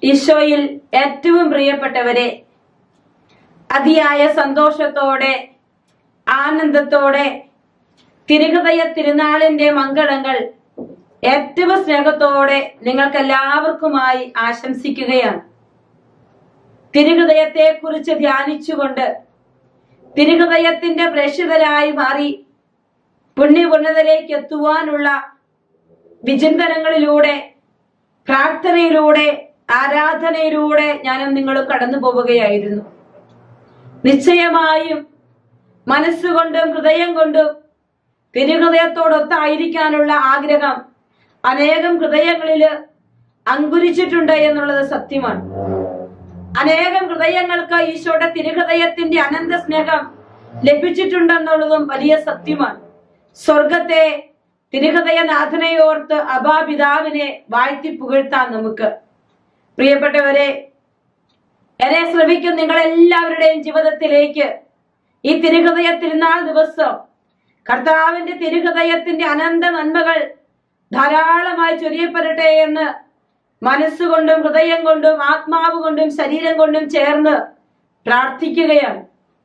ഈശോയിൽ ഏറ്റവും പ്രിയപ്പെട്ടവരെ അതിയായ സന്തോഷത്തോടെ ആനന്ദത്തോടെ തിരുഹൃദയ തിരുനാളിന്റെ മംഗളങ്ങൾ ഏറ്റവും സ്നേഹത്തോടെ നിങ്ങൾക്ക് എല്ലാവർക്കുമായി ആശംസിക്കുകയാണ് തിരുഹൃദയത്തെ കുറിച്ച് ധ്യാനിച്ചുകൊണ്ട് തിരുഹൃദയത്തിന്റെ പ്രേക്ഷിതരായി മാറി പുണ്യപുണ്യതയിലേക്ക് എത്തുവാനുള്ള വിചിന്തനങ്ങളിലൂടെ പ്രാർത്ഥനയിലൂടെ ആരാധനയിലൂടെ ഞാനും നിങ്ങൾ കടന്നു പോവുകയായിരുന്നു നിശ്ചയമായും മനസ്സുകൊണ്ടും ഹൃദയം കൊണ്ടും തിരുഹൃദയത്തോടൊത്തായിരിക്കാനുള്ള ആഗ്രഹം അനേകം ഹൃദയങ്ങളില് അങ്കുരിച്ചിട്ടുണ്ട് എന്നുള്ളത് സത്യമാണ് അനേകം ഹൃദയങ്ങൾക്ക് ഈശോയുടെ തിരുഹൃദയത്തിന്റെ അനന്ത സ്നേഹം ലഭിച്ചിട്ടുണ്ടെന്നുള്ളതും വലിയ സത്യമാണ് സ്വർഗത്തെ തിരുഹൃദയനാഥനെയോർത്ത് അബാപിതാവിനെ വാഴ്ത്തി പുകഴ്ത്താം നമുക്ക് പ്രിയപ്പെട്ടവരെ എന്നെ ശ്രമിക്കും നിങ്ങളെല്ലാവരുടെയും ജീവിതത്തിലേക്ക് ഈ തിരുഹൃദയ തിരുനാൾ ദിവസം കർത്താവിന്റെ തിരുഹൃദയത്തിന്റെ അനന്ത നന്മകൾ ധാരാളമായി ചൊരിയപ്പെടട്ടെ എന്ന് മനസ്സുകൊണ്ടും ഹൃദയം കൊണ്ടും ആത്മാവ് കൊണ്ടും ശരീരം കൊണ്ടും ചേർന്ന് പ്രാർത്ഥിക്കുകയാണ്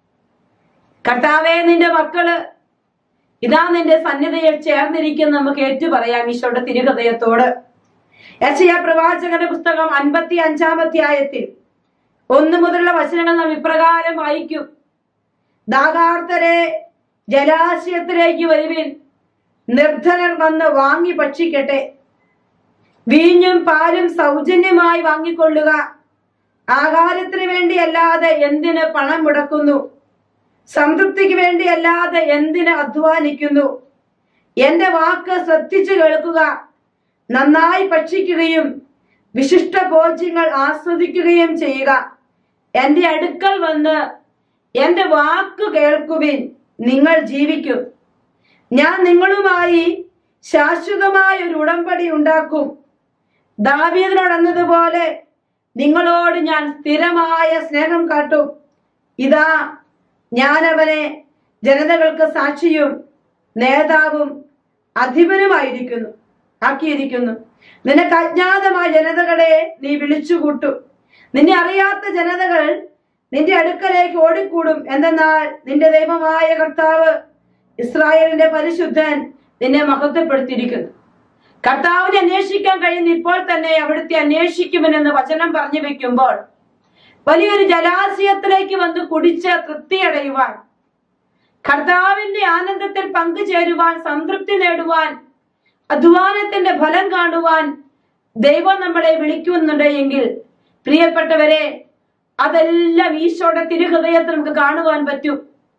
കർത്താവെ നിന്റെ മക്കള് ഇതാ നിന്റെ സന്നിധിയിൽ ചേർന്നിരിക്കുന്ന നമുക്ക് ഏറ്റു പറയാം ഈശോയുടെ തിരുഹൃദയത്തോട് യശയ പ്രവാചകന്റെ പുസ്തകം അൻപത്തി അഞ്ചാമത്തെ ആയത്തിൽ ഒന്ന് മുതലുള്ള വചനങ്ങൾ നാം ഇപ്രകാരം വായിക്കും ദാഗാർത്തരെ ജലാശയത്തിലേക്ക് വരുവിൻ നിർധനർ വന്ന് വാങ്ങി ഭക്ഷിക്കട്ടെ വീഞ്ഞും പാലും സൗജന്യമായി വാങ്ങിക്കൊള്ളുക ആഹാരത്തിന് വേണ്ടിയല്ലാതെ എന്തിന് പണം മുടക്കുന്നു സംതൃപ്തിക്ക് വേണ്ടിയല്ലാതെ എന്തിന് അധ്വാനിക്കുന്നു എന്റെ വാക്ക് ശ്രദ്ധിച്ചു കേൾക്കുക നന്നായി ഭക്ഷിക്കുകയും വിശിഷ്ട ഭോജ്യങ്ങൾ ആസ്വദിക്കുകയും ചെയ്യുക എന്റെ അടുക്കൽ വന്ന് എന്റെ വാക്ക് കേൾക്കുവിൻ നിങ്ങൾ ജീവിക്കും ഞാൻ നിങ്ങളുമായി ശാശ്വതമായ ഒരു ഉടമ്പടി ഉണ്ടാക്കും ദാവീദിനോട് എന്നതുപോലെ നിങ്ങളോട് ഞാൻ സ്ഥിരമായ സ്നേഹം കാട്ടും ഇതാ ഞാൻ അവനെ ജനതകൾക്ക് സാക്ഷിയും നേതാവും അധിപനുമായിരിക്കുന്നു ആക്കിയിരിക്കുന്നു നിനക്ക് അജ്ഞാതമായ ജനതകളെ നീ വിളിച്ചുകൂട്ടും നിന്നെ അറിയാത്ത ജനതകൾ നിന്റെ അടുക്കലേക്ക് ഓടിക്കൂടും എന്തെന്നാൽ നിന്റെ ദൈവമായ കർത്താവ് ഇസ്രായേലിന്റെ പരിശുദ്ധൻ നിന്നെ മഹത്വപ്പെടുത്തിയിരിക്കുന്നു കർത്താവിനെ അന്വേഷിക്കാൻ കഴിയുന്ന ഇപ്പോൾ തന്നെ അവിടുത്തെ അന്വേഷിക്കുമെന്ന് വചനം പറഞ്ഞു വെക്കുമ്പോൾ വലിയൊരു ജലാശയത്തിലേക്ക് വന്ന് കുടിച്ച് തൃപ്തിയടയുവാൻ കർത്താവിന്റെ ആനന്ദത്തിൽ പങ്കുചേരുവാൻ സംതൃപ്തി നേടുവാൻ അധ്വാനത്തിന്റെ ഫലം കാണുവാൻ ദൈവം നമ്മളെ വിളിക്കുന്നുണ്ട് എങ്കിൽ പ്രിയപ്പെട്ടവരെ അതെല്ലാം ഈശോയുടെ തിരുഹൃദയത്തിൽ നമുക്ക് കാണുവാൻ പറ്റും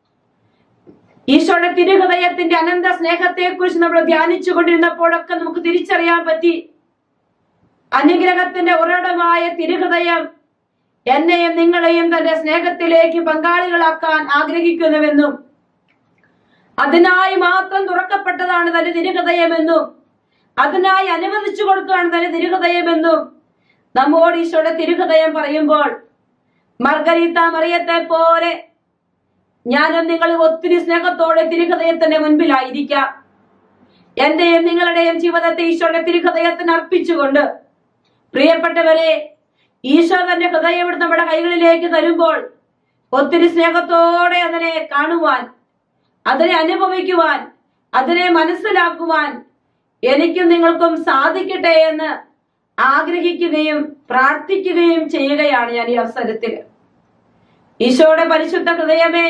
ഈശോയുടെ തിരുഹൃദയത്തിന്റെ അനന്ത സ്നേഹത്തെ കുറിച്ച് നമ്മൾ ധ്യാനിച്ചു കൊണ്ടിരുന്നപ്പോഴൊക്കെ നമുക്ക് തിരിച്ചറിയാൻ പറ്റി അനുഗ്രഹത്തിന്റെ ഉറടമായ തിരുഹൃദയം എന്നെയും നിങ്ങളെയും തന്റെ സ്നേഹത്തിലേക്ക് പങ്കാളികളാക്കാൻ ആഗ്രഹിക്കുന്നുവെന്നും അതിനായി മാത്രം തുറക്കപ്പെട്ടതാണ് തന്റെ തിരുഹൃദയമെന്നും അതിനായി അനുവദിച്ചു കൊടുത്തതാണ് തന്റെ തിരുഹൃദയമെന്നും നമ്മോട് ഈശോയുടെ തിരുഹൃദയം പറയുമ്പോൾ മർഗരീത്ത മറിയത്തെ പോലെ ഞാനും നിങ്ങൾ ഒത്തിരി സ്നേഹത്തോടെ തിരുഹൃദയത്തിന്റെ മുൻപിലായിരിക്കാം എന്റെയും നിങ്ങളുടെയും ജീവിതത്തെ ഈശോയുടെ തിരുഹൃദയത്തിന് അർപ്പിച്ചുകൊണ്ട് പ്രിയപ്പെട്ടവരെ ഈശോ തന്റെ ഹൃദയം എടുത്ത് നമ്മുടെ കൈകളിലേക്ക് തരുമ്പോൾ ഒത്തിരി സ്നേഹത്തോടെ അതിനെ കാണുവാൻ അതിനെ അനുഭവിക്കുവാൻ അതിനെ മനസ്സിലാക്കുവാൻ എനിക്കും നിങ്ങൾക്കും സാധിക്കട്ടെ എന്ന് ആഗ്രഹിക്കുകയും പ്രാർത്ഥിക്കുകയും ചെയ്യുകയാണ് ഞാൻ ഈ അവസരത്തിൽ ഈശോയുടെ പരിശുദ്ധ ഹൃദയമേ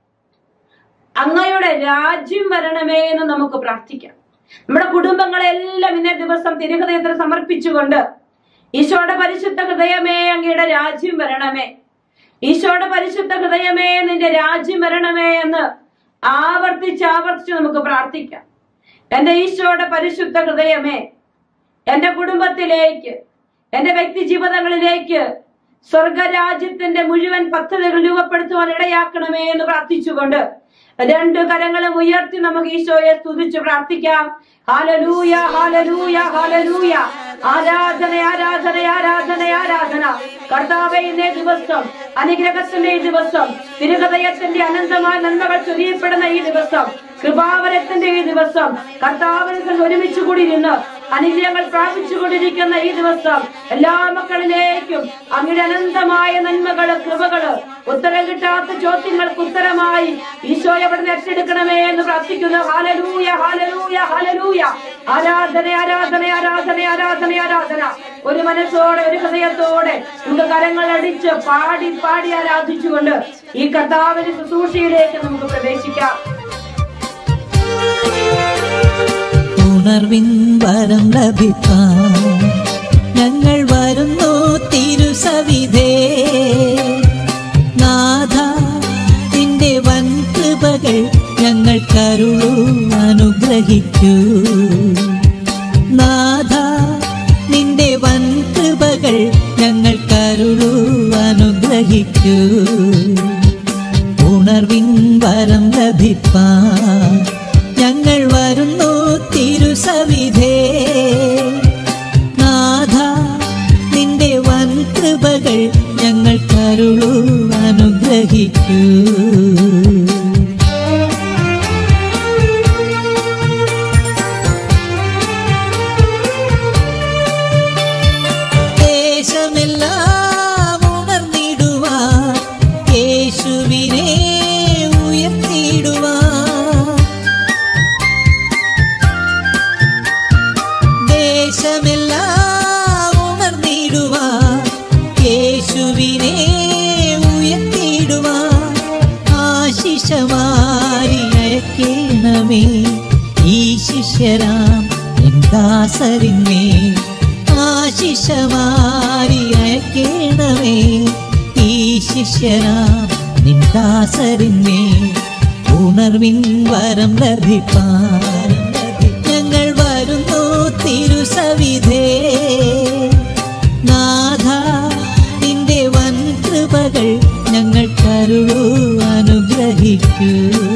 അങ്ങയുടെ രാജ്യം വരണമേ എന്ന് നമുക്ക് പ്രാർത്ഥിക്കാം നമ്മുടെ കുടുംബങ്ങളെല്ലാം ഇന്നേ ദിവസം തിരുഹൃദയത്തിൽ സമർപ്പിച്ചുകൊണ്ട് ഈശോയുടെ പരിശുദ്ധ ഹൃദയമേ അങ്ങയുടെ രാജ്യം വരണമേ ഈശോയുടെ പരിശുദ്ധ ഹൃദയമേ നിന്റെ രാജ്യം വരണമേ എന്ന് ആവർത്തിച്ച് ആവർത്തിച്ച് നമുക്ക് പ്രാർത്ഥിക്കാം എന്റെ ഈശോയുടെ പരിശുദ്ധ ഹൃദയമേ എന്റെ കുടുംബത്തിലേക്ക് എന്റെ വ്യക്തി ജീവിതങ്ങളിലേക്ക് സ്വർഗരാജ്യത്തിന്റെ മുഴുവൻ പദ്ധതികൾ രൂപപ്പെടുത്തുവാൻ ഇടയാക്കണമേ എന്ന് പ്രാർത്ഥിച്ചുകൊണ്ട് രണ്ടു കരങ്ങളും ഉയർത്തി നമുക്ക് ഈശോയെ സ്തുതിച്ച് പ്രാർത്ഥിക്കാം ഹാലലൂയ ഹാലലൂയ ഹാലലൂയ ആരാധന ആരാധന ആരാധന ആരാധന കർത്താവെ ഇന്നേ ദിവസം അനുഗ്രഹത്തിന്റെ ഈ ദിവസം തിരുഹൃദയത്തിന്റെ അനന്തമായ നന്മകൾ ചൊരിയപ്പെടുന്ന ഈ ദിവസം കൃപാവരത്തിന്റെ ഈ ദിവസം കർത്താവിനെ ഒരുമിച്ച് കൂടി നിന്ന് അനുഗ്രഹങ്ങൾ പ്രാപിച്ചുകൊണ്ടിരിക്കുന്ന ഈ ദിവസം എല്ലാ മക്കളിലേക്കും അങ്ങയുടെ അനന്തമായ നന്മകള് കൃപകള് ഉത്തരം കിട്ടാത്ത ചോദ്യങ്ങൾക്ക് ഉത്തരമായി ഈശോയെ അവിടെ ഏറ്റെടുക്കണമേ എന്ന് പ്രാർത്ഥിക്കുന്നു ഹാലലൂയ ഹാലലൂയ ഹാലലൂയ ആരാധന ആരാധന ആരാധന ആരാധന ആരാധന ഒരു മനസ്സോടെ ഒരു ഹൃദയത്തോടെ നമുക്ക് കരങ്ങൾ അടിച്ച് പാടി പാടി ആരാധിച്ചുകൊണ്ട് ഈ കർത്താവിന്റെ ശുശ്രൂഷയിലേക്ക് നമുക്ക് പ്രവേശിക്കാം ഉണർവിൻ വരം ലഭിക്കാൻ ഞങ്ങൾ വരുന്നു തിരുസവിധേ നാഥ നിന്റെ വൻ കൃപകൾ ഞങ്ങൾ കരുളു അനുഗ്രഹിക്കൂ നാഥ നിന്റെ വൻ കൃപകൾ ഞങ്ങൾ കരുളു അനുഗ്രഹിക്കൂ ഉണർവിൻ വരം ലഭിപ്പാൻ ഞങ്ങൾ വരുന്നു തിരുസവിധേ നാഥ നിന്റെ വൻ കൃപകൾ ഞങ്ങൾ കരുളു അനുഗ്രഹിക്കൂ ദേശമെല്ലാം ഉണർന്നിടുവാൻ യേശുവിനെ ഉയർത്തിയിടുവാൻ ദേശമെല്ലാം ഉണർന്നിടുവാൻ യേശുവിനെ ഉയർത്തിയിടുവാൻ ആശിഷമാരി അയക്കേണമേ ഈ ശിഷ്യരാം ദാസരിന്മേ ആശിഷമാരി അയക്കേണമേ ഈ ശിഷ്യരാം നിന്ദാസരിന്മേ ഉണർവിൻ വരം ലഭിപ്പാൻ ഞങ്ങൾ വരുന്നു തിരുസവിധേ നാഥ നിന്റെ വൻ കൃപകൾ ഞങ്ങൾ കരുളു അനുഗ്രഹിക്കൂ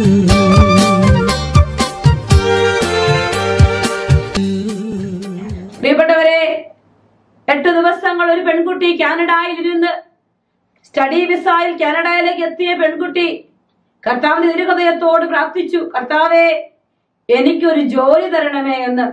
പ്രിയപ്പെട്ടവരെ എട്ട് ദിവസങ്ങൾ ഒരു പെൺകുട്ടി കാനഡയിൽ ഇരുന്ന് സ്റ്റഡി വിസായിൽ കാനഡയിലേക്ക് എത്തിയ പെൺകുട്ടി കർത്താവിന്റെ തിരുഹൃദയത്തോട് പ്രാർത്ഥിച്ചു കർത്താവെ എനിക്കൊരു ജോലി തരണമേ എന്ന്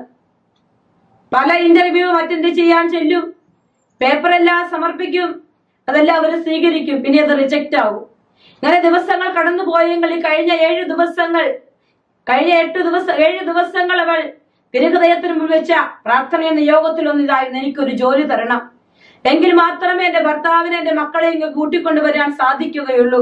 പല ഇന്റർവ്യൂ അറ്റൻഡ് ചെയ്യാൻ ചെല്ലും പേപ്പറെല്ലാം സമർപ്പിക്കും അതെല്ലാം അവർ സ്വീകരിക്കും പിന്നെ അത് റിജക്റ്റ് ആവും ഇങ്ങനെ ദിവസങ്ങൾ കടന്നു പോയെങ്കിൽ ഈ കഴിഞ്ഞ ഏഴ് ദിവസങ്ങൾ കഴിഞ്ഞ എട്ട് ദിവസം ഏഴ് ദിവസങ്ങൾ അവൾ തിരുഹൃദയത്തിന് മുന്നിൽ വെച്ച പ്രാർത്ഥന എന്ന യോഗത്തിൽ ഒന്നിതായിരുന്നു എനിക്കൊരു ജോലി തരണം എങ്കിൽ മാത്രമേ എന്റെ ഭർത്താവിനെ എന്റെ മക്കളെ ഇങ്ങ് കൂട്ടിക്കൊണ്ടുവരാൻ സാധിക്കുകയുള്ളൂ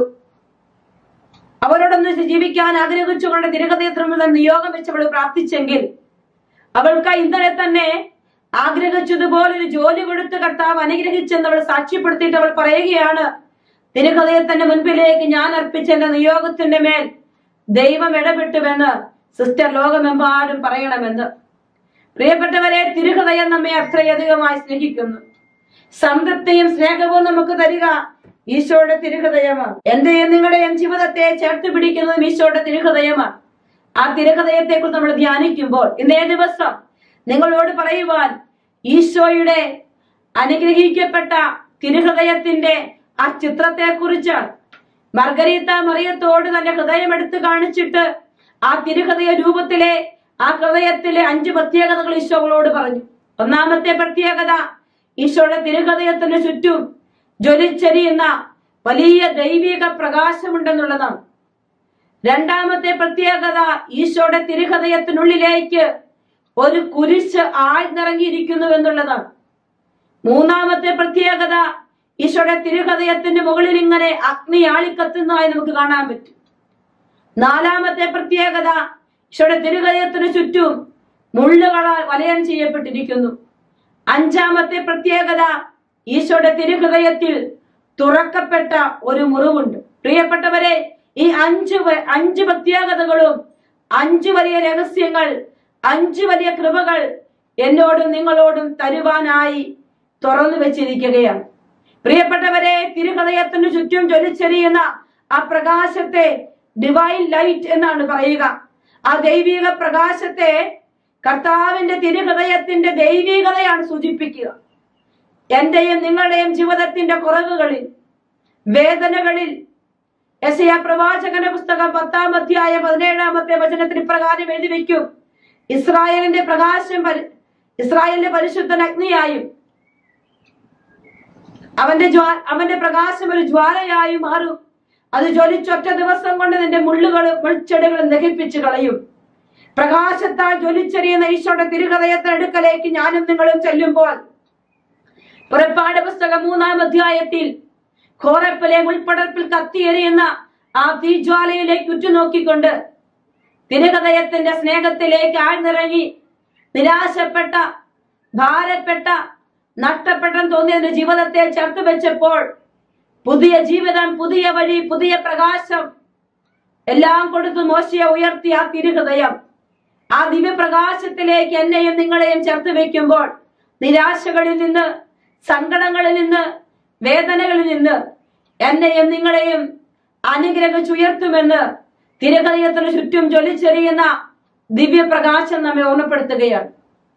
അവരോടൊന്ന് ജീവിക്കാൻ ആഗ്രഹിച്ചുകൊണ്ട് തിരുഹൃദയത്തിന് മുതൽ നിയോഗം വെച്ച് അവൾ പ്രാർത്ഥിച്ചെങ്കിൽ അവൾക്ക് ഇന്നലെ തന്നെ ആഗ്രഹിച്ചതുപോലെ ഒരു ജോലി കൊടുത്ത് കർത്താവ് അനുഗ്രഹിച്ചെന്ന് അവൾ സാക്ഷ്യപ്പെടുത്തിയിട്ട് അവൾ പറയുകയാണ് തിരുഹൃദയത്തിന്റെ മുൻപിലേക്ക് ഞാൻ അർപ്പിച്ച എന്റെ നിയോഗത്തിന്റെ മേൽ ദൈവം ഇടപെട്ടുവെന്ന് സിസ്റ്റർ ലോകമെമ്പാടും പറയണമെന്ന് പ്രിയപ്പെട്ടവരെ തിരുഹൃദയം നമ്മെ അത്രയധികമായി സ്നേഹിക്കുന്നു സംതൃപ്തിയും സ്നേഹവും നമുക്ക് തരിക ഈശോയുടെ തിരുഹൃദയമാണ് എന്റെയും നിങ്ങളുടെയും ജീവിതത്തെ ചേർത്ത് പിടിക്കുന്നതും ഈശോയുടെ തിരുഹൃദയമാണ് ആ തിരുഹൃദയത്തെ കുറിച്ച് നമ്മൾ ധ്യാനിക്കുമ്പോൾ ഇന്നേ ദിവസം നിങ്ങളോട് പറയുവാൻ ഈശോയുടെ അനുഗ്രഹിക്കപ്പെട്ട തിരുഹൃദയത്തിന്റെ ആ ചിത്രത്തെ കുറിച്ചാണ് മർഗരീത്ത മറിയത്തോട് തന്റെ ഹൃദയം എടുത്തു കാണിച്ചിട്ട് ആ തിരുഹൃദയ രൂപത്തിലെ ആ ഹൃദയത്തിലെ അഞ്ച് പ്രത്യേകതകൾ ഈശോകളോട് പറഞ്ഞു ഒന്നാമത്തെ പ്രത്യേകത ഈശോയുടെ തിരുഹൃദയത്തിന് ചുറ്റും ജ്വലിച്ചെരിയുന്ന വലിയ ദൈവിക പ്രകാശമുണ്ടെന്നുള്ളതാണ് രണ്ടാമത്തെ പ്രത്യേകത ഈശോയുടെ തിരുഹൃദയത്തിനുള്ളിലേക്ക് ഒരു കുരിശ് ആഴ്ന്നിറങ്ങിയിരിക്കുന്നു എന്നുള്ളതാണ് മൂന്നാമത്തെ പ്രത്യേകത ഈശോയുടെ തിരുഹൃദയത്തിന്റെ മുകളിൽ ഇങ്ങനെ അഗ്നി ആളിക്കത്തുന്നതായി നമുക്ക് കാണാൻ പറ്റും നാലാമത്തെ പ്രത്യേകത ഈശോയുടെ തിരുഹൃദയത്തിന് ചുറ്റും മുള്ളുകളാൽ വലയം ചെയ്യപ്പെട്ടിരിക്കുന്നു അഞ്ചാമത്തെ പ്രത്യേകത ഈശോയുടെ തിരുഹൃദയത്തിൽ തുറക്കപ്പെട്ട ഒരു മുറിവുണ്ട് പ്രിയപ്പെട്ടവരെ ഈ അഞ്ച് വ- അഞ്ച് പ്രത്യേകതകളും അഞ്ച് വലിയ രഹസ്യങ്ങൾ അഞ്ച് വലിയ കൃപകൾ എന്നോടും നിങ്ങളോടും തരുവാനായി തുറന്നു വെച്ചിരിക്കുകയാണ് പ്രിയപ്പെട്ടവരെ തിരുഹൃദയത്തിന് ചുറ്റും ജ്വലിച്ചെറിയുന്ന ആ പ്രകാശത്തെ ഡിവൈൻ ലൈറ്റ് എന്നാണ് പറയുക ആ ദൈവിക പ്രകാശത്തെ കർത്താവിന്റെ തിരുഹൃദയത്തിന്റെ ദൈവികതയാണ് സൂചിപ്പിക്കുക എന്റെയും നിങ്ങളുടെയും ജീവിതത്തിന്റെ കുറവുകളിൽ വേദനകളിൽ എസിയ പ്രവാചകന്റെ പുസ്തകം പത്താം അധ്യായ പതിനേഴാമത്തെ വചനത്തിൽ പ്രകാരം എഴുതി വയ്ക്കും ഇസ്രായേലിന്റെ പ്രകാശം പരി- ഇസ്രായേലിന്റെ പരിശുദ്ധൻ അഗ്നിയായും അവന്റെ ജ്വാ അവന്റെ പ്രകാശം ഒരു ജ്വാലയായി മാറും അത് ജ്വലിച്ചൊറ്റ ദിവസം കൊണ്ട് നിന്റെ മുള്ളുകളും മുൾച്ചെടികളും ദഹിപ്പിച്ചു കളയും പ്രകാശത്താൽ ജ്വലിച്ചെറിയുന്ന ഈശോയുടെ തിരുഹൃദയത്തിനടുക്കലേക്ക് ഞാനും നിങ്ങളും ചെല്ലുമ്പോൾ പുറപ്പാട് പുസ്തകം മൂന്നാം അധ്യായത്തിൽ ഘോരപ്പിലെ മുൾപ്പടർപ്പിൽ കത്തിയെറിയുന്ന ആ തീജ്വാലയിലേക്ക് ഉറ്റുനോക്കിക്കൊണ്ട് തിരുഹൃദയത്തിന്റെ സ്നേഹത്തിലേക്ക് ആഴ്ന്നിറങ്ങി നിരാശപ്പെട്ട ഭാരപ്പെട്ട നഷ്ടപ്പെട്ടെന്ന് തോന്നിയതിന്റെ ജീവിതത്തെ ചേർത്ത് വെച്ചപ്പോൾ പുതിയ ജീവിതം പുതിയ വഴി പുതിയ പ്രകാശം എല്ലാം കൊടുത്തു മോശയെ ഉയർത്തിയ ആ തിരുഹൃദയം ആ ദിവ്യപ്രകാശത്തിലേക്ക് എന്നെയും നിങ്ങളെയും ചേർത്ത് വെക്കുമ്പോൾ നിരാശകളിൽ നിന്ന് സങ്കടങ്ങളിൽ നിന്ന് വേദനകളിൽ നിന്ന് എന്നെയും നിങ്ങളെയും അനുഗ്രഹിച്ചുയർത്തുമെന്ന് തിരുഹൃദയത്തിന് ചുറ്റും ജ്വലിച്ചെറിയുന്ന ദിവ്യപ്രകാശം നമ്മെ ഓർമ്മപ്പെടുത്തുകയാണ്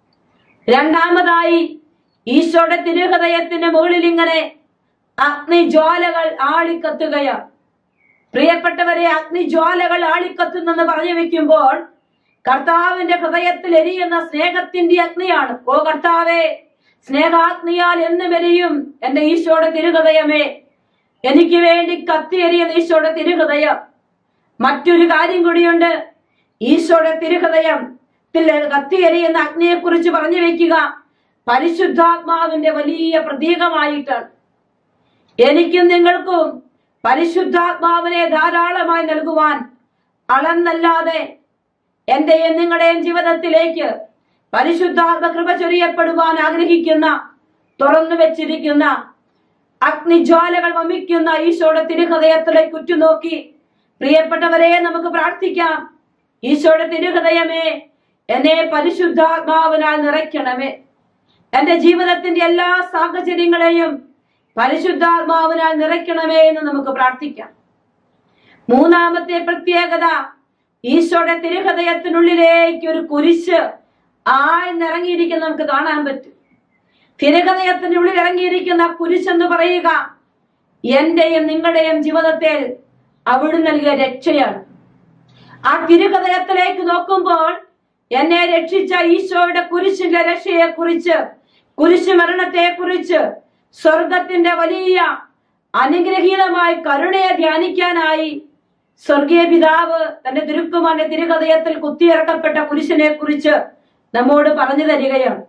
രണ്ടാമതായി ഈശോയുടെ തിരുഹൃദയത്തിന്റെ മുകളിൽ ഇങ്ങനെ അഗ്നിജ്വാലകൾ ആളിക്കത്തുകയാണ് പ്രിയപ്പെട്ടവരെ അഗ്നിജ്വാലകൾ ആളിക്കത്തുന്നെന്ന് പറഞ്ഞു വെക്കുമ്പോൾ കർത്താവിന്റെ ഹൃദയത്തിൽ എരിയുന്ന സ്നേഹത്തിന്റെ അഗ്നിയാണ് ഓ കർത്താവേ സ്നേഹാഗ്നിയാൽ എന്നും എരിയും എന്റെ ഈശോയുടെ തിരുഹൃദയമേ എനിക്ക് വേണ്ടി കത്തിയെരിയുന്ന ഈശോയുടെ തിരുഹൃദയം മറ്റൊരു കാര്യം കൂടിയുണ്ട് ഈശോയുടെ തിരുഹൃദയം കത്തിയെരിയുന്ന അഗ്നിയെ കുറിച്ച് പറഞ്ഞു വെക്കുക പരിശുദ്ധാത്മാവിന്റെ വലിയ പ്രതീകമായിട്ടാണ് എനിക്കും നിങ്ങൾക്കും പരിശുദ്ധാത്മാവിനെ ധാരാളമായി നൽകുവാൻ അളന്നല്ലാതെ എന്റെയും നിങ്ങളുടെയും ജീവിതത്തിലേക്ക് പരിശുദ്ധാത്മ കൃപ ചൊരിയപ്പെടുവാൻ ആഗ്രഹിക്കുന്ന തുറന്നു വെച്ചിരിക്കുന്ന അഗ്നിജ്വാലകൾ വമിക്കുന്ന ഈശോയുടെ തിരുഹൃദയത്തിലേക്ക് ഉറ്റുനോക്കി പ്രിയപ്പെട്ടവരെ നമുക്ക് പ്രാർത്ഥിക്കാം ഈശോയുടെ തിരുഹൃദയമേ എന്നെ പരിശുദ്ധാത്മാവിനാൽ നിറയ്ക്കണമേ എന്റെ ജീവിതത്തിന്റെ എല്ലാ സാഹചര്യങ്ങളെയും പരിശുദ്ധാത്മാവിനാൽ നിറയ്ക്കണമേ എന്ന് നമുക്ക് പ്രാർത്ഥിക്കാം മൂന്നാമത്തെ പ്രത്യേകത ഈശോയുടെ തിരുഹൃദയത്തിനുള്ളിലേക്ക് ഒരു കുരിശ് ആഴ്ന്നിറങ്ങിയിരിക്കുന്ന നമുക്ക് കാണാൻ പറ്റും തിരുഹൃദയത്തിനുള്ളിൽ ഇറങ്ങിയിരിക്കുന്ന കുരിശ് എന്ന് പറയുക എന്റെയും നിങ്ങളുടെയും ജീവിതത്തിൽ അവിടുന്ന് നൽകിയ രക്ഷയാണ് ആ തിരുഹൃദയത്തിലേക്ക് നോക്കുമ്പോൾ എന്നെ രക്ഷിച്ച ഈശോയുടെ കുരിശിന്റെ രക്ഷയെ കുറിച്ച് കുരിശ് മരണത്തെ കുറിച്ച് സ്വർഗത്തിന്റെ വലിയ അനുഗ്രഹീതമായ കരുണയെ ധ്യാനിക്കാനായി സ്വർഗീയ പിതാവ് തന്റെ തിരുക്കുമാന്റെ തിരുഹൃദയത്തിൽ കുത്തിയിറക്കപ്പെട്ട കുരിശിനെ കുറിച്ച് നമ്മോട് പറഞ്ഞു തരികയാണ്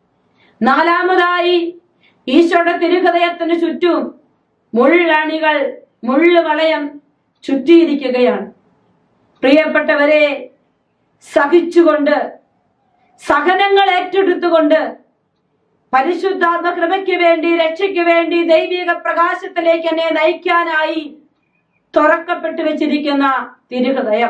നാലാമതായി ഈശോയുടെ തിരുഹൃദയത്തിന് ചുറ്റും മുള്ളണികൾ മുള്ളു വളയം ചുറ്റിയിരിക്കുകയാണ് പ്രിയപ്പെട്ടവരെ സഹിച്ചുകൊണ്ട് സഹനങ്ങൾ ഏറ്റെടുത്തുകൊണ്ട് പരിശുദ്ധാത്മ കൃപയ്ക്ക് വേണ്ടി രക്ഷയ്ക്ക് വേണ്ടി ദൈവിക പ്രകാശത്തിലേക്ക് എന്നെ നയിക്കാനായി തുറക്കപ്പെട്ടു വെച്ചിരിക്കുന്ന തിരുഹൃദയം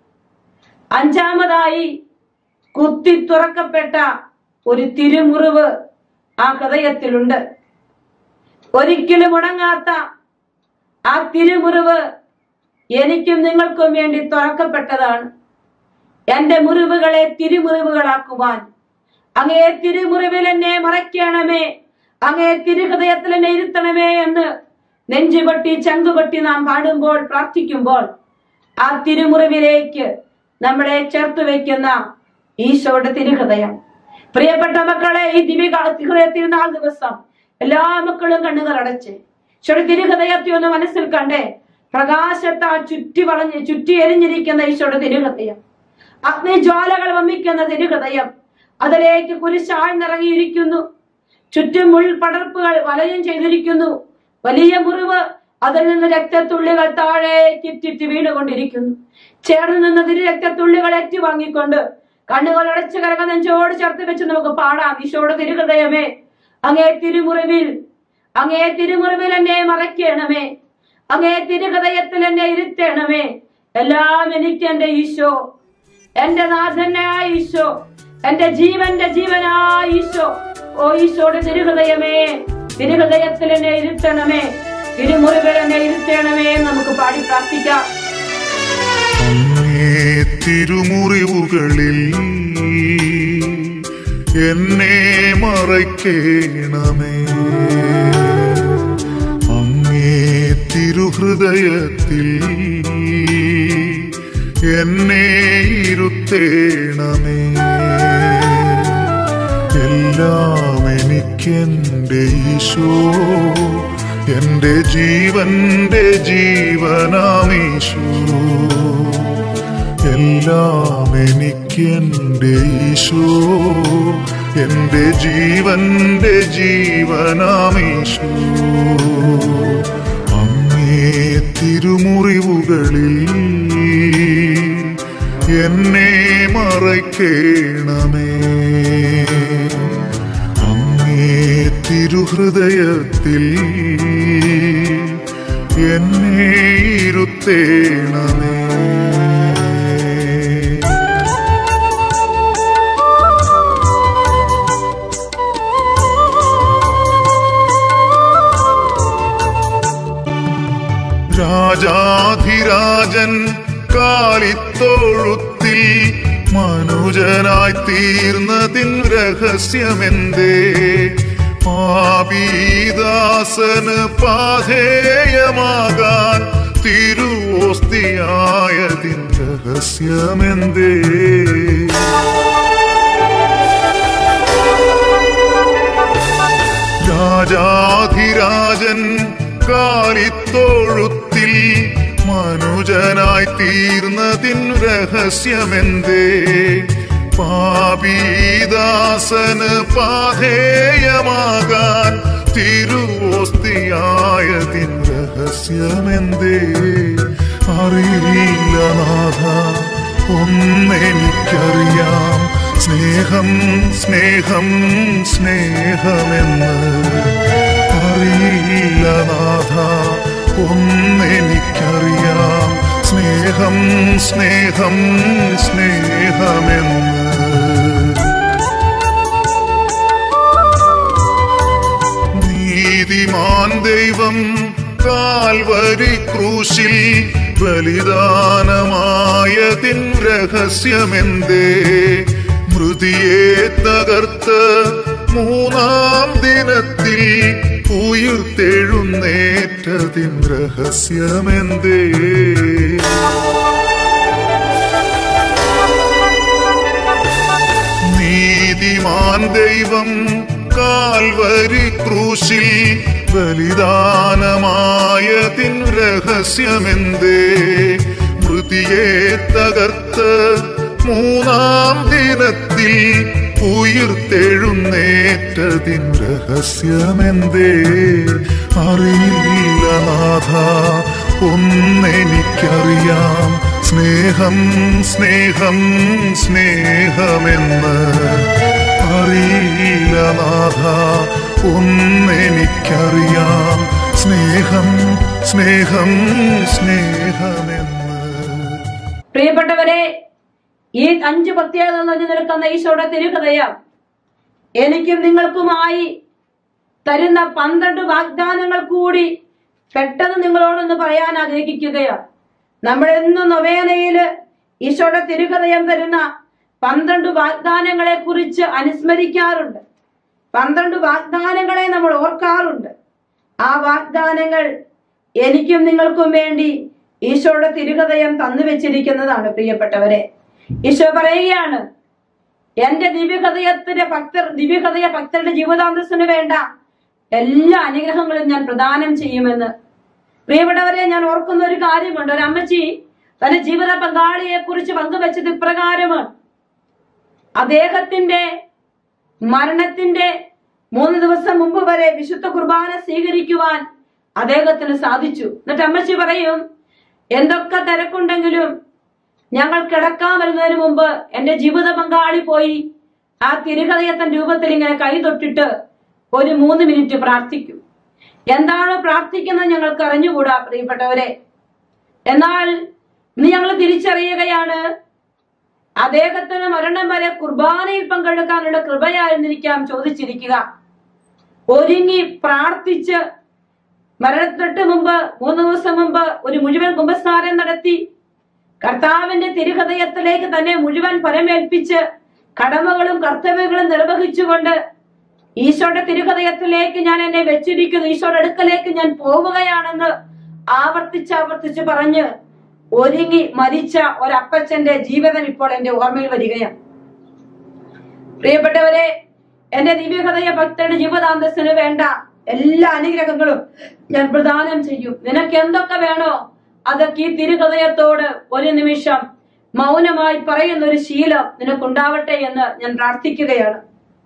അഞ്ചാമതായി കുത്തി തുറക്കപ്പെട്ട ഒരു തിരുമുറിവ് ആ ഹൃദയത്തിലുണ്ട് ഒരിക്കലും ഉണങ്ങാത്ത ആ തിരുമുറിവ് എനിക്കും നിങ്ങൾക്കും വേണ്ടി തുറക്കപ്പെട്ടതാണ് എന്റെ മുറിവുകളെ തിരുമുറിവുകളാക്കുവാൻ അങ്ങേ തിരുമുറിവിൽ എന്നെ മറയ്ക്കണമേ അങ്ങേ തിരുഹൃദയത്തിൽ എന്നെ ഇരുത്തണമേ എന്ന് നെഞ്ചുപൊട്ടി ചങ്കുപൊട്ടി നാം പാടുമ്പോൾ പ്രാർത്ഥിക്കുമ്പോൾ ആ തിരുമുറിവിലേക്ക് നമ്മളെ ചേർത്ത് വെക്കുന്ന ഈശോയുടെ തിരുഹൃദയം പ്രിയപ്പെട്ട മക്കളെ ഈ ദിവ്യ ഹൃദയ തിരുനാൾ ദിവസം എല്ലാ മക്കളും കണ്ണുകൾ അടച്ച് ഈശോയുടെ തിരുഹൃദയത്തെ ഒന്ന് മനസ്സിൽ കണ്ടേ പ്രകാശത്താൽ ചുറ്റി വളഞ്ഞ് ചുറ്റി എരിഞ്ഞിരിക്കുന്ന ഈശോയുടെ തിരുഹൃദയം അഗ്നിജ്വാലകൾ വമിക്കുന്ന തിരുഹൃദയം അതിലേക്ക് കുരിശാഴ്ന്നിറങ്ങിയിരിക്കുന്നു ചുറ്റും മുൾപടർപ്പുകൾ വലയം ചെയ്തിരിക്കുന്നു വലിയ മുറിവ് അതിൽ നിന്ന് രക്തത്തുള്ളികൾ താഴേക്ക് ഇറ്റിറ്റ് വീണുകൊണ്ടിരിക്കുന്നു ചേർന്ന് നിന്ന് തിരു രക്തത്തുള്ളികൾ ഏറ്റുവാങ്ങിക്കൊണ്ട് കണ്ണുകൾ അടച്ചു കരക നെഞ്ചോട് ചേർത്ത് വെച്ച് നമുക്ക് പാടാം ഈശോയുടെ തിരുഹൃദയമേ അങ്ങേ തിരുമുറിവിൽ അങ്ങേ തിരുമുറിവിൽ എന്നെ മറയ്ക്കണമേ അങ്ങേ തിരുഹൃദയത്തിൽ എന്നെ ഇരുത്തണമേ എല്ലാം എനിക്ക് എന്റെ ഈശോ എന്റെ നാഥനായ ഈശോ എന്റെ ജീവന്റെ ജീവനായ ഈശോ ഓ ഈശോയുടെ തിരുഹൃദയമേ തിരുഹൃദയത്തിൽ എന്നെ ഇരുത്തണമേ തിരുമുറിവിൽ എന്നെ ഇരുത്തണമേ എന്ന് നമുക്ക് പാടി പ്രാർത്ഥിക്കാം അങ്ങേ തിരുമുറിവുകളിൽ എന്നെ മറയ്ക്കേണമേ അങ്ങേ തിരുഹൃദയത്തിൽ എന്നെ ഇരുത്തേണമേ എല്ലാം എനിക്കെന്റെ ഈശോ എന്റെ ജീവന്റെ ജീവനാമീശോ എല്ലാം എനിക്കെന്റെ ഈശോ എന്റെ ജീവന്റെ ജീവനാമീശോ അങ്ങേ തിരുമുറിവുകളിൽ എന്നെ മറയ്ക്കേണമേ അങ്ങേ തിരുഹൃദയത്തിൽ എന്നെ ഇരുത്തേണമേ രാജാധിരാജൻ കാലിത്തോഴുത്തിൽ മനുജനായി തീർന്നതിൻ രഹസ്യമെന്തേ പാപീദാസന് പാധേയമാകാൻ തിരുവോസ്തിയായതിൻ രഹസ്യമെന്തേ രാജാധിരാജൻ കാലിത്തോഴുത്തിൽ മനുജനായി തീർന്നതിൻ രഹസ്യമെന്തേ പാപീദാസന് പാധേയമാകാൻ തിരുവോസ്തിയായതിൻ രഹസ്യമെന്തേ അറിയില്ല നാഥ ഒന്നെനിക്കറിയാം സ്നേഹം സ്നേഹം സ്നേഹമെന്ന് അറിയില്ല നാഥ ഒന്നെനിക്കറിയാം സ്നേഹം സ്നേഹം സ്നേഹമെന്ന് നീതിമാൻ ദൈവം കാൽവരി ക്രൂശിൽ ബലിദാനമായതിൻ രഹസ്യമെന്തേ മൃതിയെ തകർത്ത് മൂന്നാം ദിനത്തിൽ ഉയിർത്തെഴുന്നേറ്റതിൻ രഹസ്യമെന്തേ നീതിമാൻ ദൈവം കാൽവരി ക്രൂശിൽ ബലിദാനമായതിൻ രഹസ്യമെന്തേ മൃതിയെ തകർത്ത് മൂന്നാം ദിനത്തിൽ ഉയിർത്തെഴുന്നേറ്റതിൻ രഹസ്യമെന്തേ അറിയില്ല നാഥ ഒന്നെനിക്കറിയാം സ്നേഹം സ്നേഹം സ്നേഹമെന്ന് അറിയില്ല നാഥ ഒന്നെനിക്കറിയാം സ്നേഹം സ്നേഹം സ്നേഹമെന്ന് പ്രിയപ്പെട്ടവരെ ഈ അഞ്ച് പ്രത്യേകത നിറഞ്ഞു നിൽക്കുന്ന ഈശോയുടെ തിരുഹൃദയം എനിക്കും നിങ്ങൾക്കുമായി തരുന്ന പന്ത്രണ്ട് വാഗ്ദാനങ്ങൾ കൂടി പെട്ടെന്ന് നിങ്ങളോടൊന്ന് പറയാൻ ആഗ്രഹിക്കുകയാണ് നമ്മളെന്നും നൊവേനയില് ഈശോയുടെ തിരുഹൃദയം തരുന്ന പന്ത്രണ്ട് വാഗ്ദാനങ്ങളെ കുറിച്ച് അനുസ്മരിക്കാറുണ്ട് പന്ത്രണ്ട് വാഗ്ദാനങ്ങളെ നമ്മൾ ഓർക്കാറുണ്ട് ആ വാഗ്ദാനങ്ങൾ എനിക്കും നിങ്ങൾക്കും വേണ്ടി ഈശോയുടെ തിരുഹൃദയം തന്നു വെച്ചിരിക്കുന്നതാണ് പ്രിയപ്പെട്ടവരെ ഈശോ പറയുകയാണ് എന്റെ ദിവ്യഹൃദയത്തിന്റെ ഭക്തർ ദിവ്യഹൃദയ ഭക്തരുടെ ജീവിതാന്തസ്സിന് വേണ്ട എല്ലാ അനുഗ്രഹങ്ങളും ഞാൻ പ്രദാനം ചെയ്യുമെന്ന് പ്രിയപ്പെട്ടവരെ ഞാൻ ഓർക്കുന്ന ഒരു കാര്യമുണ്ട് ഒരു അമ്മച്ചി തന്റെ ജീവിത പങ്കാളിയെ കുറിച്ച് പങ്കുവെച്ചത് ഇപ്രകാരമാണ് അദ്ദേഹത്തിന്റെ മരണത്തിന്റെ മൂന്ന് ദിവസം മുമ്പ് വരെ വിശുദ്ധ കുർബാന സ്വീകരിക്കുവാൻ അദ്ദേഹത്തിന് സാധിച്ചു എന്നിട്ട് അമ്മച്ചി പറയും എന്തൊക്കെ തിരക്കുണ്ടെങ്കിലും ഞങ്ങൾ കിടക്കാൻ വരുന്നതിന് മുമ്പ് എന്റെ ജീവിത പങ്കാളി പോയി ആ തിരുഹൃദയത്തൻ രൂപത്തിൽ ഇങ്ങനെ കൈ തൊട്ടിട്ട് ഒരു മൂന്ന് മിനിറ്റ് പ്രാർത്ഥിക്കും എന്താണ് പ്രാർത്ഥിക്കുന്നത് ഞങ്ങൾക്ക് അറിഞ്ഞുകൂടാ പ്രിയപ്പെട്ടവരെ എന്നാൽ ഇന്ന് ഞങ്ങൾ തിരിച്ചറിയുകയാണ് അദ്ദേഹത്തിന് മരണം വരെ കുർബാനയിൽ പങ്കെടുക്കാനുള്ള കൃപയായിരുന്നിരിക്കാം ചോദിച്ചിരിക്കുക ഒരുങ്ങി പ്രാർത്ഥിച്ച് മരണത്തൊട്ട് മുമ്പ് മൂന്ന് ദിവസം മുമ്പ് ഒരു മുഴുവൻ കുംഭസ്നാരം നടത്തി കർത്താവിന്റെ തിരുഹൃദയത്തിലേക്ക് തന്നെ മുഴുവൻ പരമേൽപ്പിച്ച് കടമകളും കർത്തവ്യങ്ങളും നിർവഹിച്ചുകൊണ്ട് ഈശോയുടെ തിരുഹൃദയത്തിലേക്ക് ഞാൻ എന്നെ വെച്ചിരിക്കുന്നു ഈശോയുടെ അടുക്കലേക്ക് ഞാൻ പോവുകയാണെന്ന് ആവർത്തിച്ച് ആവർത്തിച്ച് പറഞ്ഞ് ഒരുങ്ങി മരിച്ച ഒരപ്പച്ചന്റെ ജീവിതം ഇപ്പോൾ എന്റെ ഓർമ്മയിൽ വരികയാണ് പ്രിയപ്പെട്ടവരെ എന്റെ ദിവ്യഹൃദയ ഭക്തരുടെ ജീവിതാന്തസ്സിന് വേണ്ട എല്ലാ അനുഗ്രഹങ്ങളും ഞാൻ പ്രദാനം ചെയ്യും നിനക്ക് എന്തൊക്കെ വേണോ അതൊക്കെ ഈ തിരുഹൃദയത്തോട് ഒരു നിമിഷം മൗനമായി പറയുന്ന ഒരു ശീലം നിനക്കുണ്ടാവട്ടെ എന്ന് ഞാൻ പ്രാർത്ഥിക്കുകയാണ്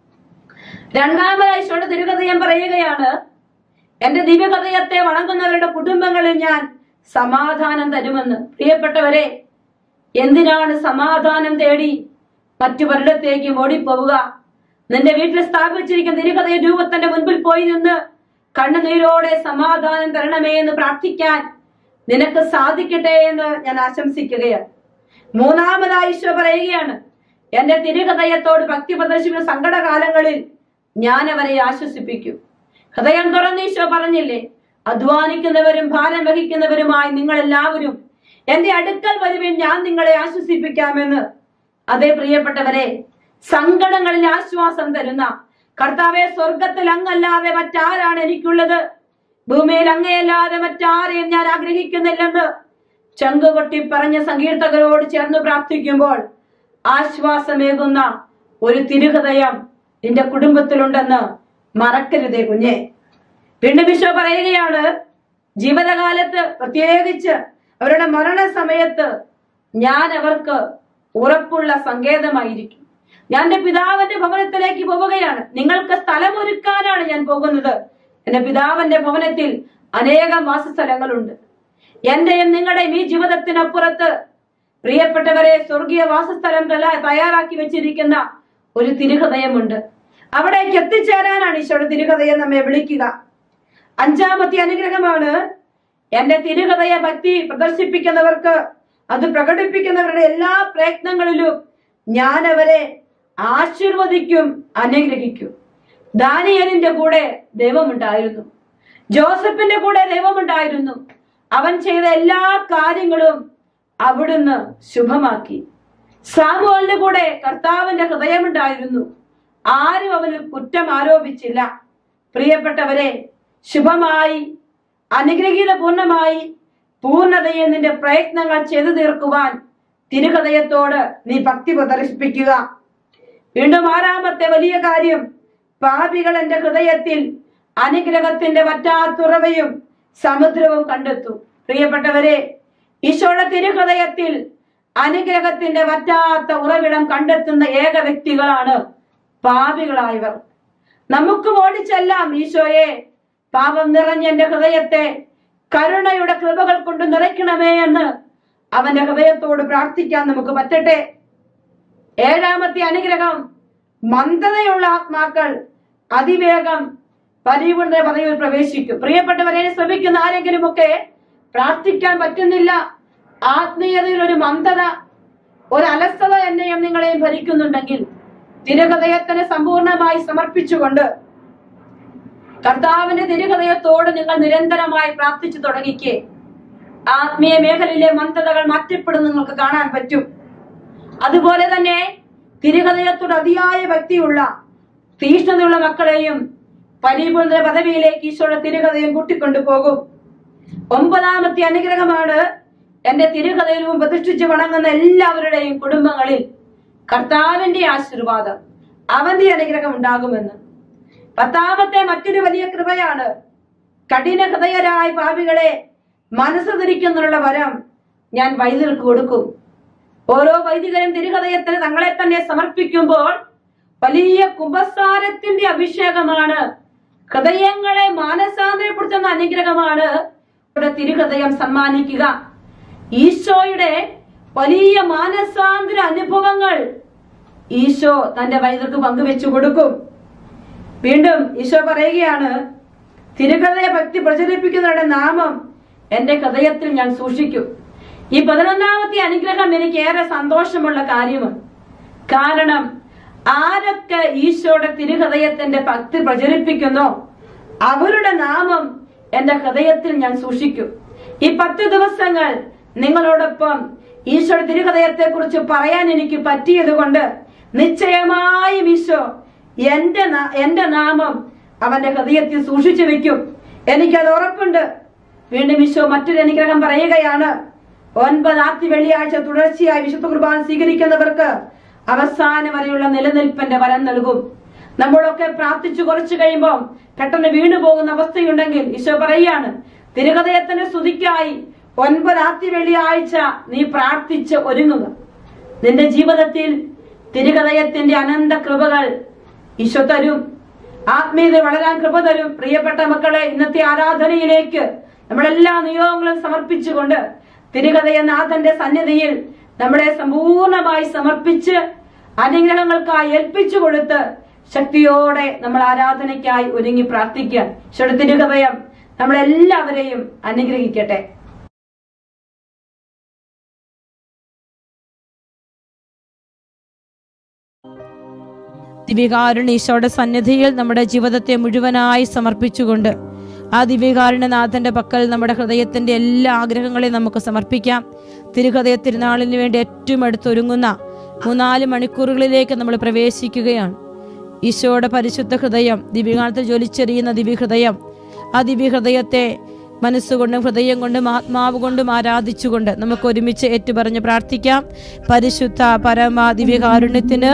രണ്ടാമതായി ഈശോയുടെ തിരുഹൃദയം പറയുകയാണ് എന്റെ ദിവ്യഹൃദയത്തെ വണങ്ങുന്നവരുടെ കുടുംബങ്ങളിൽ ഞാൻ സമാധാനം തരുമെന്ന് പ്രിയപ്പെട്ടവരെ എന്തിനാണ് സമാധാനം തേടി മറ്റു പലയിടത്തേക്കും ഓടിപ്പോവുക നിന്റെ വീട്ടിൽ സ്ഥാപിച്ചിരിക്കുന്ന തിരുഹൃദയ രൂപത്തിന്റെ മുൻപിൽ പോയി നിന്ന് കണ്ണുനീരോടെ സമാധാനം തരണമേ എന്ന് പ്രാർത്ഥിക്കാൻ നിനക്ക് സാധിക്കട്ടെ എന്ന് ഞാൻ ആശംസിക്കുകയാണ് മൂന്നാമതായി ഈശോ പറയുകയാണ് എന്റെ തിരുഹൃദയത്തോട് ഭക്തി പ്രദർശിക്കുന്ന സങ്കടകാലങ്ങളിൽ ഞാൻ അവരെ ആശ്വസിപ്പിക്കും ഹൃദയം തുറന്ന് ഈശോ പറഞ്ഞില്ലേ അധ്വാനിക്കുന്നവരും ഭാരം വഹിക്കുന്നവരുമായി നിങ്ങൾ എല്ലാവരും എന്റെ അടുക്കൽ വരുവിൻ ഞാൻ നിങ്ങളെ ആശ്വസിപ്പിക്കാമെന്ന് അതേ പ്രിയപ്പെട്ടവരെ സങ്കടങ്ങളിൽ ആശ്വാസം തരുന്ന കർത്താവെ സ്വർഗത്തിൽ അങ്ങല്ലാതെ മറ്റാരാണ് എനിക്കുള്ളത് ഭൂമിയിൽ അങ്ങയല്ലാതെ മറ്റാരെയും ഞാൻ ആഗ്രഹിക്കുന്നില്ലെന്ന് ചങ്കുകൊട്ടി പറഞ്ഞ സങ്കീർത്തകരോട് ചേർന്ന് പ്രാർത്ഥിക്കുമ്പോൾ ആശ്വാസമേകുന്ന ഒരു തിരുഹൃദയം നിന്റെ കുടുംബത്തിലുണ്ടെന്ന് മറക്കരുതേ കുഞ്ഞെ വീണ്ടും വിശ്വ പറയുകയാണ് ജീവിതകാലത്ത് പ്രത്യേകിച്ച് അവരുടെ മരണസമയത്ത് ഞാൻ അവർക്ക് ഉറപ്പുള്ള സങ്കേതമായിരിക്കും ഞാൻ എന്റെ പിതാവിന്റെ ഭവനത്തിലേക്ക് പോവുകയാണ് നിങ്ങൾക്ക് സ്ഥലമൊരുക്കാനാണ് ഞാൻ പോകുന്നത് എന്റെ പിതാവിന്റെ ഭവനത്തിൽ അനേകം വാസസ്ഥലങ്ങളുണ്ട് എന്റെയും നിങ്ങളുടെയും ഈ ജീവിതത്തിനപ്പുറത്ത് പ്രിയപ്പെട്ടവരെ സ്വർഗീയ വാസസ്ഥലം തല- തയ്യാറാക്കി വെച്ചിരിക്കുന്ന ഒരു തിരുഹൃദയമുണ്ട് അവിടേക്ക് എത്തിച്ചേരാനാണ് ഈശോയുടെ തിരുഹൃദയം നമ്മെ വിളിക്കുക അഞ്ചാമത്തെ അനുഗ്രഹമാണ് എന്റെ തിരുഹൃദയ ഭക്തി പ്രദർശിപ്പിക്കുന്നവർക്ക് അത് പ്രകടിപ്പിക്കുന്നവരുടെ എല്ലാ പ്രയത്നങ്ങളിലും ഞാൻ അവരെ ആശീർവദിക്കും അനുഗ്രഹിക്കും ദാനിയലിന്റെ കൂടെ ദൈവമുണ്ടായിരുന്നു ജോസഫിന്റെ കൂടെ ദൈവമുണ്ടായിരുന്നു അവൻ ചെയ്ത എല്ലാ കാര്യങ്ങളും അവിടുന്ന് ശുഭമാക്കി സാമുവലിന്റെ കൂടെ കർത്താവിന്റെ ഹൃദയമുണ്ടായിരുന്നു ആരും അവന് കുറ്റം ആരോപിച്ചില്ല പ്രിയപ്പെട്ടവരെ ശുഭമായി അനുഗ്രഹീത പൂർണ്ണമായി പൂർണ്ണതയെ നിന്റെ പ്രയത്നങ്ങൾ ചെയ്തു തീർക്കുവാൻ തിരുഹൃദയത്തോട് നീ ഭക്തി പ്രദർശിപ്പിക്കുക വീണ്ടും ആറാമത്തെ വലിയ കാര്യം പാപികൾ എന്റെ ഹൃദയത്തിൽ അനുഗ്രഹത്തിന്റെ വറ്റാത്തുറവയും സമുദ്രവും കണ്ടെത്തും പ്രിയപ്പെട്ടവരെ ഈശോയുടെ തിരുഹൃദയത്തിൽ അനുഗ്രഹത്തിന്റെ വറ്റാത്ത ഉറവിടം കണ്ടെത്തുന്ന ഏക വ്യക്തികളാണ് പാപികളായവർ നമുക്ക് ഓടിച്ചെല്ലാം ഈശോയെ പാപം നിറഞ്ഞ എന്റെ ഹൃദയത്തെ കരുണയുടെ കൃപകൾ കൊണ്ട് നിറയ്ക്കണമേ എന്ന് അവന്റെ ഹൃദയത്തോട് പ്രാർത്ഥിക്കാൻ നമുക്ക് പറ്റട്ടെ ഏഴാമത്തെ അനുഗ്രഹം മന്ദതയുള്ള ആത്മാക്കൾ അതിവേഗം പരിപൂർണ പദവിയിൽ പ്രവേശിക്കും പ്രിയപ്പെട്ടവരെ ശ്രമിക്കുന്ന ആരെങ്കിലും ഒക്കെ പ്രാർത്ഥിക്കാൻ പറ്റുന്നില്ല ആത്മീയതയിൽ ഒരു മന്ദത ഒരു അലസത എന്നെയും നിങ്ങളെയും ഭരിക്കുന്നുണ്ടെങ്കിൽ തിരുഹൃദയത്തിന് സമ്പൂർണമായി സമർപ്പിച്ചുകൊണ്ട് കർത്താവിന്റെ തിരുഹൃദയത്തോട് നിങ്ങൾ നിരന്തരമായി പ്രാർത്ഥിച്ചു തുടങ്ങിക്കേ ആത്മീയ മേഖലയിലെ മന്ദതകൾ മാറ്റപ്പെടുന്ന നിങ്ങൾക്ക് കാണാൻ പറ്റും അതുപോലെ തന്നെ തിരുഹൃദയത്തോട് അതിയായ ഭക്തിയുള്ള തീഷ്ണതയുള്ള മക്കളെയും പരിപൂർണ പദവിയിലേക്ക് ഈശോയുടെ തിരുഹൃദയം കൂട്ടിക്കൊണ്ടു പോകും ഒമ്പതാമത്തെ അനുഗ്രഹമാണ് എന്റെ തിരുഹൃദയവും പ്രതിഷ്ഠിച്ച് വണങ്ങുന്ന എല്ലാവരുടെയും കുടുംബങ്ങളിൽ കർത്താവിന്റെ ആശീർവാദം അവന്റെ അനുഗ്രഹം ഉണ്ടാകുമെന്ന് പത്താമത്തെ മറ്റൊരു വലിയ കൃപയാണ് കഠിന ഹൃദയരായ പാപികളെ മനസ്സ് തിരിക്കുന്നതിനുള്ള വരം ഞാൻ വൈദ്യർക്ക് കൊടുക്കും ഓരോ വൈദികരും തിരുഹൃദയത്തിന് തങ്ങളെ തന്നെ സമർപ്പിക്കുമ്പോൾ വലിയ കുമ്പസാരത്തിന്റെ അഭിഷേകമാണ് ഹൃദയങ്ങളെ മാനസാന്തരപ്പെടുത്തുന്ന അനുഗ്രഹമാണ് ഇവിടെ തിരുഹൃദയം സമ്മാനിക്കുക ഈശോയുടെ വലിയ മാനസാന്തര അനുഭവങ്ങൾ ഈശോ തന്റെ വൈദ്യർക്ക് പങ്കുവെച്ചു കൊടുക്കും വീണ്ടും ഈശോ പറയുകയാണ് തിരുഹൃദയ ഭക്തി പ്രചരിപ്പിക്കുന്നവരുടെ നാമം എന്റെ ഹൃദയത്തിൽ ഞാൻ സൂക്ഷിക്കും ഈ പതിനൊന്നാമത്തെ അനുഗ്രഹം എനിക്ക് ഏറെ സന്തോഷമുള്ള കാര്യമാണ് കാരണം ആരൊക്കെ ഈശോയുടെ തിരുഹൃദയത്തിന്റെ ഭക്തി പ്രചരിപ്പിക്കുന്നോ അവരുടെ നാമം എന്റെ ഹൃദയത്തിൽ ഞാൻ സൂക്ഷിക്കും ഈ പത്ത് ദിവസങ്ങൾ നിങ്ങളോടൊപ്പം ഈശോയുടെ തിരുഹൃദയത്തെ കുറിച്ച് പറയാൻ എനിക്ക് പറ്റിയത് കൊണ്ട് നിശ്ചയമായും ഈശോ എന്റെ നാ- എന്റെ നാമം അവന്റെ ഹൃദയത്തിൽ സൂക്ഷിച്ചു വെക്കും എനിക്കത് ഉറപ്പുണ്ട് വീണ്ടും ഈശോ മറ്റൊരു അനുഗ്രഹം പറയുകയാണ് ഒൻപത് ആദ്യ വെള്ളിയാഴ്ച തുടർച്ചയായി വിശുദ്ധ കുർബാന സ്വീകരിക്കുന്നവർക്ക് അവസാനം വരെയുള്ള നിലനിൽപ്പിന്റെ വരം നൽകും നമ്മളൊക്കെ പ്രാർത്ഥിച്ചു കുറച്ചു കഴിയുമ്പോൾ പെട്ടെന്ന് വീണു പോകുന്ന അവസ്ഥയുണ്ടെങ്കിൽ ഈശോ പറയാണ് തിരുഹൃദയത്തിന്റെ സ്തുതിക്കായി ഒൻപത് ആദ്യ വെള്ളിയാഴ്ച നീ പ്രാർത്ഥിച്ച് ഒരുങ്ങുക നിന്റെ ജീവിതത്തിൽ തിരുഹൃദയത്തിന്റെ അനന്ത കൃപകൾ ഈശോ തരും ആത്മീയത വളരാൻ കൃപ തരും പ്രിയപ്പെട്ട മക്കളെ ഇന്നത്തെ ആരാധനയിലേക്ക് നമ്മളെല്ലാ നിയോഗങ്ങളും സമർപ്പിച്ചുകൊണ്ട് തിരുഹൃദയനാഥന്റെ സന്നിധിയിൽ നമ്മളെ സമ്പൂർണമായി സമർപ്പിച്ച് അനുഗ്രഹങ്ങൾക്കായി ഏൽപ്പിച്ചു കൊടുത്ത് ശക്തിയോടെ നമ്മൾ ആരാധനയ്ക്കായി ഒരുങ്ങി പ്രാർത്ഥിക്കുക ഈശോയുടെ തിരുഹൃദയം നമ്മളെല്ലാവരെയും അനുഗ്രഹിക്കട്ടെ ദിവ്യകാരുണ്യ ഈശോയുടെ സന്നിധിയിൽ നമ്മുടെ ജീവിതത്തെ മുഴുവനായി സമർപ്പിച്ചുകൊണ്ട് ആ ദിവ്യകാരുണ്യനാഥന്റെ പക്കൽ നമ്മുടെ ഹൃദയത്തിന്റെ എല്ലാ ആഗ്രഹങ്ങളെയും നമുക്ക് സമർപ്പിക്കാം തിരുഹൃദയ തിരുനാളിന് വേണ്ടി ഏറ്റവും അടുത്തൊരുങ്ങുന്ന മൂന്നാല് മണിക്കൂറുകളിലേക്ക് നമ്മൾ പ്രവേശിക്കുകയാണ് ഈശോയുടെ പരിശുദ്ധ ഹൃദയം ദിവ്യകാലത്തിൽ ജ്വലിച്ചെറിയുന്ന ദിവ്യഹൃദയം ആ ദിവ്യഹൃദയത്തെ മനസ്സുകൊണ്ടും ഹൃദയം കൊണ്ടും ആത്മാവ് കൊണ്ടും ആരാധിച്ചുകൊണ്ട് നമുക്ക് ഒരുമിച്ച് ഏറ്റുപറഞ്ഞ് പ്രാർത്ഥിക്കാം പരിശുദ്ധ പരമ ദിവ്യകാരുണ്യത്തിന്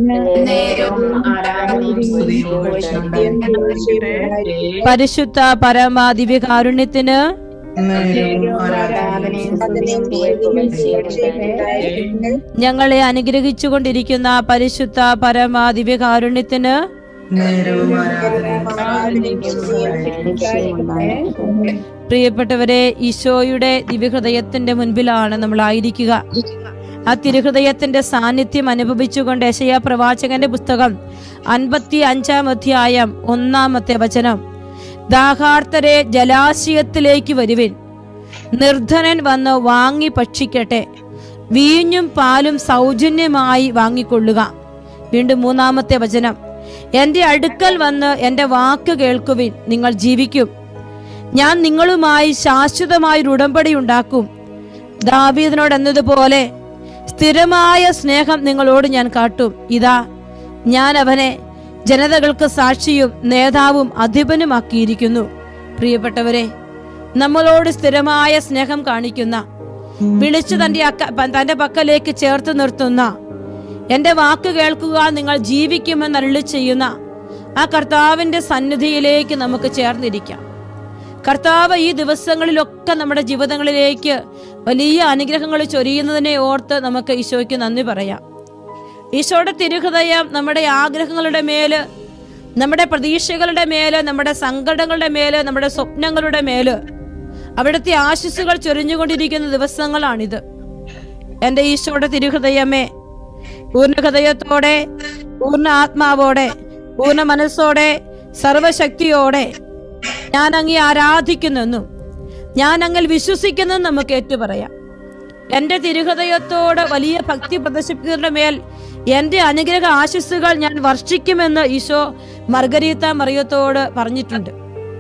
പരിശുദ്ധ പരമ ദിവ്യകാരുണ്യത്തിന് ഞങ്ങളെ അനുഗ്രഹിച്ചുകൊണ്ടിരിക്കുന്ന പരിശുദ്ധ പരമ ദിവ്യകാരുണ്യത്തിന് പ്രിയപ്പെട്ടവരെ ഈശോയുടെ ദിവ്യഹൃദയത്തിന്റെ മുൻപിലാണ് നമ്മൾ ആയിരിക്കുക ആ തിരുഹൃദയത്തിന്റെ സാന്നിധ്യം അനുഭവിച്ചുകൊണ്ട് യശയ പ്രവാചകന്റെ പുസ്തകം അൻപത്തി അഞ്ചാം അധ്യായം ഒന്നാമത്തെ വചനം ദാഹാർത്തരെ ജലാശയത്തിലേക്ക് വരുവിൻ നിർധനൻ വന്ന് വാങ്ങി ഭക്ഷിക്കട്ടെ വീഞ്ഞും പാലും സൗജന്യമായി വാങ്ങിക്കൊള്ളുക വീണ്ടും മൂന്നാമത്തെ വചനം എന്റെ അടുക്കൽ വന്ന് എന്റെ വാക്ക് കേൾക്കുവിൻ നിങ്ങൾ ജീവിക്കും ഞാൻ നിങ്ങളുമായി ശാശ്വതമായ ഒരു ഉടമ്പടി ഉണ്ടാക്കും ദാവീദിനോട് എന്നതുപോലെ സ്ഥിരമായ സ്നേഹം നിങ്ങളോട് ഞാൻ കാട്ടും ഇതാ ഞാൻ അവനെ ജനതകൾക്ക് സാക്ഷിയും നേതാവും അധിപനുമാക്കിയിരിക്കുന്നു പ്രിയപ്പെട്ടവരെ നമ്മളോട് സ്ഥിരമായ സ്നേഹം കാണിക്കുന്ന വിളിച്ചു തന്റെ അക്ക തന്റെ പക്കലേക്ക് ചേർത്ത് നിർത്തുന്ന എന്റെ വാക്ക് കേൾക്കുക നിങ്ങൾ ജീവിക്കുമെന്ന് അരുളി ചെയ്യുന്ന ആ കർത്താവിന്റെ സന്നിധിയിലേക്ക് നമുക്ക് ചേർന്നിരിക്കാം കർത്താവ് ഈ ദിവസങ്ങളിലൊക്കെ നമ്മുടെ ജീവിതങ്ങളിലേക്ക് വലിയ അനുഗ്രഹങ്ങൾ ചൊരിയുന്നതിനെ ഓർത്ത് നമുക്ക് ഈശോയ്ക്ക് നന്ദി പറയാം ഈശോയുടെ തിരുഹൃദയം നമ്മുടെ ആഗ്രഹങ്ങളുടെ മേല് നമ്മുടെ പ്രതീക്ഷകളുടെ മേല് നമ്മുടെ സങ്കടങ്ങളുടെ മേല് നമ്മുടെ സ്വപ്നങ്ങളുടെ മേല് അവിടുത്തെ ആശിസ്സുകൾ ചൊരിഞ്ഞുകൊണ്ടിരിക്കുന്ന ദിവസങ്ങളാണിത് എൻ്റെ ഈശോയുടെ തിരുഹൃദയമേ പൂർണ്ണ ഹൃദയത്തോടെ പൂർണ്ണ ആത്മാവോടെ പൂർണ്ണ മനസ്സോടെ സർവശക്തിയോടെ ഞാൻ അങ്ങേ ആരാധിക്കുന്നെന്നും ഞാൻ അങ്ങിൽ വിശ്വസിക്കുന്നെന്നും നമുക്ക് ഏറ്റുപറയാം എന്റെ തിരുഹൃദയത്തോട് വലിയ ഭക്തി പ്രദർശിപ്പിക്കുന്നതിന്റെ മേൽ എന്റെ അനുഗ്രഹ ആശിസ്സുകൾ ഞാൻ വർഷിക്കുമെന്ന് ഈശോ മർഗരീത്ത മറിയത്തോട് പറഞ്ഞിട്ടുണ്ട്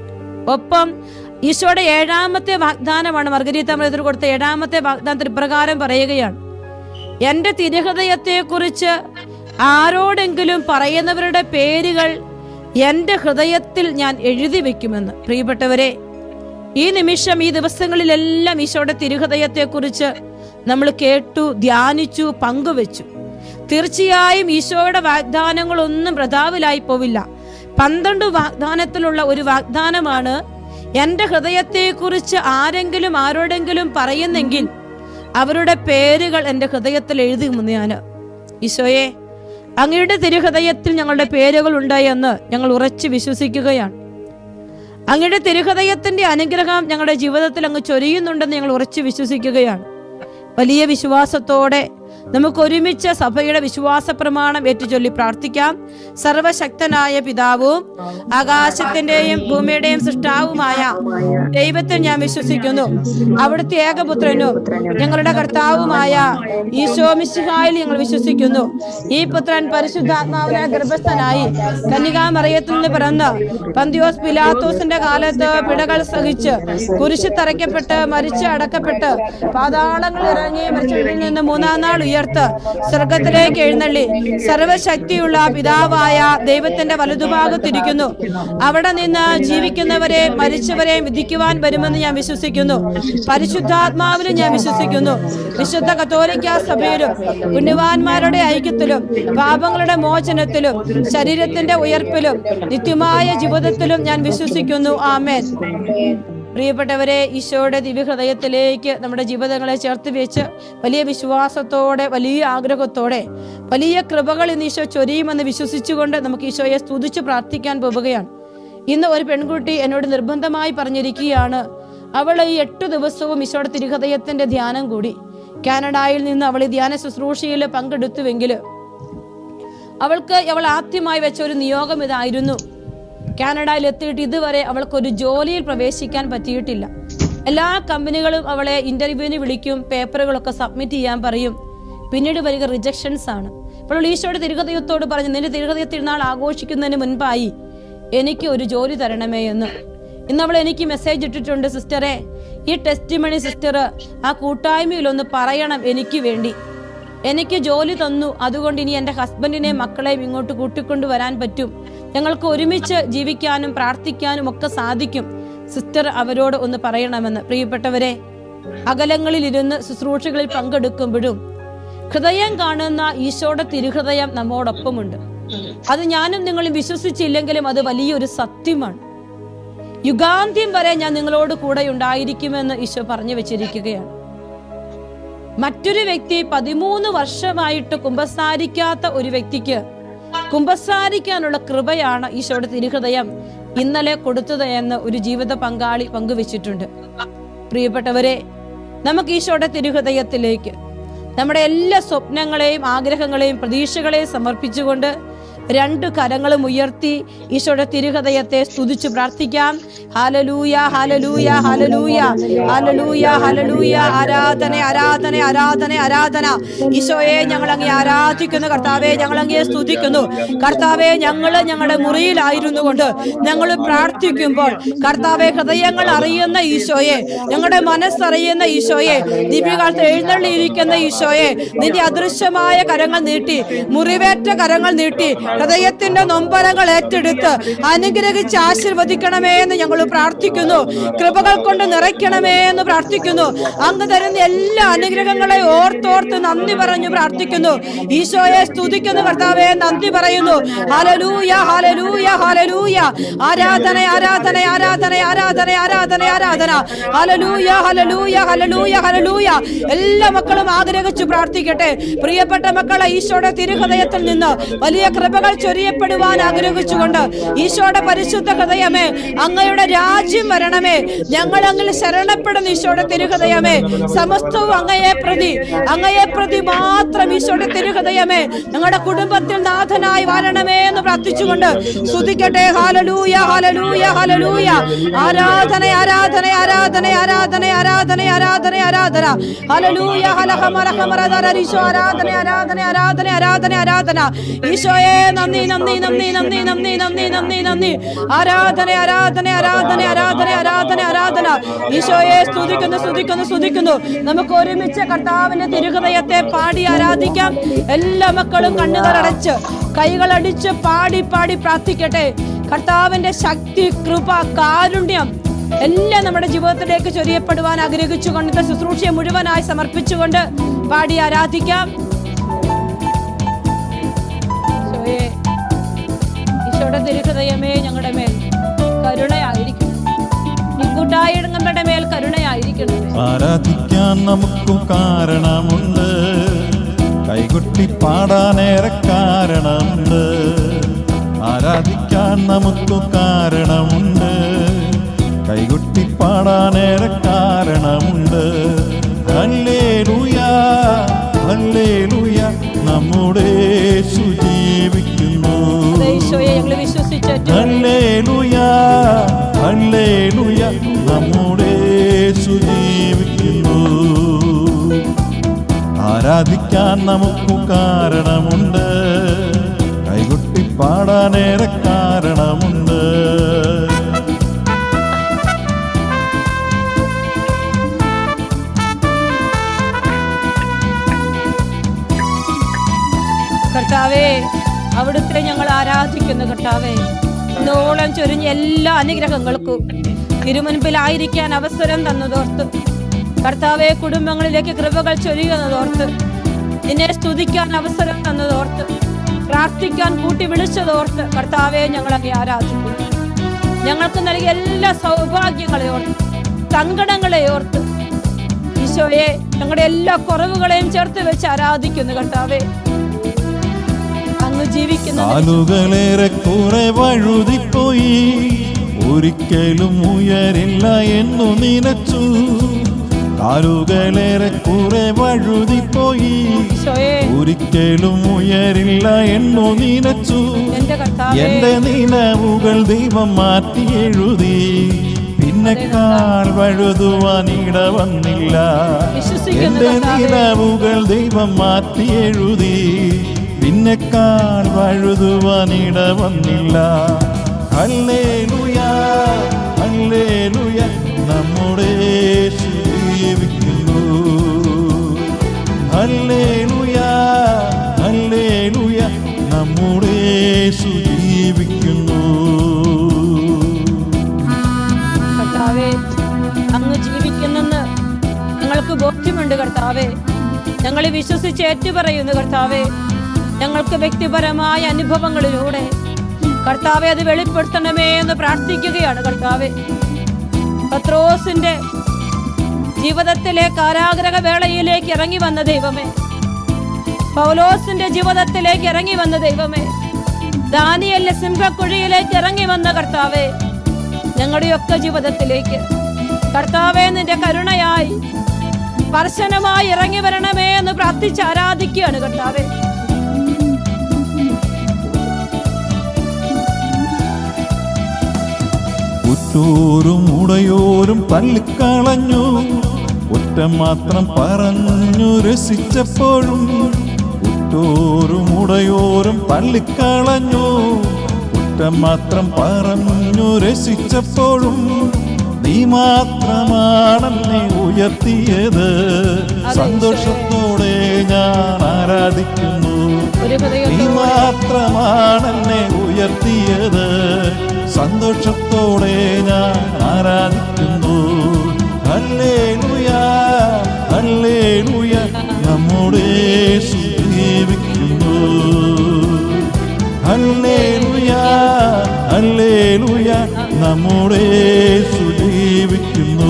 ഒപ്പം ഈശോയുടെ ഏഴാമത്തെ വാഗ്ദാനമാണ് മർഗരീത്ത മറിയത്തോട് കൊടുത്ത ഏഴാമത്തെ വാഗ്ദാനത്തിൽ ഇപ്രകാരം പറയുകയാണ് എന്റെ തിരുഹൃദയത്തെ കുറിച്ച് ആരോടെങ്കിലും പറയുന്നവരുടെ പേരുകൾ എന്റെ ഹൃദയത്തിൽ ഞാൻ എഴുതി വെക്കുമെന്ന് പ്രിയപ്പെട്ടവരെ ഈ നിമിഷം ഈ ദിവസങ്ങളിലെല്ലാം ഈശോയുടെ തിരുഹൃദയത്തെ കുറിച്ച് നമ്മൾ കേട്ടു ധ്യാനിച്ചു പങ്കുവെച്ചു തീർച്ചയായും ഈശോയുടെ വാഗ്ദാനങ്ങളൊന്നും പ്രതാവിലായി പോവില്ല പന്ത്രണ്ട് വാഗ്ദാനത്തിലുള്ള ഒരു വാഗ്ദാനമാണ് എന്റെ ഹൃദയത്തെക്കുറിച്ച് ആരെങ്കിലും ആരോടെങ്കിലും പറയുന്നെങ്കിൽ അവരുടെ പേരുകൾ എൻ്റെ ഹൃദയത്തിൽ എഴുതുമെന്ന് ഞാൻ ഈശോയെ അങ്ങയുടെ തിരുഹൃദയത്തിൽ ഞങ്ങളുടെ പേരുകൾ ഉണ്ട് എന്ന് ഞങ്ങൾ ഉറച്ചു വിശ്വസിക്കുകയാണ് അങ്ങയുടെ തിരുഹൃദയത്തിന്റെ അനുഗ്രഹം ഞങ്ങളുടെ ജീവിതത്തിൽ അങ്ങ് ചൊരിയുന്നുണ്ടെന്ന് ഞങ്ങൾ ഉറച്ചു വിശ്വസിക്കുകയാണ് വലിയ വിശ്വാസത്തോടെ നമുക്ക് ഒരുമിച്ച് സഭയുടെ വിശ്വാസ പ്രമാണം ഏറ്റുചൊല്ലി പ്രാർത്ഥിക്കാം സർവശക്തനായ പിതാവും ആകാശത്തിന്റെയും ഭൂമിയുടെയും സൃഷ്ടാവുമായ ദൈവത്തിൽ ഞാൻ വിശ്വസിക്കുന്നു അവിടുത്തെ ഏകപുത്രനും ഞങ്ങളുടെ കർത്താവുമായ ഈശോ മിശിഹായിൽ ഞങ്ങൾ വിശ്വസിക്കുന്നു ഈ പുത്രൻ പരിശുദ്ധാത്മാവിനെ ഗർഭസ്ഥനായി കന്യകാമറിയത്തിൽ നിന്ന് പിറന്ന് പന്തിയോസ് പിലാത്തോസിന്റെ കാലത്ത് പിടകൾ സഹിച്ച് കുരിശ് തറയ്ക്കപ്പെട്ട് മരിച്ച് അടക്കപ്പെട്ട് പാതാളങ്ങൾ ഇറങ്ങി മരിച്ചവരിൽ നിന്ന് മൂന്നാം നാൾ ഉയർന്നു ഉയർത്ത് സ്വർഗത്തിലേക്ക് എഴുന്നള്ളി സർവശക്തിയുള്ള പിതാവായ ദൈവത്തിന്റെ വലതുഭാഗത്തിരിക്കുന്നു അവിടെ നിന്ന് ജീവിക്കുന്നവരെ മരിച്ചവരെ വിധിക്കുവാൻ വരുമെന്ന് ഞാൻ വിശ്വസിക്കുന്നു പരിശുദ്ധാത്മാവിലും ഞാൻ വിശ്വസിക്കുന്നു വിശുദ്ധ കത്തോലിക്ക സഭയിലും പുണ്യവാന്മാരുടെ ഐക്യത്തിലും പാപങ്ങളുടെ മോചനത്തിലും ശരീരത്തിന്റെ ഉയർപ്പിലും നിത്യമായ ജീവിതത്തിലും ഞാൻ വിശ്വസിക്കുന്നു ആമേൻ പ്രിയപ്പെട്ടവരെ ഈശോയുടെ ദിവ്യഹൃദയത്തിലേക്ക് നമ്മുടെ ജീവിതങ്ങളെ ചേർത്ത് വെച്ച് വലിയ വിശ്വാസത്തോടെ വലിയ ആഗ്രഹത്തോടെ വലിയ കൃപകൾ ഇന്ന് ഈശോ ചൊരിയുമെന്ന് വിശ്വസിച്ചുകൊണ്ട് നമുക്ക് ഈശോയെ സ്തുതിച്ച് പ്രാർത്ഥിക്കാൻ പോവുകയാണ് ഇന്ന് ഒരു പെൺകുട്ടി എന്നോട് നിർബന്ധമായി പറഞ്ഞിരിക്കുകയാണ് അവൾ ഈ എട്ടു ദിവസവും ഈശോയുടെ തിരുഹൃദയത്തിന്റെ ധ്യാനം കൂടി കാനഡയിൽ നിന്ന് അവൾ ഈ ധ്യാന ശുശ്രൂഷയിൽ പങ്കെടുത്തുവെങ്കിൽ അവൾക്ക് അവൾ ആദ്യമായി വെച്ച ഒരു നിയോഗം ഇതായിരുന്നു കാനഡയിൽ എത്തിയിട്ട് ഇതുവരെ അവൾക്കൊരു ജോലിയിൽ പ്രവേശിക്കാൻ പറ്റിയിട്ടില്ല എല്ലാ കമ്പനികളും അവളെ ഇന്റർവ്യൂവിന് വിളിക്കും പേപ്പറുകളൊക്കെ സബ്മിറ്റ് ചെയ്യാൻ പറയും പിന്നീട് വരിക റിജക്ഷൻസ് ആണ് അപ്പോൾ ഈശോയുടെ തിരുഹൃദയത്തോട് പറഞ്ഞു നിന്റെ തിരുഹൃദയ തിരുനാൾ ആഘോഷിക്കുന്നതിന് മുൻപായി എനിക്ക് ഒരു ജോലി തരണമേ എന്ന് ഇന്ന് അവൾ എനിക്ക് മെസ്സേജ് ഇട്ടിട്ടുണ്ട് സിസ്റ്ററെ ഈ ടെസ്റ്റ് മണി സിസ്റ്റർ ആ കൂട്ടായ്മയിൽ ഒന്ന് പറയണം എനിക്ക് വേണ്ടി എനിക്ക് ജോലി തന്നു അതുകൊണ്ട് ഇനി എൻ്റെ ഹസ്ബൻഡിനെയും മക്കളെയും ഇങ്ങോട്ട് കൂട്ടിക്കൊണ്ടു വരാൻ പറ്റും ഞങ്ങൾക്ക് ഒരുമിച്ച് ജീവിക്കാനും പ്രാർത്ഥിക്കാനും ഒക്കെ സാധിക്കും സിസ്റ്റർ അവരോട് ഒന്ന് പറയണമെന്ന് പ്രിയപ്പെട്ടവരെ അകലങ്ങളിൽ ഇരുന്ന് ശുശ്രൂഷകളിൽ പങ്കെടുക്കുമ്പോഴും ഹൃദയം കാണുന്ന ഈശോയുടെ തിരുഹൃദയം നമ്മോടൊപ്പമുണ്ട് അത് ഞാനും നിങ്ങളും വിശ്വസിച്ചില്ലെങ്കിലും അത് വലിയൊരു സത്യമാണ് യുഗാന്ത്യം വരെ ഞാൻ നിങ്ങളോട് കൂടെ ഉണ്ടായിരിക്കുമെന്ന് ഈശോ പറഞ്ഞു വെച്ചിരിക്കുകയാണ് മറ്റൊരു വ്യക്തി പതിമൂന്ന് വർഷമായിട്ട് കുമ്പസാരിക്കാത്ത ഒരു വ്യക്തിക്ക് കുമ്പസാരിക്കാനുള്ള കൃപയാണ് ഈശോയുടെ തിരുഹൃദയം ഇന്നലെ കൊടുത്തത് എന്ന് ഒരു ജീവിത പങ്കാളി പങ്കുവെച്ചിട്ടുണ്ട് പ്രിയപ്പെട്ടവരെ നമുക്ക് ഈശോയുടെ തിരുഹൃദയത്തിലേക്ക് നമ്മുടെ എല്ലാ സ്വപ്നങ്ങളെയും ആഗ്രഹങ്ങളെയും പ്രതീക്ഷകളെയും സമർപ്പിച്ചുകൊണ്ട് രണ്ട് കരങ്ങളും ഉയർത്തി ഈശോയുടെ തിരുഹൃദയത്തെ സ്തുതിച്ചു പ്രാർത്ഥിക്കാം ഹാലലൂയ ഹാലലൂയ ഹാലലൂയ ഹാലലൂയ ഹാലലൂയ ആരാധന ആരാധന ആരാധന ആരാധന ഈശോയെ ഞങ്ങൾ അങ്ങേ ആരാധിക്കുന്നു കർത്താവെ ഞങ്ങൾ അങ്ങേ സ്തുതിക്കുന്നു കർത്താവെ ഞങ്ങൾ ഞങ്ങളുടെ മുറിയിലായിരുന്നു കൊണ്ട് ഞങ്ങൾ പ്രാർത്ഥിക്കുമ്പോൾ കർത്താവെ ഹൃദയങ്ങൾ അറിയുന്ന ഈശോയെ ഞങ്ങളുടെ മനസ്സറിയുന്ന ഈശോയെ ദിവ്യകാലത്ത് എഴുന്നള്ളിയിരിക്കുന്ന ഈശോയെ നിന്റെ അദൃശ്യമായ കരങ്ങൾ നീട്ടി മുറിവേറ്റ കരങ്ങൾ നീട്ടി ഹൃദയത്തിന്റെ നൊമ്പരങ്ങൾ ഏറ്റെടുത്ത് അനുഗ്രഹിച്ച് ആശീർവദിക്കണമേ എന്ന് ഞങ്ങൾ പ്രാർത്ഥിക്കുന്നു കൃപകൾ കൊണ്ട് നിറയ്ക്കണമേ എന്ന് പ്രാർത്ഥിക്കുന്നു അങ്ങ് തരുന്ന എല്ലാ അനുഗ്രഹങ്ങളെ ഓർത്തോർത്ത് നന്ദി പറഞ്ഞു പ്രാർത്ഥിക്കുന്നു ഈശോയെ സ്തുതിക്കുന്നു കർത്താവെ നന്ദി പറയുന്നു ഹാലലൂയ ഹാലലൂയ ഹാലലൂയ ആരാധന ആരാധന ആരാധന ആരാധന ആരാധന ആരാധന ഹാലലൂയ ഹലലൂയ ഹലലൂയ ഹലലൂയ എല്ലാ മക്കളും ആഗ്രഹിച്ചു പ്രാർത്ഥിക്കട്ടെ പ്രിയപ്പെട്ട മക്കളെ ഈശോയുടെ തിരുഹൃദയത്തിൽ നിന്ന് വലിയ കൃപകൾ ചൊരിയപ്പെടുവാൻ ആഗ്രഹിച്ചുകൊണ്ട് ഈശോയുടെ പരിശുദ്ധ ഹൃദയമേ അങ്ങയുടെ രാജ്യം വരണമേ ഞങ്ങൾ അങ്ങിൽ ശരണപ്പെടുന്ന ഈശോയുടെ തിരുഹൃദയമേ സമസ്തവും അങ്ങയെ പ്രതി അങ്ങയെ പ്രതി മാത്രം ഈശോയുടെ തിരുഹൃദയമേ ഞങ്ങളുടെ കുടുംബത്തിൽ നാഥനായി വാരണമേ എന്ന് പ്രാർത്ഥിച്ചുകൊണ്ട് സ്തുതിക്കട്ടെ ഹാലലൂയ ഹാലലൂയ ഹാലലൂയ ആരാധന ആരാധന ആരാധന ആരാധന ആരാധന ആരാധന ആരാധന ഹലലൂയ ഹലഹമലഹമരധരീശോ ആരാധന ആരാധന ആരാധന ആരാധന ആരാധന ഈശോയെ നന്ദി നന്ദി നന്ദി നന്ദി നന്ദി നന്ദി നന്ദി നന്ദി ആരാധന ആരാധന ആരാധന ആരാധന ആരാധന ആരാധന ഈശോയെ സ്തുതിക്കുന്നു സ്തുതിക്കുന്നു സ്തുതിക്കുന്നു നമുക്ക് ഒരുമിച്ച് കർത്താവിന്റെ തിരുഹൃദയത്തെ പാടി ആരാധിക്കാം എല്ലാ മക്കളും കണ്ണുകളടച്ച് കൈകളടിച്ച് പാടി പാടി പ്രാർത്ഥിക്കട്ടെ കർത്താവിന്റെ ശക്തി കൃപ കാരുണ്യം എല്ലാം നമ്മുടെ ജീവിതത്തിലേക്ക് ചൊരിയപ്പെടുവാൻ ആഗ്രഹിച്ചുകൊണ്ട് ഇന്നത്തെ ശുശ്രൂഷയെ മുഴുവനായി സമർപ്പിച്ചുകൊണ്ട് പാടി ആരാധിക്കാം ഈശോയെ, ഈശോയുടെ തിരുഹൃദയമേ ഞങ്ങളുടെ മേൽ കരുണയായിരിക്കണം ഈ കൂട്ടായിടങ്ങളുടെ മേൽ കരുണയായിരിക്കണം ആരാധിക്കാൻ നമുക്കു കാരണമുണ്ട് കൈകൊട്ടി പാടാനേറെ കാരണമുണ്ട് ആരാധിക്കാൻ നമുക്കു കാരണമുണ്ട് കൈകൊട്ടി പാടാനേറെ കാരണമുണ്ട് ഹല്ലേലൂയ ഹല്ലേലൂയ നമ്മുടെ യേശു ജീവിക്കുന്നു അതെ ഈശോയെ ഞങ്ങൾ വിശ്വസിച്ചു ഹല്ലേലൂയ ഹല്ലേലൂയ നമ്മുടെ യേശു ജീവിക്കുന്നു ആരാധിക്കാൻ നമുക്കു കാരണമുണ്ട് കൈകൊട്ടി പാടാനേറെ കാരണമുണ്ട് ഈശോയെ അവിടുത്തെ ഞങ്ങൾ ആരാധിക്കുന്നു കർത്താവേ ഇന്നോളം ചൊരിഞ്ഞ എല്ലാ അനുഗ്രഹങ്ങൾക്കും തിരുമുൻപിലായിരിക്കാൻ അവസരം തന്നതോർത്ത് കർത്താവെ കുടുംബങ്ങളിലേക്ക് കൃപകൾ ചൊരിയുന്നതോർത്ത് നിന്നെ സ്തുതിക്കാൻ അവസരം തന്നതോർത്ത് പ്രാർത്ഥിക്കാൻ കൂട്ടി വിളിച്ചതോർത്ത് കർത്താവെ ഞങ്ങളെ ആരാധിക്കുന്നു ഞങ്ങൾക്ക് നൽകിയ എല്ലാ സൗഭാഗ്യങ്ങളെ ഓർത്ത് സങ്കടങ്ങളെ ഓർത്ത് ഈശോയെ ഞങ്ങളുടെ എല്ലാ കുറവുകളെയും ചേർത്ത് വെച്ച് ആരാധിക്കുന്നു കർത്താവെ അങ്ങ് ജീവിക്കുന്ന കാലുകളേറെ കുറെ വഴുതിപ്പോയി ഒരിക്കലും ഉയരില്ല എന്നു നിനച്ചു കാലുകളേറെ കുറെ വഴുതിപ്പോയി ഈശോയെ ഒരിക്കലും ഉയരില്ല എന്നു നിനച്ചു എന്റെ കർത്താവെ എന്റെ നിലവുകൾ ദൈവം മാറ്റി എഴുതി പിന്നെക്കാൾ വഴുതുവാൻ ഇട വന്നില്ല വിശ്വസിക്കുന്നു എന്റെ കർത്താവേ. നിലവുകൾ ദൈവം മാറ്റി എഴുതി പിന്നെക്കാൾ വഴുതുവാൻ ഇട വന്നില്ല ഹല്ലേലൂയ ഹല്ലേലൂയ നമ്മുടെ യേശു ജീവിക്കുന്നു ഹല്ലേലൂയ ഹല്ലേലൂയ നമ്മുടെ യേശു ജീവിക്കുന്നു കർത്താവെ അങ്ങ് ജീവിക്കുന്നെന്ന് ഞങ്ങൾക്ക് ബോധ്യമുണ്ട് കർത്താവെ ഞങ്ങൾ വിശ്വസിച്ച് ഏറ്റുപറയുന്നു കർത്താവെ ഞങ്ങൾക്ക് വ്യക്തിപരമായ അനുഭവങ്ങളിലൂടെ കർത്താവെ അത് വെളിപ്പെടുത്തണമേ എന്ന് പ്രാർത്ഥിക്കുകയാണ് കർത്താവെ പത്രോസിന്റെ ജീവിതത്തിലെ കാരാഗ്രഹ വേളയിലേക്ക് ഇറങ്ങി വന്ന ദൈവമേ പൗലോസിന്റെ ജീവിതത്തിലേക്ക് ഇറങ്ങി വന്ന ദൈവമേ ദാനിയലിന്റെ സിംഹക്കുഴിയിലേക്ക് ഇറങ്ങി വന്ന കർത്താവേ ഞങ്ങളുടെയൊക്കെ ജീവിതത്തിലേക്ക് കർത്താവേ നിന്റെ കരുണയായി സ്പർശനമായി ഇറങ്ങി വരണമേ എന്ന് പ്രാർത്ഥിച്ച് ആരാധിക്കുകയാണ് കർത്താവേ ഉറ്റോരും ഉടയോരും തള്ളിക്കളഞ്ഞു ഒറ്റ മാത്രം പറഞ്ഞു രസിച്ചപ്പോഴും ഉറ്റോരും ഉടയോരും തള്ളിക്കളഞ്ഞു ഒറ്റ മാത്രം പറഞ്ഞു രസിച്ചപ്പോഴും നീ മാത്രമാണെന്നെ ഉയർത്തിയത് സന്തോഷത്തോടെ ഞാൻ ആരാധിക്കുന്നു ഒരു നീ ഹൃദയത്തോടെ മാത്രമാണെന്നെ ഉയർത്തിയത് സന്തോഷത്തോടെ ഞാൻ ആരാധിക്കുന്നു ഹല്ലേലൂയ ഹല്ലേലൂയ നമ്മുടെ യേശു ജീവിക്കുന്നു ഹല്ലേലൂയ ഹല്ലേലൂയ നമ്മുടെ യേശു ജീവിക്കുന്നു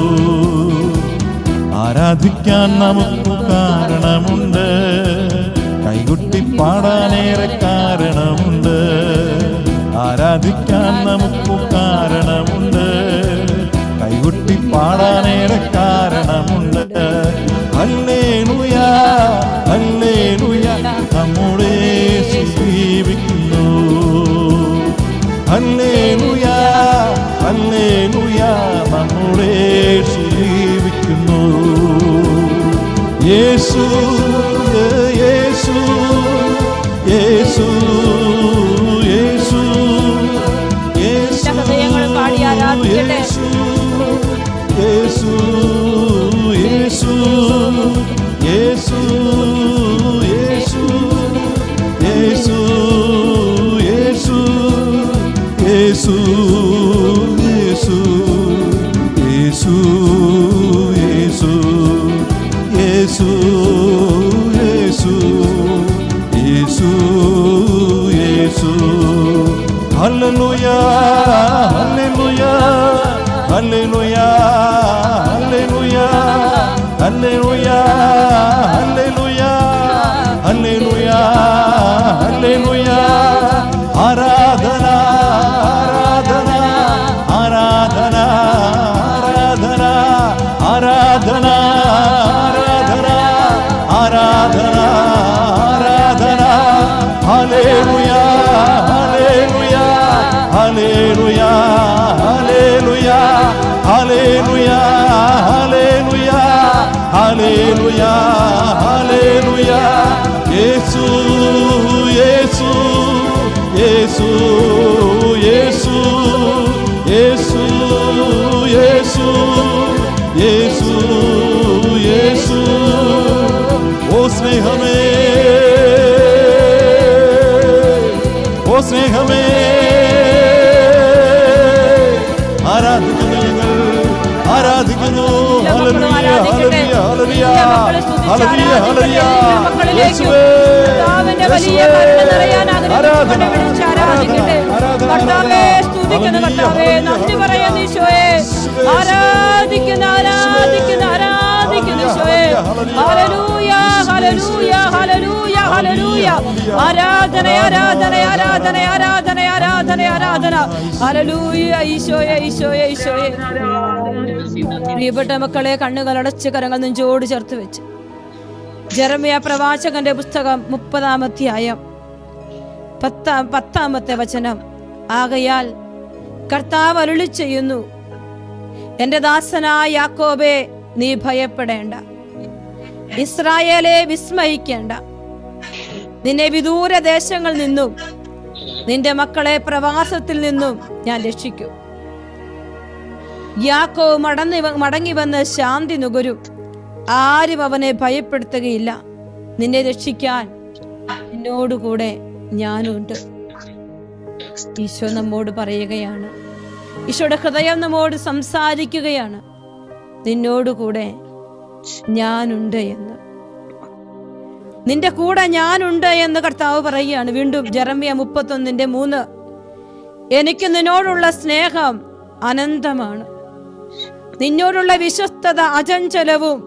ആരാധിക്കാൻ നമുക്ക് കാരണമുണ്ട് കൈകൊട്ടി പാടാനേറെ കാരണമുണ്ട് ആരാധിക്കാൻ നമുക്ക് കാരണമുണ്ട് കൈകൊട്ടി പാടാനേറെ കാരണമുണ്ട് ഹല്ലേലൂയ ഹല്ലേലൂയ നമ്മുടെ യേശു ജീവിക്കുന്നു ഹല്ലേലൂയ ഹല്ലേലൂയ നമ്മുടെ യേശു ജീവിക്കുന്നു യേശു യേശു യേശു യേശു യേശു ഹൃദയങ്ങളും പാടി ആരാധിക്കട്ടെ. യേശു യേശു യേശു യേശു യേശു യേശു യേശു യേശു യേശു യേശു യേശു യേശു യേശു യേശു ഹല്ലേലൂയ ഹല്ലേലൂയ ഹല്ലേലൂയ ഹല്ലേലൂയ ഹല്ലേലൂയ ഹല്ലേലൂയ ഹല്ലേലൂയ ഹല്ലേലൂയ ആരാധന ആരാധന ആരാധന ആരാധന ആരാധന ആരാധന ആരാധന ആരാധന ഹല്ലേലൂയ ഹല്ലേലൂയ ഹല്ലേലൂയ ഹല്ലേലൂയ ഹല്ലേലൂയ ഹല്ലേലൂയ ഹല്ലേലൂയ ഹല്ലേലൂയ യേശു യേശു യേശു യേശു യേശു യേശു യേശു യേശു ഓ സ്നേഹമേ സ്നേഹമേ ആരാധിക്കുന്നു ഞങ്ങൾ ആരാധിക്കുന്നു എല്ലാ മക്കളും ഹല്ലേലൂയ, ആരാധിക്കട്ടെ. ഹല്ലേലൂയ, എല്ലാ മക്കളും സ്തുതിച്ച് ഹല്ലേലൂയ, ആരാധിക്കട്ടെ. ഹല്ലേലൂയ. എല്ലാ മക്കളിലേക്കും യേശുവേ, കർത്താവിന്റെ വലിയ യേശുവേ. കരുണ നിറയാൻ ആഗ്രഹിച്ചുകൊണ്ട് ആരാധന, വിളിച്ച് ആരാധിക്കട്ടെ. ആരാധന, കർത്താവേ, ആരാധന. സ്തുതിക്കുന്നു ഹല്ലേലൂയ, കർത്താവേ, ഹല്ലേലൂയ, നന്ദി ഹല്ലേലൂയ. പറയുന്നു ഈശോയെ. യേശുവേ, ആരാധിക്കുന്നു ആരാധിക്കുന്നു ആരാധിക്കുന്നു ഈശോയെ. ഹല്ലേലൂയ, ഹല്ലേലൂയ, ഹല്ലേലൂയ, ഹല്ലേലൂയ. ആരാധന ആരാധന ആരാധന ആരാധന ആരാധന ആരാധന ഹല്ലേലൂയ ഈശോയെ ഈശോയെ ഈശോയെ പ്രിയപ്പെട്ട മക്കളെ കണ്ണുകളടച്ച് കരങ്ങൾ നെഞ്ചോട് ചേർത്ത് വെച്ച് ജെറമിയ പ്രവാചകന്റെ പുസ്തകം മുപ്പതാം അധ്യായം പത്താം പത്താമത്തെ വചനം ആകയാൽ കർത്താവ് അരുളി ചെയ്യുന്നു എന്റെ ദാസനായ യാക്കോബെ നീ ഭയപ്പെടേണ്ട ഇസ്രായേലെ വിസ്മയിക്കേണ്ട നിന്നെ വിദൂര ദേശങ്ങളിൽ നിന്നും നിന്റെ മക്കളെ പ്രവാസത്തിൽ നിന്നും ഞാൻ രക്ഷിക്കും യാക്കോ മടങ്ങി വ- മടങ്ങി വന്ന് ശാന്തി നുകരും ആരും അവനെ ഭയപ്പെടുത്തുകയില്ല നിന്നെ രക്ഷിക്കാൻ നിന്നോടുകൂടെ ഞാനുണ്ട് ഈശോ നമ്മോട് പറയുകയാണ് ഈശോയുടെ ഹൃദയം നമ്മോട് സംസാരിക്കുകയാണ് നിന്നോടുകൂടെ ഞാനുണ്ട് എന്ന് നിന്റെ കൂടെ ഞാനുണ്ട് എന്ന് കർത്താവ് പറയുകയാണ് വീണ്ടും ജെറമിയ മുപ്പത്തൊന്നിന്റെ മൂന്ന് എനിക്ക് നിന്നോടുള്ള സ്നേഹം അനന്തമാണ് നിന്നോടുള്ള വിശ്വസ്തത അചഞ്ചലവും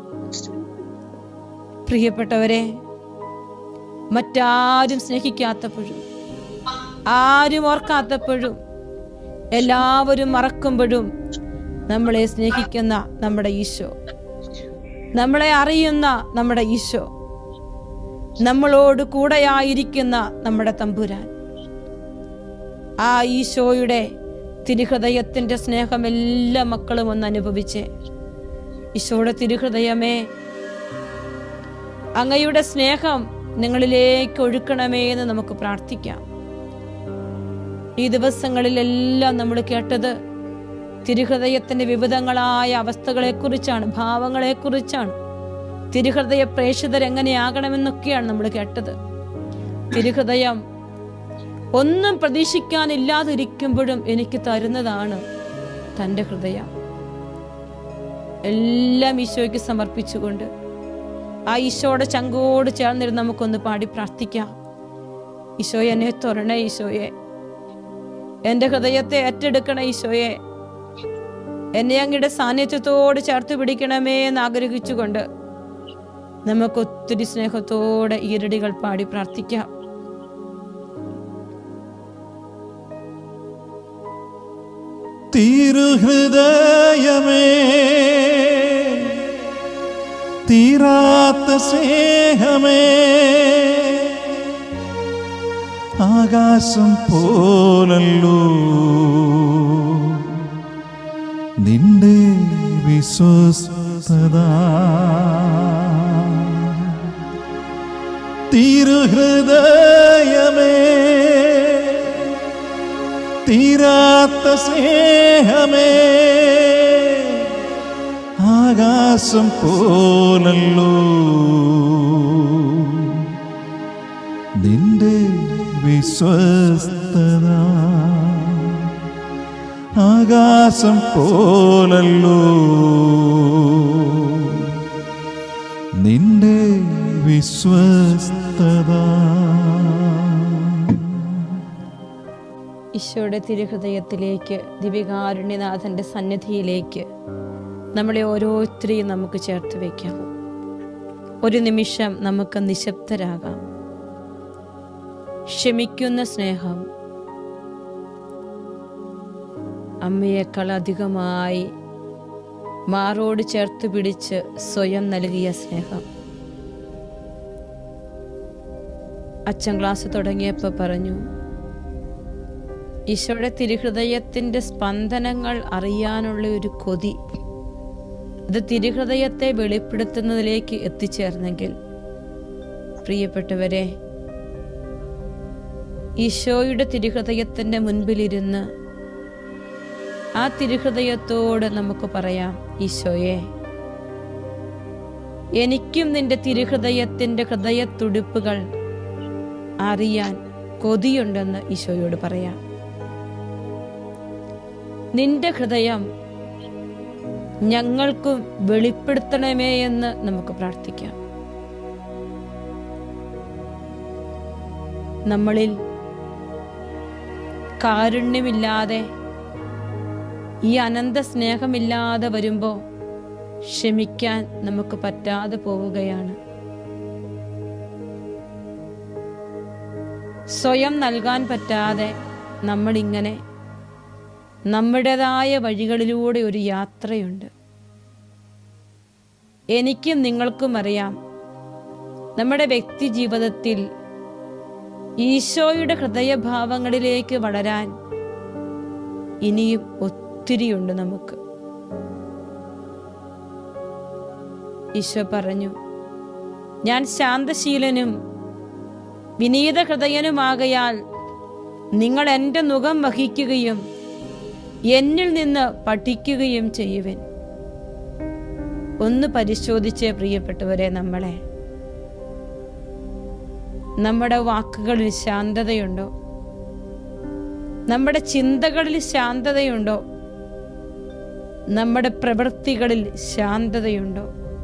പ്രിയപ്പെട്ടവരെ മറ്റാരും സ്നേഹിക്കാത്തപ്പോഴും ആരും ഓർക്കാത്തപ്പോഴും എല്ലാവരും മറക്കുമ്പോഴും നമ്മളെ സ്നേഹിക്കുന്ന നമ്മുടെ ഈശോ നമ്മളെ അറിയുന്ന നമ്മുടെ ഈശോ നമ്മളോട് കൂടെയായിരിക്കുന്ന നമ്മുടെ തമ്പുരാൻ ആ ഈശോയുടെ തിരുഹൃദയത്തിന്റെ സ്നേഹം എല്ലാ മക്കളും ഒന്ന് അനുഭവിച്ചേ ഈശോയുടെ തിരുഹൃദയമേ അങ്ങയുടെ സ്നേഹം നിങ്ങളിലേക്ക് ഒഴുക്കണമേ എന്ന് നമുക്ക് പ്രാർത്ഥിക്കാം ഈ ദിവസങ്ങളിലെല്ലാം നമ്മൾ കേട്ടത് തിരുഹൃദയത്തിന്റെ വിവിധങ്ങളായ അവസ്ഥകളെക്കുറിച്ചാണ് ഭാവങ്ങളെക്കുറിച്ചാണ് തിരുഹൃദയ പ്രേക്ഷിതർ എങ്ങനെയാകണമെന്നൊക്കെയാണ് നമ്മൾ കേട്ടത് തിരുഹൃദയം ഒന്നും പ്രതീക്ഷിക്കാനില്ലാതിരിക്കുമ്പോഴും എനിക്ക് തരുന്നതാണ് തൻ്റെ ഹൃദയം എല്ലാം ഈശോയ്ക്ക് സമർപ്പിച്ചുകൊണ്ട് ആ ഈശോയുടെ ചങ്കോട് ചേർന്നിരുന്ന് നമുക്കൊന്ന് പാടി പ്രാർത്ഥിക്കാം ഈശോയെ എന്നെ തുറണേ ഈശോയെ എൻ്റെ ഹൃദയത്തെ ഏറ്റെടുക്കണേ ഈശോയെ എന്നെ അങ്ങയുടെ സാന്നിധ്യത്തോട് ചേർത്ത് പിടിക്കണമേ എന്ന് ആഗ്രഹിച്ചുകൊണ്ട് നമുക്ക് ഒത്തിരി സ്നേഹത്തോടെ ഈരടികൾ പാടി പ്രാർത്ഥിക്കാം തിരുഹൃദയമേ തീരാത്ത സ്നേഹമേ ആകാശം പോലല്ലോ നിന്റെ വിശ്വസ്തത തിരുഹൃദയമേ തീരാത്ത സ്നേഹമേ ആകാശം പോലല്ലോ നിന്റെ വിശ്വസ്തത ആകാശം പോലല്ലോ നിന്റെ വിശ്വസ്തത ഈശോയുടെ തിരുഹൃദയത്തിലേക്ക് ദിവികാരുണ്യനാഥന്റെ സന്നിധിയിലേക്ക് നമ്മളെ ഓരോരുത്തരെയും നമുക്ക് ചേർത്ത് വയ്ക്കാം ഒരു നിമിഷം നമുക്ക് നിശബ്ദരാകാം ക്ഷമിക്കുന്ന സ്നേഹം അമ്മയേക്കാൾ അധികമായി മാറോട് ചേർത്ത് പിടിച്ച് സ്വയം നൽകിയ സ്നേഹം അച്ഛൻ ക്ലാസ് തുടങ്ങിയപ്പോൾ പറഞ്ഞു ഈശോയുടെ തിരുഹൃദയത്തിൻ്റെ സ്പന്ദനങ്ങൾ അറിയാനുള്ള ഒരു കൊതി അത് തിരുഹൃദയത്തെ വെളിപ്പെടുത്തുന്നതിലേക്ക് എത്തിച്ചേർന്നെങ്കിൽ പ്രിയപ്പെട്ടവരെ ഈശോയുടെ തിരുഹൃദയത്തിൻ്റെ മുൻപിലിരുന്ന് ആ തിരുഹൃദയത്തോട് നമുക്ക് പറയാം ഈശോയെ എനിക്കും നിന്റെ തിരുഹൃദയത്തിൻ്റെ ഹൃദയത്തുടിപ്പുകൾ അറിയാൻ കൊതിയുണ്ടെന്ന് ഈശോയോട് പറയാം നിന്റെ ഹൃദയം ഞങ്ങൾക്കും വെളിപ്പെടുത്തണമേ എന്ന് നമുക്ക് പ്രാർത്ഥിക്കാം നമ്മളിൽ കാരുണ്യമില്ലാതെ ഈ അനന്ത സ്നേഹമില്ലാതെ വരുമ്പോൾ ക്ഷമിക്കാൻ നമുക്ക് പറ്റാതെ പോവുകയാണ് സ്വയം നൽകാൻ പറ്റാതെ നമ്മളിങ്ങനെ നമ്മുടേതായ വഴികളിലൂടെ ഒരു യാത്രയുണ്ട് എനിക്കും നിങ്ങൾക്കും അറിയാം നമ്മുടെ വ്യക്തി ജീവിതത്തിൽ ഈശോയുടെ ഹൃദയഭാവങ്ങളിലേക്ക് വളരാൻ ഇനിയും ഒത്തിരിയുണ്ട് നമുക്ക് ഈശോ പറഞ്ഞു ഞാൻ ശാന്തശീലനും വിനീത ഹൃദയനുമാകയാൽ നിങ്ങൾ എൻ്റെ മുഖം വഹിക്കുകയും എന്നിൽ നിന്ന് പഠിക്കുകയും ചെയ്യുവൻ ഒന്ന് പരിശോധിച്ചേ പ്രിയപ്പെട്ടവരെ നമ്മളെ നമ്മുടെ വാക്കുകളിൽ ശാന്തതയുണ്ടോ നമ്മുടെ ചിന്തകളിൽ ശാന്തതയുണ്ടോ നമ്മുടെ പ്രവൃത്തികളിൽ ശാന്തതയുണ്ടോ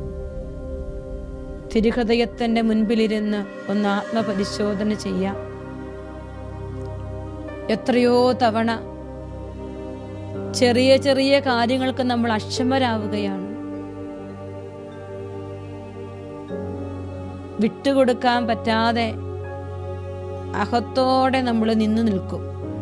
തിരുഹൃദയത്തിന്റെ മുൻപിലിരുന്ന് ഒന്ന് ആത്മപരിശോധന ചെയ്യാം എത്രയോ തവണ ചെറിയ ചെറിയ കാര്യങ്ങൾക്ക് നമ്മൾ അക്ഷമരാവുകയാണ് വിട്ടുകൊടുക്കാൻ പറ്റാതെ അഹത്തോടെ നമ്മൾ നിന്നു നിൽക്കും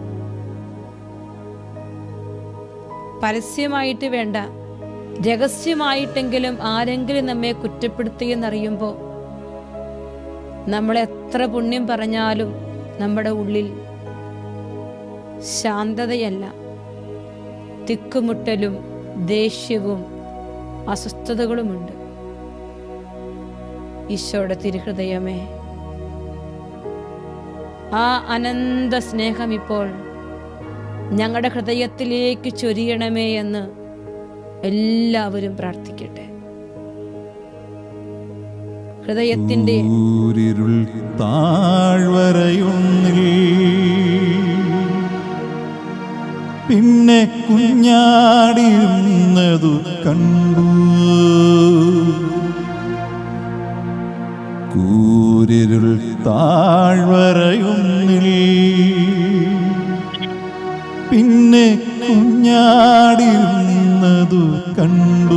പരസ്യമായിട്ട് വേണ്ട രഹസ്യമായിട്ടെങ്കിലും ആരെങ്കിലും നമ്മെ കുറ്റപ്പെടുത്തിയെന്നറിയുമ്പോൾ നമ്മൾ എത്ര പുണ്യം പറഞ്ഞാലും നമ്മുടെ ഉള്ളിൽ ശാന്തതയല്ല തിക്കുമുട്ടലും ദേഷ്യവും അസ്വസ്ഥതകളുമുണ്ട് ഈശോയുടെ തിരുഹൃദയമേ ആ അനന്ത സ്നേഹം ഇപ്പോൾ ഞങ്ങളുടെ ഹൃദയത്തിലേക്ക് ചൊരിയണമേ എന്ന് എല്ലാവരും പ്രാർത്ഥിക്കട്ടെ ഹൃദയത്തിന്റെ ഊരിരുൾ താഴ്വരയൊന്നിൽ പിന്നെ കുഞ്ഞാടിയുന്നതു കണ്ടു കൂരിരുൾ താഴ്വരയൊന്നിൽ പിന്നെ കുഞ്ഞാടിയുന്നതു കണ്ടു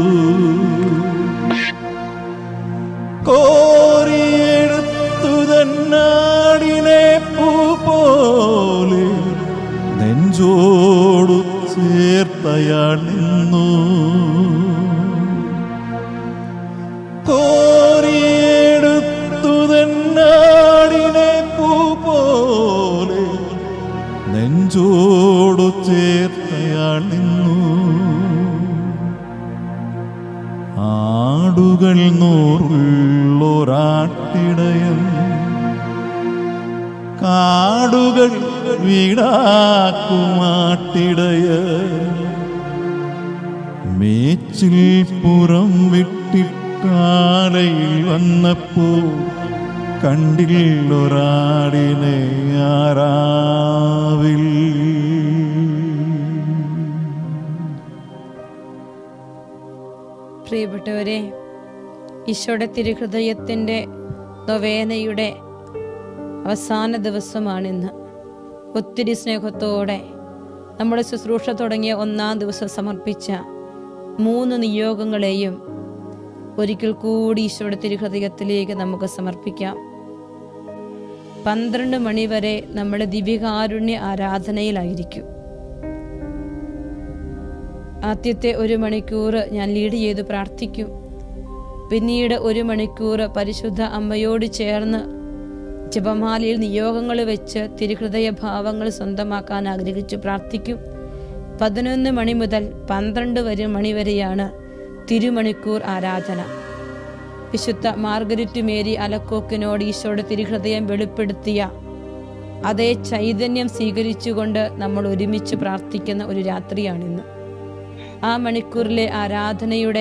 കോരിയെടുത്തു തന്നാടിനെ പൂ പോലെ നെഞ്ചോടു ചേർത്തയാൾ നിന്നു കോരിയെടുത്തു തന്നാടിനെ പൂ പോലെ നെഞ്ചോടു ചേർത്തയാൾ നിന്നു ആടുകൾ നൂറുള്ളൊരാട്ടിടയൻ കാടുകൾ വീടാക്കുമാട്ടിടയ മേച്ചിൽ പുറം വിട്ടിട്ടാലയിൽ വന്നപ്പോ കണ്ടില്ലൊരാടിനെ ആരാവിൽ പ്രിയപ്പെട്ടവരെ ഈശോയുടെ തിരുഹൃദയത്തിൻ്റെ നൊവേനയുടെ അവസാന ദിവസമാണിന്ന് ഒത്തിരി സ്നേഹത്തോടെ നമ്മുടെ ശുശ്രൂഷ തുടങ്ങിയ ഒന്നാം ദിവസം സമർപ്പിച്ച മൂന്ന് നിയോഗങ്ങളെയും ഒരിക്കൽ കൂടി ഈശോയുടെ തിരുഹൃദയത്തിലേക്ക് നമുക്ക് സമർപ്പിക്കാം പന്ത്രണ്ട് മണി വരെ നമ്മുടെ ദിവ്യകാരുണ്യ ആരാധനയിലായിരിക്കും ആദ്യത്തെ ഒരു മണിക്കൂർ ഞാൻ ലീഡ് ചെയ്ത് പ്രാർത്ഥിക്കും പിന്നീട് ഒരു മണിക്കൂർ പരിശുദ്ധ അമ്മയോട് ചേർന്ന് ജപമാലയിൽ നിയോഗങ്ങൾ വെച്ച് തിരുഹൃദയ ഭാവങ്ങൾ സ്വന്തമാക്കാൻ ആഗ്രഹിച്ചു പ്രാർത്ഥിക്കും പതിനൊന്ന് മണി മുതൽ പന്ത്രണ്ട് വരെ മണി വരെയാണ് തിരുമണിക്കൂർ ആരാധന വിശുദ്ധ മാർഗരറ്റ് മേരി അലക്കോക്കിനോട് ഈശോയുടെ തിരുഹൃദയം വെളിപ്പെടുത്തിയ അതേ ചൈതന്യം സ്വീകരിച്ചുകൊണ്ട് നമ്മൾ ഒരുമിച്ച് പ്രാർത്ഥിക്കുന്ന ഒരു രാത്രിയാണിന്ന് ആ മണിക്കൂറിലെ ആരാധനയുടെ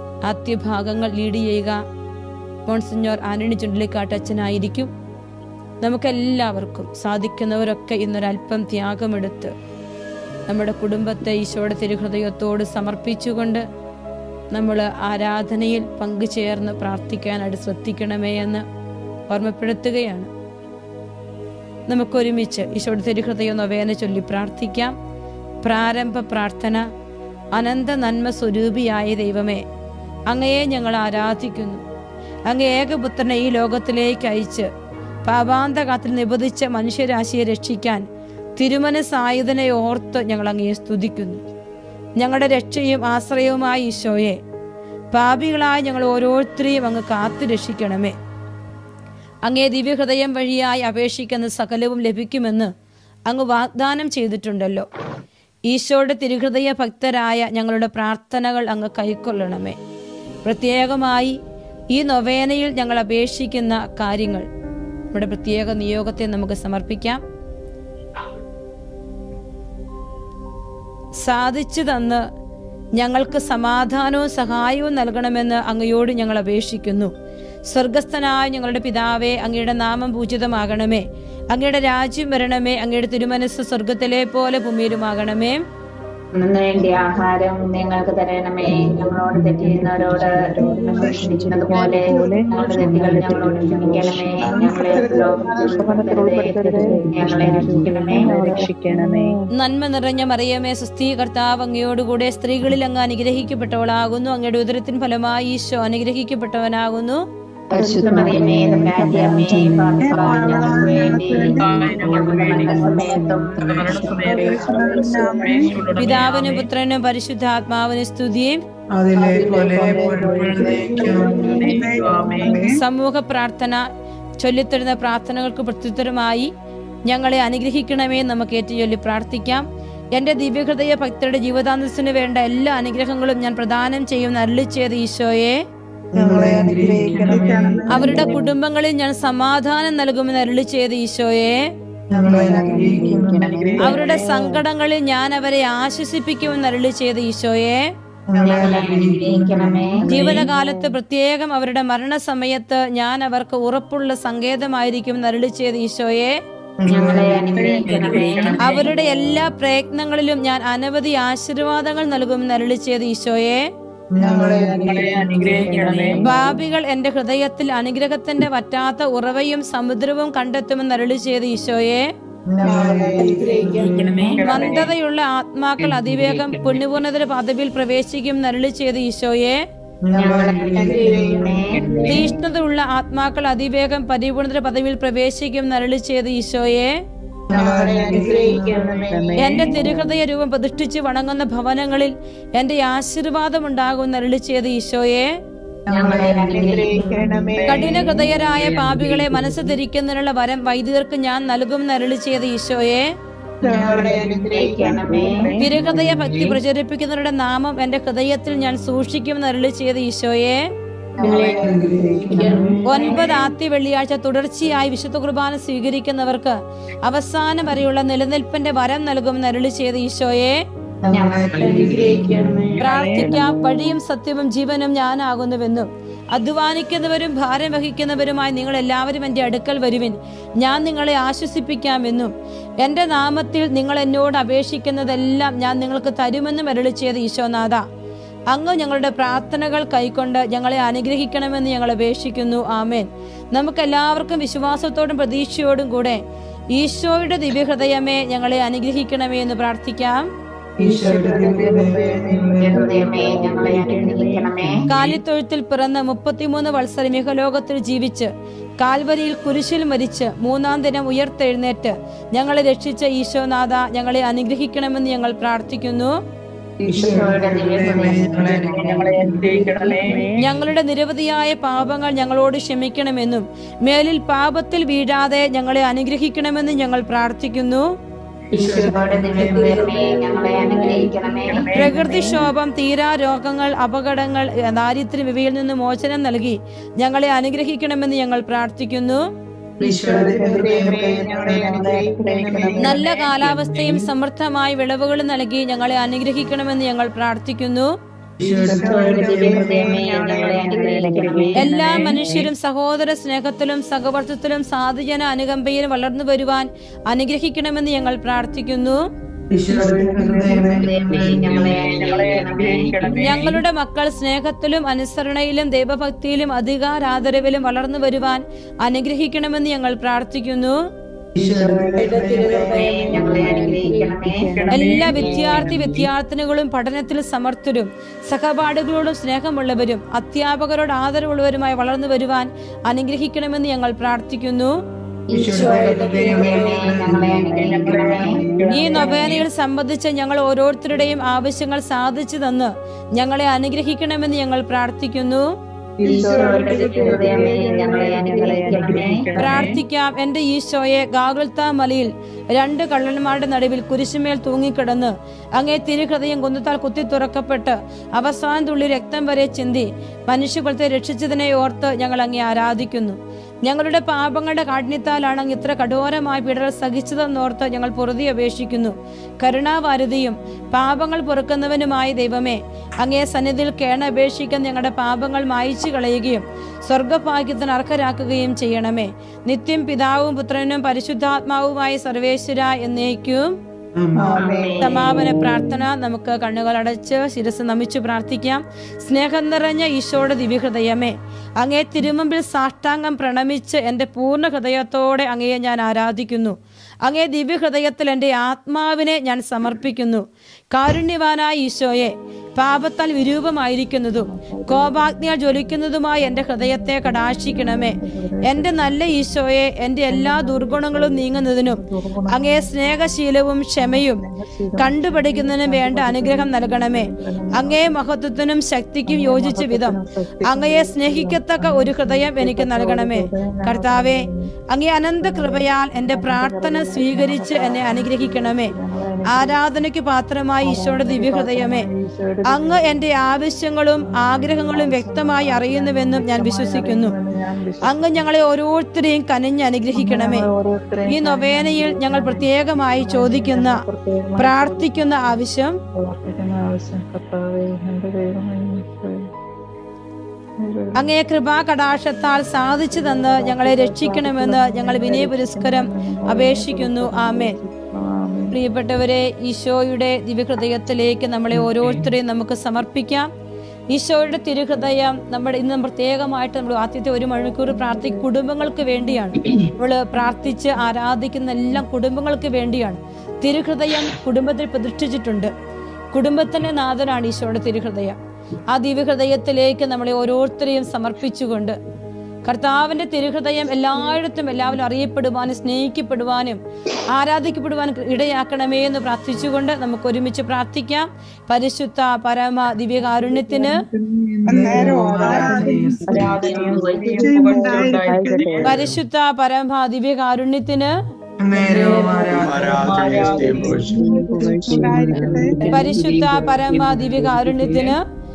ആദ്യഭാഗങ്ങൾ ലീഡ് ചെയ്യുക മോൺസിഞ്ഞോർ ആന്റണി ചുണ്ടലിക്കാട്ടച്ഛനായിരിക്കും നമുക്കെല്ലാവർക്കും സാധിക്കുന്നവരൊക്കെ ഇന്നൊരല്പം ത്യാഗമെടുത്ത് നമ്മുടെ കുടുംബത്തെ ഈശോയുടെ തിരുഹൃദയത്തോട് സമർപ്പിച്ചുകൊണ്ട് നമ്മൾ ആരാധനയിൽ പങ്കുചേർന്ന് പ്രാർത്ഥിക്കാനായിട്ട് ശ്രദ്ധിക്കണമേ എന്ന് ഓർമ്മപ്പെടുത്തുകയാണ് നമുക്കൊരുമിച്ച് ഈശോയുടെ തിരുഹൃദയം നൊവേന ചൊല്ലി പ്രാർത്ഥിക്കാം പ്രാരംഭ പ്രാർത്ഥന അനന്ത നന്മ സ്വരൂപിയായ ദൈവമേ അങ്ങയെ ഞങ്ങൾ ആരാധിക്കുന്നു അങ്ങ് ഏകപുത്രനെ ഈ ലോകത്തിലേക്ക് അയച്ച് പാപാന്തകാത്തിൽ നിബന്ധിച്ച മനുഷ്യരാശിയെ രക്ഷിക്കാൻ തിരുമനസായുധനെ ഓർത്ത് ഞങ്ങൾ അങ്ങയെ സ്തുതിക്കുന്നു ഞങ്ങളുടെ രക്ഷയും ആശ്രയവുമായ ഈശോയെ പാപികളായ ഞങ്ങൾ ഓരോരുത്തരെയും അങ്ങ് കാത്തു രക്ഷിക്കണമേ അങ്ങേ ദിവ്യഹൃദയം വഴിയായി അപേക്ഷിക്കുന്ന സകലവും ലഭിക്കുമെന്ന് അങ്ങ് വാഗ്ദാനം ചെയ്തിട്ടുണ്ടല്ലോ ഈശോയുടെ തിരുഹൃദയ ഭക്തരായ ഞങ്ങളുടെ പ്രാർത്ഥനകൾ അങ്ങ് കൈക്കൊള്ളണമേ പ്രത്യേകമായി ഈ നൊവേനയിൽ ഞങ്ങൾ അപേക്ഷിക്കുന്ന കാര്യങ്ങൾ നമ്മുടെ പ്രത്യേക നിയോഗത്തെ നമുക്ക് സമർപ്പിക്കാം സാധിച്ചു തന്ന് ഞങ്ങൾക്ക് സമാധാനവും സഹായവും നൽകണമെന്ന് അങ്ങയോട് ഞങ്ങൾ അപേക്ഷിക്കുന്നു സ്വർഗസ്ഥനായ ഞങ്ങളുടെ പിതാവേ അങ്ങയുടെ നാമം പൂജിതമാകണമേ അങ്ങയുടെ രാജ്യം വരണമേ അങ്ങയുടെ തിരുമനസ് സ്വർഗത്തിലെ പോലെ ഭൂമിയിലുമാകണമേ അന്നു വേണ്ടി ആഹാരം ഞങ്ങൾക്ക് തരണമേ ഞങ്ങളോട് തെറ്റ് ചെയ്യുന്നവരോട് ഞങ്ങൾ ക്ഷമിക്കുന്നത് പോലെ ഞങ്ങളുടെ തെറ്റുകൾ ഞങ്ങളോട് ക്ഷമിക്കണമേ ഞങ്ങളെ ലോകത്തിൽ ഉൾപ്പെടുത്തരുതേ. ഞങ്ങളെ രക്ഷിക്കണമേ നന്മ നിറഞ്ഞ മറിയമേ സുസ്ഥീ കർത്താവ് അങ്ങയോടുകൂടെ സ്ത്രീകളിൽ അങ്ങ് അനുഗ്രഹിക്കപ്പെട്ടവളാകുന്നു അങ്ങയുടെ ഉദരത്തിൻ ഫലമായി ഈശോ അനുഗ്രഹിക്കപ്പെട്ടവനാകുന്നു പരിശുദ്ധ മറിയമേ തമ്പുരാന്റെ അമ്മേ പാപികളായ ഞങ്ങൾക്ക് വേണ്ടി ഞങ്ങളുടെ മരണസമയത്തും പിതാവിനും പുത്രനും പരിശുദ്ധാത്മാവിനും സ്തുതിയും അതിലെ പോലെ സമൂഹ പ്രാർത്ഥന ചൊല്ലിത്തരുന്ന പ്രാർത്ഥനകൾക്ക് പ്രത്യുത്തരമായി ഞങ്ങളെ അനുഗ്രഹിക്കണമേ എന്ന് നമുക്ക് ഏറ്റുചൊല്ലി പ്രാർത്ഥിക്കാം എന്റെ ദിവ്യഹൃദയ ഭക്തരുടെ ജീവിതാന്തസ്സിന് വേണ്ട എല്ലാ അനുഗ്രഹങ്ങളും ഞാൻ പ്രദാനം ചെയ്യുന്ന അരുളി ചെയ്ത ഈശോയെ ഞങ്ങളെ അനുഗ്രഹിക്കണം അവരുടെ കുടുംബങ്ങളിൽ ഞാൻ സമാധാനം നൽകുമെന്ന് അരുളി ചെയ്ത ഈശോയെ ഞങ്ങളെ അനുഗ്രഹിക്കണം അവരുടെ സങ്കടങ്ങളിൽ ഞാൻ അവരെ ആശ്വസിപ്പിക്കുമെന്ന് അരുളി ചെയ്ത ഈശോയെ ഞങ്ങളെ അനുഗ്രഹിക്കണമേ ജീവിതകാലത്ത് പ്രത്യേകം അവരുടെ മരണസമയത്ത് ഞാൻ അവർക്ക് ഉറപ്പുള്ള സങ്കേതമായിരിക്കുമെന്ന് അരുളി ചെയ്ത ഈശോയെ ഞങ്ങളെ അനുഗ്രഹിക്കണമേ അവരുടെ എല്ലാ പ്രയത്നങ്ങളിലും ഞാൻ അനവധി ആശീർവാദങ്ങൾ നൽകുമെന്ന് അരുളി ചെയ്ത ഈശോയെ ഞങ്ങളെ അനുഗ്രഹിക്കണമേ പാപികൾ എന്റെ ഹൃദയത്തിൽ അനുഗ്രഹത്തിന്റെ വറ്റാത്ത ഉറവയും സമുദ്രവും കണ്ടെത്തുമെന്ന് അരുളി ചെയ്ത ഈശോയെ ഞങ്ങളെ അനുഗ്രഹിക്കണമേ മന്ദതയുള്ള ആത്മാക്കൾ അതിവേഗം പുണ്യപൂർണതയുടെ പദവിയിൽ പ്രവേശിക്കും അരുളി ചെയ്ത ഈശോയെ ഞങ്ങളെ അനുഗ്രഹിക്കണമേ തീഷ്ണതയുള്ള ആത്മാക്കൾ അതിവേഗം പരിപൂർണതയുടെ പദവിയിൽ പ്രവേശിക്കും അരുളി ചെയ്ത ഈശോയെ ഞങ്ങളെ അനുഗ്രഹിക്കണമേ എന്റെ തിരുഹൃദയ രൂപം പ്രതിഷ്ഠിച്ച് വണങ്ങുന്ന ഭവനങ്ങളിൽ എന്റെ ആശീർവാദം ഉണ്ടാകുമെന്ന് അരുളി ചെയ്ത ഈശോയെ ഞങ്ങളെ അനുഗ്രഹിക്കണമേ കഠിന ഹൃദയരായ പാപികളെ മനസ്സ് ധരിക്കുന്നതിനുള്ള വരം വൈദികർക്ക് ഞാൻ നൽകുമെന്ന് അരുളി ചെയ്ത ഈശോയെ ഞങ്ങളെ അനുഗ്രഹിക്കണമേ തിരുഹൃദയ ഭക്തി പ്രചരിപ്പിക്കുന്നവരുടെ നാമം എന്റെ ഹൃദയത്തിൽ ഞാൻ സൂക്ഷിക്കുമെന്ന് അരുളി ചെയ്ത ഈശോയെ ഞങ്ങളെ അനുഗ്രഹിക്കണമേ ഒൻപത് ആദ്യ വെള്ളിയാഴ്ച തുടർച്ചയായി വിശുദ്ധ കുർബാന സ്വീകരിക്കുന്നവർക്ക് അവസാനം വരെയുള്ള നിലനിൽപ്പിന്റെ വരം നൽകുമെന്ന് അരുളി ചെയ്ത ഈശോയെ ഞങ്ങളെ അനുഗ്രഹിക്കണമേ പ്രാർത്ഥിക്കാം വഴിയും സത്യവും ജീവനും ഞാനാകുന്നുവെന്നും അധ്വാനിക്കുന്നവരും ഭാരം വഹിക്കുന്നവരുമായി നിങ്ങൾ എല്ലാവരും എൻ്റെ അടുക്കൽ വരുവിൻ ഞാൻ നിങ്ങളെ ആശ്വസിപ്പിക്കാമെന്നും എൻ്റെ നാമത്തിൽ നിങ്ങൾ എന്നോട് അപേക്ഷിക്കുന്നതെല്ലാം ഞാൻ നിങ്ങൾക്ക് തരുമെന്നും അരുളി ചെയ്ത ഈശോനാഥ അങ്ങ് ഞങ്ങളുടെ പ്രാർത്ഥനകൾ കൈക്കൊണ്ട് ഞങ്ങളെ അനുഗ്രഹിക്കണമെന്ന് ഞങ്ങൾ അപേക്ഷിക്കുന്നു ആമേൻ നമുക്ക് എല്ലാവർക്കും വിശ്വാസത്തോടും പ്രതീക്ഷയോടും കൂടെ ഈശോയുടെ ദിവ്യഹൃദയമേ ഞങ്ങളെ അനുഗ്രഹിക്കണമേ എന്ന് പ്രാർത്ഥിക്കാം ഈശോയുടെ ദിവ്യഹൃദയമേ, ഞങ്ങളെ ഹൃദയമേ ഞങ്ങളെ അനുഗ്രഹിക്കണമേ കാലിത്തൊഴുത്തിൽ പിറന്ന് മുപ്പത്തിമൂന്ന് വത്സരം ഇഹലോകത്തിൽ ജീവിച്ച് കാൽവരിയിൽ കുരിശിൽ മരിച്ച് മൂന്നാം ദിനം ഉയർത്തെഴുന്നേറ്റ് ഞങ്ങളെ രക്ഷിച്ച ഈശോനാഥ ഞങ്ങളെ അനുഗ്രഹിക്കണമെന്ന് ഞങ്ങൾ പ്രാർത്ഥിക്കുന്നു ഈശോയുടെ ദിവ്യഹൃദയമേ, ഞങ്ങളെ അനുഗ്രഹിക്കണമേ ഞങ്ങളുടെ നിരവധിയായ പാപങ്ങൾ ഞങ്ങളോട് ക്ഷമിക്കണമെന്നും മേലിൽ പാപത്തിൽ വീഴാതെ ഞങ്ങളെ അനുഗ്രഹിക്കണമെന്നും ഞങ്ങൾ പ്രാർത്ഥിക്കുന്നു ഈശോയുടെ ദിവ്യഹൃദയമേ ഞങ്ങളെ അനുഗ്രഹിക്കണമേ പ്രകൃതിക്ഷോഭം തീരാ രോഗങ്ങൾ അപകടങ്ങൾ ദാരിദ്ര്യം ഇവയിൽ നിന്ന് മോചനം നൽകി ഞങ്ങളെ അനുഗ്രഹിക്കണമെന്ന് ഞങ്ങൾ പ്രാർത്ഥിക്കുന്നു ഈശോയുടെ ദിവ്യഹൃദയമേ, ഞങ്ങളെ അനുഗ്രഹിക്കണമേ നല്ല കാലാവസ്ഥയും സമൃദ്ധമായ വിളവുകളും നൽകി ഞങ്ങളെ അനുഗ്രഹിക്കണമെന്ന് ഞങ്ങൾ പ്രാർത്ഥിക്കുന്നു ഈശോയുടെ ദിവ്യഹൃദയമേ ഞങ്ങളെ അനുഗ്രഹിക്കണമേ എല്ലാ മനുഷ്യരും സഹോദര സ്നേഹത്തിലും സഹവർത്തത്തിലും സാധുജന അനുകമ്പയിലും വളർന്നു വരുവാൻ അനുഗ്രഹിക്കണമെന്ന് ഞങ്ങൾ പ്രാർത്ഥിക്കുന്നു ഈശോയുടെ ഹൃദയമേ ഹൃദയമേ ഞങ്ങളെ അനുഗ്രഹിക്കണമേ ഞങ്ങളുടെ മക്കൾ സ്നേഹത്തിലും അനുസരണയിലും ദൈവഭക്തിയിലും അധികാരാദരവിലും വളർന്നു വരുവാൻ അനുഗ്രഹിക്കണമെന്ന് ഞങ്ങൾ പ്രാർത്ഥിക്കുന്നു ഈശോയുടെ ഹൃദയമേ ഞങ്ങളെ അനുഗ്രഹിക്കണമേ എല്ലാ വിദ്യാർത്ഥി വിദ്യാർത്ഥിനികളും പഠനത്തിൽ സമർത്ഥരും സഹപാഠികളോടും സ്നേഹമുള്ളവരും അധ്യാപകരോട് ആദരവുള്ളവരുമായി വളർന്നു വരുവാൻ അനുഗ്രഹിക്കണമെന്ന് ഞങ്ങൾ പ്രാർത്ഥിക്കുന്നു ഈശോയുടെ ദിവ്യഹൃദയമേ ഞങ്ങളെ അനുഗ്രഹിക്കണമേ ഈ നൊവേനയിൽ സംബന്ധിച്ച് ഞങ്ങൾ ഓരോരുത്തരുടെയും ആവശ്യങ്ങൾ സാധിച്ചു തന്ന് ഞങ്ങളെ അനുഗ്രഹിക്കണമെന്ന് ഞങ്ങൾ പ്രാർത്ഥിക്കുന്നു ഈശോയുടെ ദിവ്യഹൃദയമേ ഞങ്ങളെ അനുഗ്രഹിക്കണമേ പ്രാർത്ഥിക്കാം എന്റെ ഈശോയെ ഗാഗുൽത്ത മലയിൽ രണ്ട് കള്ളന്മാരുടെ നടുവിൽ കുരിശുമേൽ തൂങ്ങിക്കിടന്ന് അങ്ങേ തിരുഹൃദയം കുന്നത്താൽ കുത്തി തുറക്കപ്പെട്ട് അവസാന തുള്ളി രക്തം വരെ ചിന്തി മനുഷ്യകുലത്തെ രക്ഷിച്ചതിനെ ഓർത്ത് ഞങ്ങൾ അങ്ങേ ആരാധിക്കുന്നു ഞങ്ങളുടെ പാപങ്ങളുടെ കാഠിന്യത്താലാണ് അങ്ങ് ഇത്ര കഠോരമായ പീഡകൾ സഹിച്ചതെന്നോർത്ത് ഞങ്ങൾ പൊറുതി അപേക്ഷിക്കുന്നു കരുണാവാരുതിയും പാപങ്ങൾ പൊറുക്കുന്നവനുമായ ദൈവമേ അങ്ങേ സന്നിധിയിൽ കേണപേക്ഷിക്കാൻ ഞങ്ങളുടെ പാപങ്ങൾ മായിച്ചു കളയുകയും സ്വർഗഭാഗ്യത്തിന് അർഹരാക്കുകയും ചെയ്യണമേ നിത്യം പിതാവും പുത്രനും പരിശുദ്ധാത്മാവുമായ സർവേശ്വര എന്നേക്കും സമാപന പ്രാർത്ഥന നമുക്ക് കണ്ണുകൾ അടച്ച് ശിരസ് നമിച്ചു പ്രാർത്ഥിക്കാം സ്നേഹം നിറഞ്ഞ ഈശോയുടെ ദിവ്യഹൃദയമേ അങ്ങേ തിരുമുമ്പിൽ സാഷ്ടാംഗം പ്രണമിച്ച് എൻ്റെ പൂർണ്ണ ഹൃദയത്തോടെ അങ്ങയെ ഞാൻ ആരാധിക്കുന്നു അങ്ങേ ദിവ്യഹൃദയത്തിൽ എൻ്റെ ആത്മാവിനെ ഞാൻ സമർപ്പിക്കുന്നു കാരുണ്യവാനായ ഈശോയെ പാപത്താൽ വിരൂപമായിരിക്കുന്നതും കോപാഗ്നിയാൽ ജ്വലിക്കുന്നതുമായ എൻ്റെ ഹൃദയത്തെ കടാക്ഷിക്കണമേ എൻ്റെ നല്ല ഈശോയെ എൻ്റെ എല്ലാ ദുർഗുണങ്ങളും നീങ്ങുന്നതിനും അങ്ങേ സ്നേഹശീലവും ക്ഷമയും കണ്ടുപഠിക്കുന്നതിനും വേണ്ട അനുഗ്രഹം നൽകണമേ അങ്ങേ മഹത്വത്തിനും ശക്തിക്കും യോജിച്ച വിധം അങ്ങയെ സ്നേഹിക്കത്തക്ക ഒരു ഹൃദയം എനിക്ക് നൽകണമേ കർത്താവെ അങ്ങേ അനന്ത കൃപയാൽ എൻ്റെ പ്രാർത്ഥന സ്വീകരിച്ച് എന്നെ അനുഗ്രഹിക്കണമേ ആരാധനയ്ക്ക് പാത്രമായ ഈശോയുടെ ദിവ്യഹൃദയമേ അങ്ങ് എൻ്റെ ആവശ്യങ്ങളും ആഗ്രഹങ്ങളും വ്യക്തമായി അറിയുന്നുവെന്നും ഞാൻ വിശ്വസിക്കുന്നു അങ്ങ് ഞങ്ങളെ ഓരോരുത്തരെയും കനിഞ്ഞ് അനുഗ്രഹിക്കണമേ ഈ നൊവേനയിൽ ഞങ്ങൾ പ്രത്യേകമായി ചോദിക്കുന്ന പ്രാർത്ഥിക്കുന്ന ആവശ്യം ആവശ്യം കർത്താവേ എന്റെ ദൈവമേ ഈശോയെ. അങ്ങേ കൃപാ കടാക്ഷത്താൽ സാധിച്ചു തന്ന് ഞങ്ങളെ രക്ഷിക്കണമെന്ന് ഞങ്ങൾ വിനയ പുരസ്കരം അപേക്ഷിക്കുന്നു ആമേൻ ആമേൻ. പ്രിയപ്പെട്ടവരെ ഈശോയുടെ ദിവ്യഹൃദയത്തിലേക്ക് നമ്മളെ ഓരോരുത്തരെയും നമുക്ക് സമർപ്പിക്കാം ഈശോയുടെ തിരുഹൃദയം നമ്മുടെ ഇന്ന് പ്രത്യേകമായിട്ട് നമ്മൾ ആദ്യത്തെ ഒരു മണിക്കൂർ പ്രാർത്ഥി കുടുംബങ്ങൾക്ക് വേണ്ടിയാണ് നമ്മൾ പ്രാർത്ഥിച്ച് ആരാധിക്കുന്ന എല്ലാം കുടുംബങ്ങൾക്ക് വേണ്ടിയാണ് തിരുഹൃദയം കുടുംബത്തിൽ പ്രതിഷ്ഠിച്ചിട്ടുണ്ട് കുടുംബത്തിന്റെ നാഥനാണ് ഈശോയുടെ തിരുഹൃദയം ആ ദിവ്യഹൃദയത്തിലേക്ക് നമ്മളെ ഓരോരുത്തരെയും സമർപ്പിച്ചുകൊണ്ട് കർത്താവിന്റെ തിരുഹൃദയം എല്ലായിടത്തും എല്ലാവരും അറിയപ്പെടുവാനും സ്നേഹിക്കപ്പെടുവാനും ആരാധിക്കപ്പെടുവാനും ഇടയാക്കണമേ എന്ന് പ്രാർത്ഥിച്ചുകൊണ്ട് നമുക്ക് ഒരുമിച്ച് പ്രാർത്ഥിക്കാം പരിശുദ്ധ പരമ ദിവ്യകാരുണ്യത്തിന് പരിശുദ്ധ പരമ ദിവ്യകാരുണ്യത്തിന് പരിശുദ്ധ പരമ ദിവ്യകാരുണ്യത്തിന്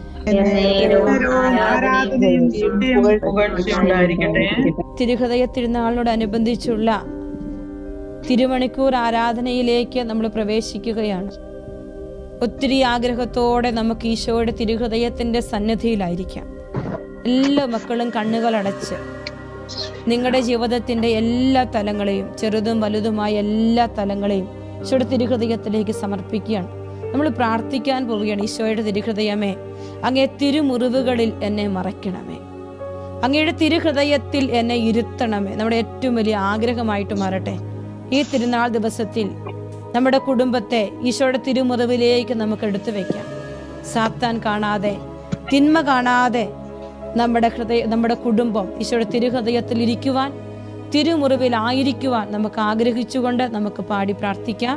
തിരുഹൃദയ തിരുനാളിനോടനുബന്ധിച്ചുള്ള തിരുമണിക്കൂർ ആരാധനയിലേക്ക് നമ്മൾ പ്രവേശിക്കുകയാണ് ഒത്തിരി ആഗ്രഹത്തോടെ നമുക്ക് ഈശോയുടെ തിരുഹൃദയത്തിന്റെ സന്നിധിയിലായിരിക്കാം എല്ലാ മക്കളും കണ്ണുകൾ അടച്ച് നിങ്ങളുടെ ജീവിതത്തിന്റെ എല്ലാ തലങ്ങളെയും ചെറുതും വലുതുമായ എല്ലാ തലങ്ങളെയും ഈശോയുടെ തിരുഹൃദയത്തിലേക്ക് സമർപ്പിക്കുകയാണ് നമ്മൾ പ്രാർത്ഥിക്കാൻ പോവുകയാണ് ഈശോയുടെ തിരുഹൃദയമേ അങ്ങേ തിരുമുറിവുകളിൽ എന്നെ മറയ്ക്കണമേ അങ്ങയുടെ തിരുഹൃദയത്തിൽ എന്നെ ഇരുത്തണമേ നമ്മുടെ ഏറ്റവും വലിയ ആഗ്രഹമായിട്ട് മാറട്ടെ ഈ തിരുനാൾ ദിവസത്തിൽ നമ്മുടെ കുടുംബത്തെ ഈശോയുടെ തിരുമുറിവിലേക്ക് നമുക്ക് എടുത്തു വെക്കാം സാത്താൻ കാണാതെ തിന്മ കാണാതെ നമ്മുടെ ഹൃദയ നമ്മുടെ കുടുംബം ഈശോയുടെ തിരുഹൃദയത്തിൽ ഇരിക്കുവാൻ തിരുമുറിവിലായിരിക്കുവാൻ നമുക്ക് ആഗ്രഹിച്ചുകൊണ്ട് നമുക്ക് പാടി പ്രാർത്ഥിക്കാം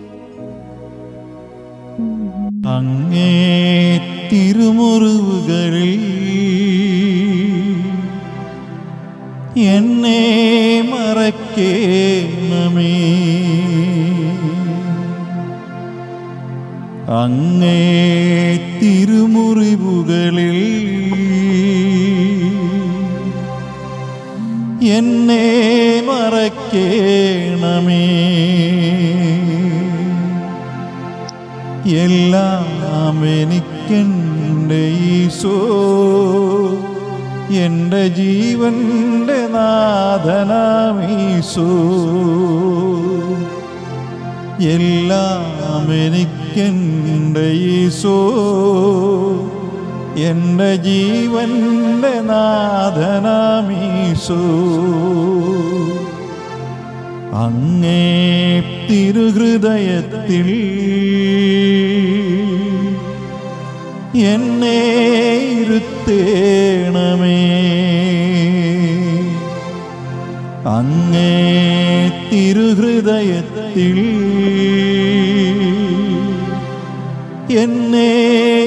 അങ്ങേ തിരുമുറിവുകളിൽ എന്നെ മറക്കേണമേ അങ്ങേ തിരുമുറിവുകളിൽ എന്നെ മറക്കേണമേ എല്ലാം എനിക്കെൻ എൻ്റെ ഈശോ എൻ്റെ ജീവൻ്റെ നാഥനാമീശോ എല്ലാം എനിക്കെൻ്റെ ഈശോ എൻ്റെ ജീവൻ്റെ നാഥനാമീശോ അങ്ങേ തിരുഹൃദയത്തിൽ എന്നെ ഇരുത്തേണമേ അങ്ങേ തിരുഹൃദയത്തിൽ എന്നെ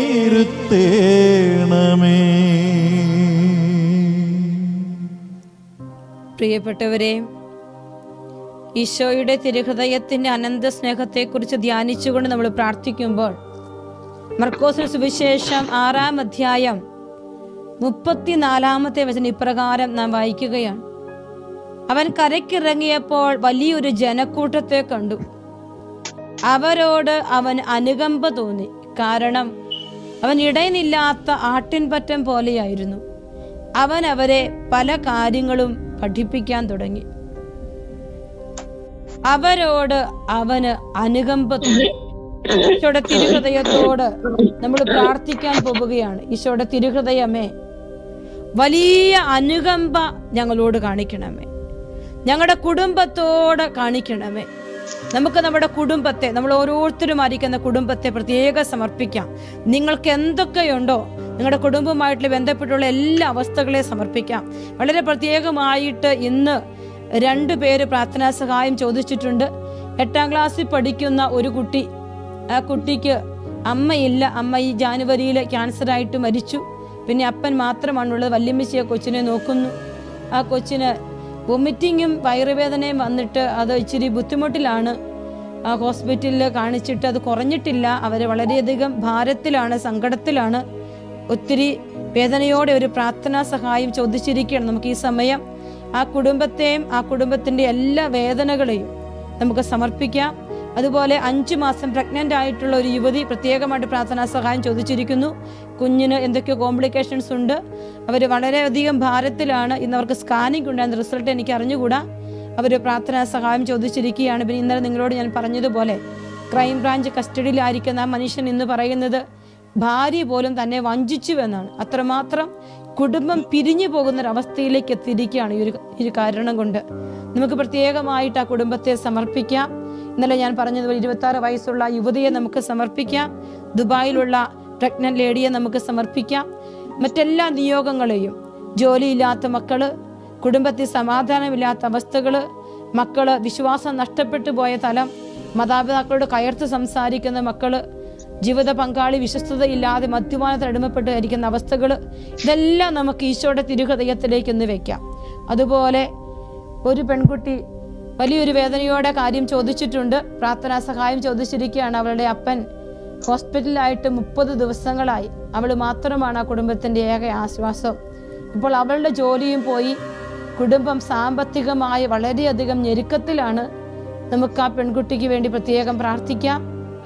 ഇരുത്തേണമേ പ്രിയപ്പെട്ടവരെ ഈശോയുടെ തിരുഹൃദയത്തിന്റെ അനന്ത സ്നേഹത്തെക്കുറിച്ച് ധ്യാനിച്ചുകൊണ്ട് നമ്മൾ പ്രാർത്ഥിക്കുമ്പോൾ മർക്കോസിന് സുവിശേഷം ആറാം അധ്യായം മുപ്പത്തിനാലാമത്തെ വചനം ഇപ്രകാരം നാം വായിക്കുകയാണ് അവൻ കരയ്ക്കിറങ്ങിയപ്പോൾ വലിയൊരു ജനക്കൂട്ടത്തെ കണ്ടു അവരോട് അവൻ അനുകമ്പ തോന്നി കാരണം അവൻ ഇടയനില്ലാത്ത ആട്ടിൻപറ്റം പോലെയായിരുന്നു അവൻ അവരെ പല കാര്യങ്ങളും പഠിപ്പിക്കാൻ തുടങ്ങി അവരോട് അവന് അനുകമ്പ തോന്നി ഈശോയുടെ തിരുഹൃദയത്തോട് നമ്മൾ പ്രാർത്ഥിക്കാൻ പോവുകയാണ് ഈശോയുടെ തിരുഹൃദയമേ വലിയ അനുകമ്പ ഞങ്ങളോട് കാണിക്കണമേ ഞങ്ങളുടെ കുടുംബത്തോട് കാണിക്കണമേ നമുക്ക് നമ്മുടെ കുടുംബത്തെ നമ്മൾ ഓരോരുത്തരും ആയിരിക്കുന്ന കുടുംബത്തെ പ്രത്യേകം സമർപ്പിക്കാം നിങ്ങൾക്ക് എന്തൊക്കെയുണ്ടോ നിങ്ങളുടെ കുടുംബവുമായിട്ട് ബന്ധപ്പെട്ടുള്ള എല്ലാ അവസ്ഥകളെ സമർപ്പിക്കാം വളരെ പ്രത്യേകമായിട്ട് ഇന്ന് രണ്ട് പേര് പ്രാർത്ഥനാ സഹായം ചോദിച്ചിട്ടുണ്ട് എട്ടാം ക്ലാസ്സിൽ പഠിക്കുന്ന ഒരു കുട്ടി ആ കുട്ടിക്ക് അമ്മയില്ല അമ്മ ഈ ജാനുവരിയിൽ ക്യാൻസറായിട്ട് മരിച്ചു പിന്നെ അപ്പൻ മാത്രമാണുള്ളത് വല്യമ്മച്ചിയെ കൊച്ചിനെ നോക്കുന്നു ആ കൊച്ചിന് വൊമിറ്റിങ്ങും വയറുവേദനയും വന്നിട്ട് അത് ഇച്ചിരി ബുദ്ധിമുട്ടിലാണ് ആ ഹോസ്പിറ്റലിൽ കാണിച്ചിട്ട് അത് കുറഞ്ഞിട്ടില്ല അവർ വളരെയധികം ഭാരത്തിലാണ് സങ്കടത്തിലാണ് ഒത്തിരി വേദനയോടെ ഒരു പ്രാർത്ഥനാ സഹായം ചോദിച്ചിരിക്കുകയാണ് നമുക്ക് ഈ സമയം ആ കുടുംബത്തെയും ആ കുടുംബത്തിൻ്റെ എല്ലാ വേദനകളെയും നമുക്ക് സമർപ്പിക്കാം അതുപോലെ അഞ്ചു മാസം പ്രഗ്നന്റ് ആയിട്ടുള്ള ഒരു യുവതി പ്രത്യേകമായിട്ട് പ്രാർത്ഥനാ സഹായം ചോദിച്ചിരിക്കുന്നു കുഞ്ഞിന് എന്തൊക്കെയോ കോംപ്ലിക്കേഷൻസ് ഉണ്ട് അവർ വളരെയധികം ഭാരത്തിലാണ് ഇന്ന് അവർക്ക് സ്കാനിങ് ഉണ്ടായിരുന്ന റിസൾട്ട് എനിക്ക് അറിഞ്ഞുകൂടാ അവർ പ്രാർത്ഥനാ സഹായം ചോദിച്ചിരിക്കുകയാണ് പിന്നെ ഇന്നലെ നിങ്ങളോട് ഞാൻ പറഞ്ഞതുപോലെ ക്രൈം ബ്രാഞ്ച് കസ്റ്റഡിയിലായിരിക്കുന്ന ആ മനുഷ്യൻ ഇന്ന് പറയുന്നത് ഭാര്യ പോലും തന്നെ വഞ്ചിച്ചു എന്നാണ് അത്രമാത്രം കുടുംബം പിരിഞ്ഞു പോകുന്ന ഒരു അവസ്ഥയിലേക്ക് എത്തിയിരിക്കുകയാണ് ഈ ഒരു ഈ ഒരു കാരണം കൊണ്ട് നമുക്ക് പ്രത്യേകമായിട്ട് ആ കുടുംബത്തെ സമർപ്പിക്കാം ഇന്നലെ ഞാൻ പറഞ്ഞതുപോലെ ഇരുപത്തി ആറ് വയസ്സുള്ള ആ യുവതിയെ നമുക്ക് സമർപ്പിക്കാം ദുബായിലുള്ള പ്രഗ്നന്റ് ലേഡിയെ നമുക്ക് സമർപ്പിക്കാം മറ്റെല്ലാ നിയോഗങ്ങളെയും ജോലിയില്ലാത്ത മക്കള് കുടുംബത്തിൽ സമാധാനമില്ലാത്ത അവസ്ഥകള് മക്കള് വിശ്വാസം നഷ്ടപ്പെട്ടു പോയ തലം മാതാപിതാക്കളോട് കയർത്ത് സംസാരിക്കുന്ന മക്കള് ജീവിത പങ്കാളി വിശ്വസ്തതയില്ലാതെ മദ്യപാനത്തിൽ അടിമപ്പെട്ട് ഇരിക്കുന്ന അവസ്ഥകൾ ഇതെല്ലാം നമുക്ക് ഈശോയുടെ തിരുഹൃദയത്തിലേക്ക് ഒന്ന് വെക്കാം അതുപോലെ ഒരു പെൺകുട്ടി വലിയൊരു വേദനയോടെ കാര്യം ചോദിച്ചിട്ടുണ്ട് പ്രാർത്ഥനാ സഹായം ചോദിച്ചിരിക്കുകയാണ് അവളുടെ അപ്പൻ ഹോസ്പിറ്റലിലായിട്ട് മുപ്പത് ദിവസങ്ങളായി അവൾ മാത്രമാണ് ആ കുടുംബത്തിന്റെ ഏക ആശ്വാസം ഇപ്പോൾ അവളുടെ ജോലിയും പോയി കുടുംബം സാമ്പത്തികമായി വളരെയധികം ഞെരുക്കത്തിലാണ് നമുക്ക് ആ പെൺകുട്ടിക്ക് വേണ്ടി പ്രത്യേകം പ്രാർത്ഥിക്കാം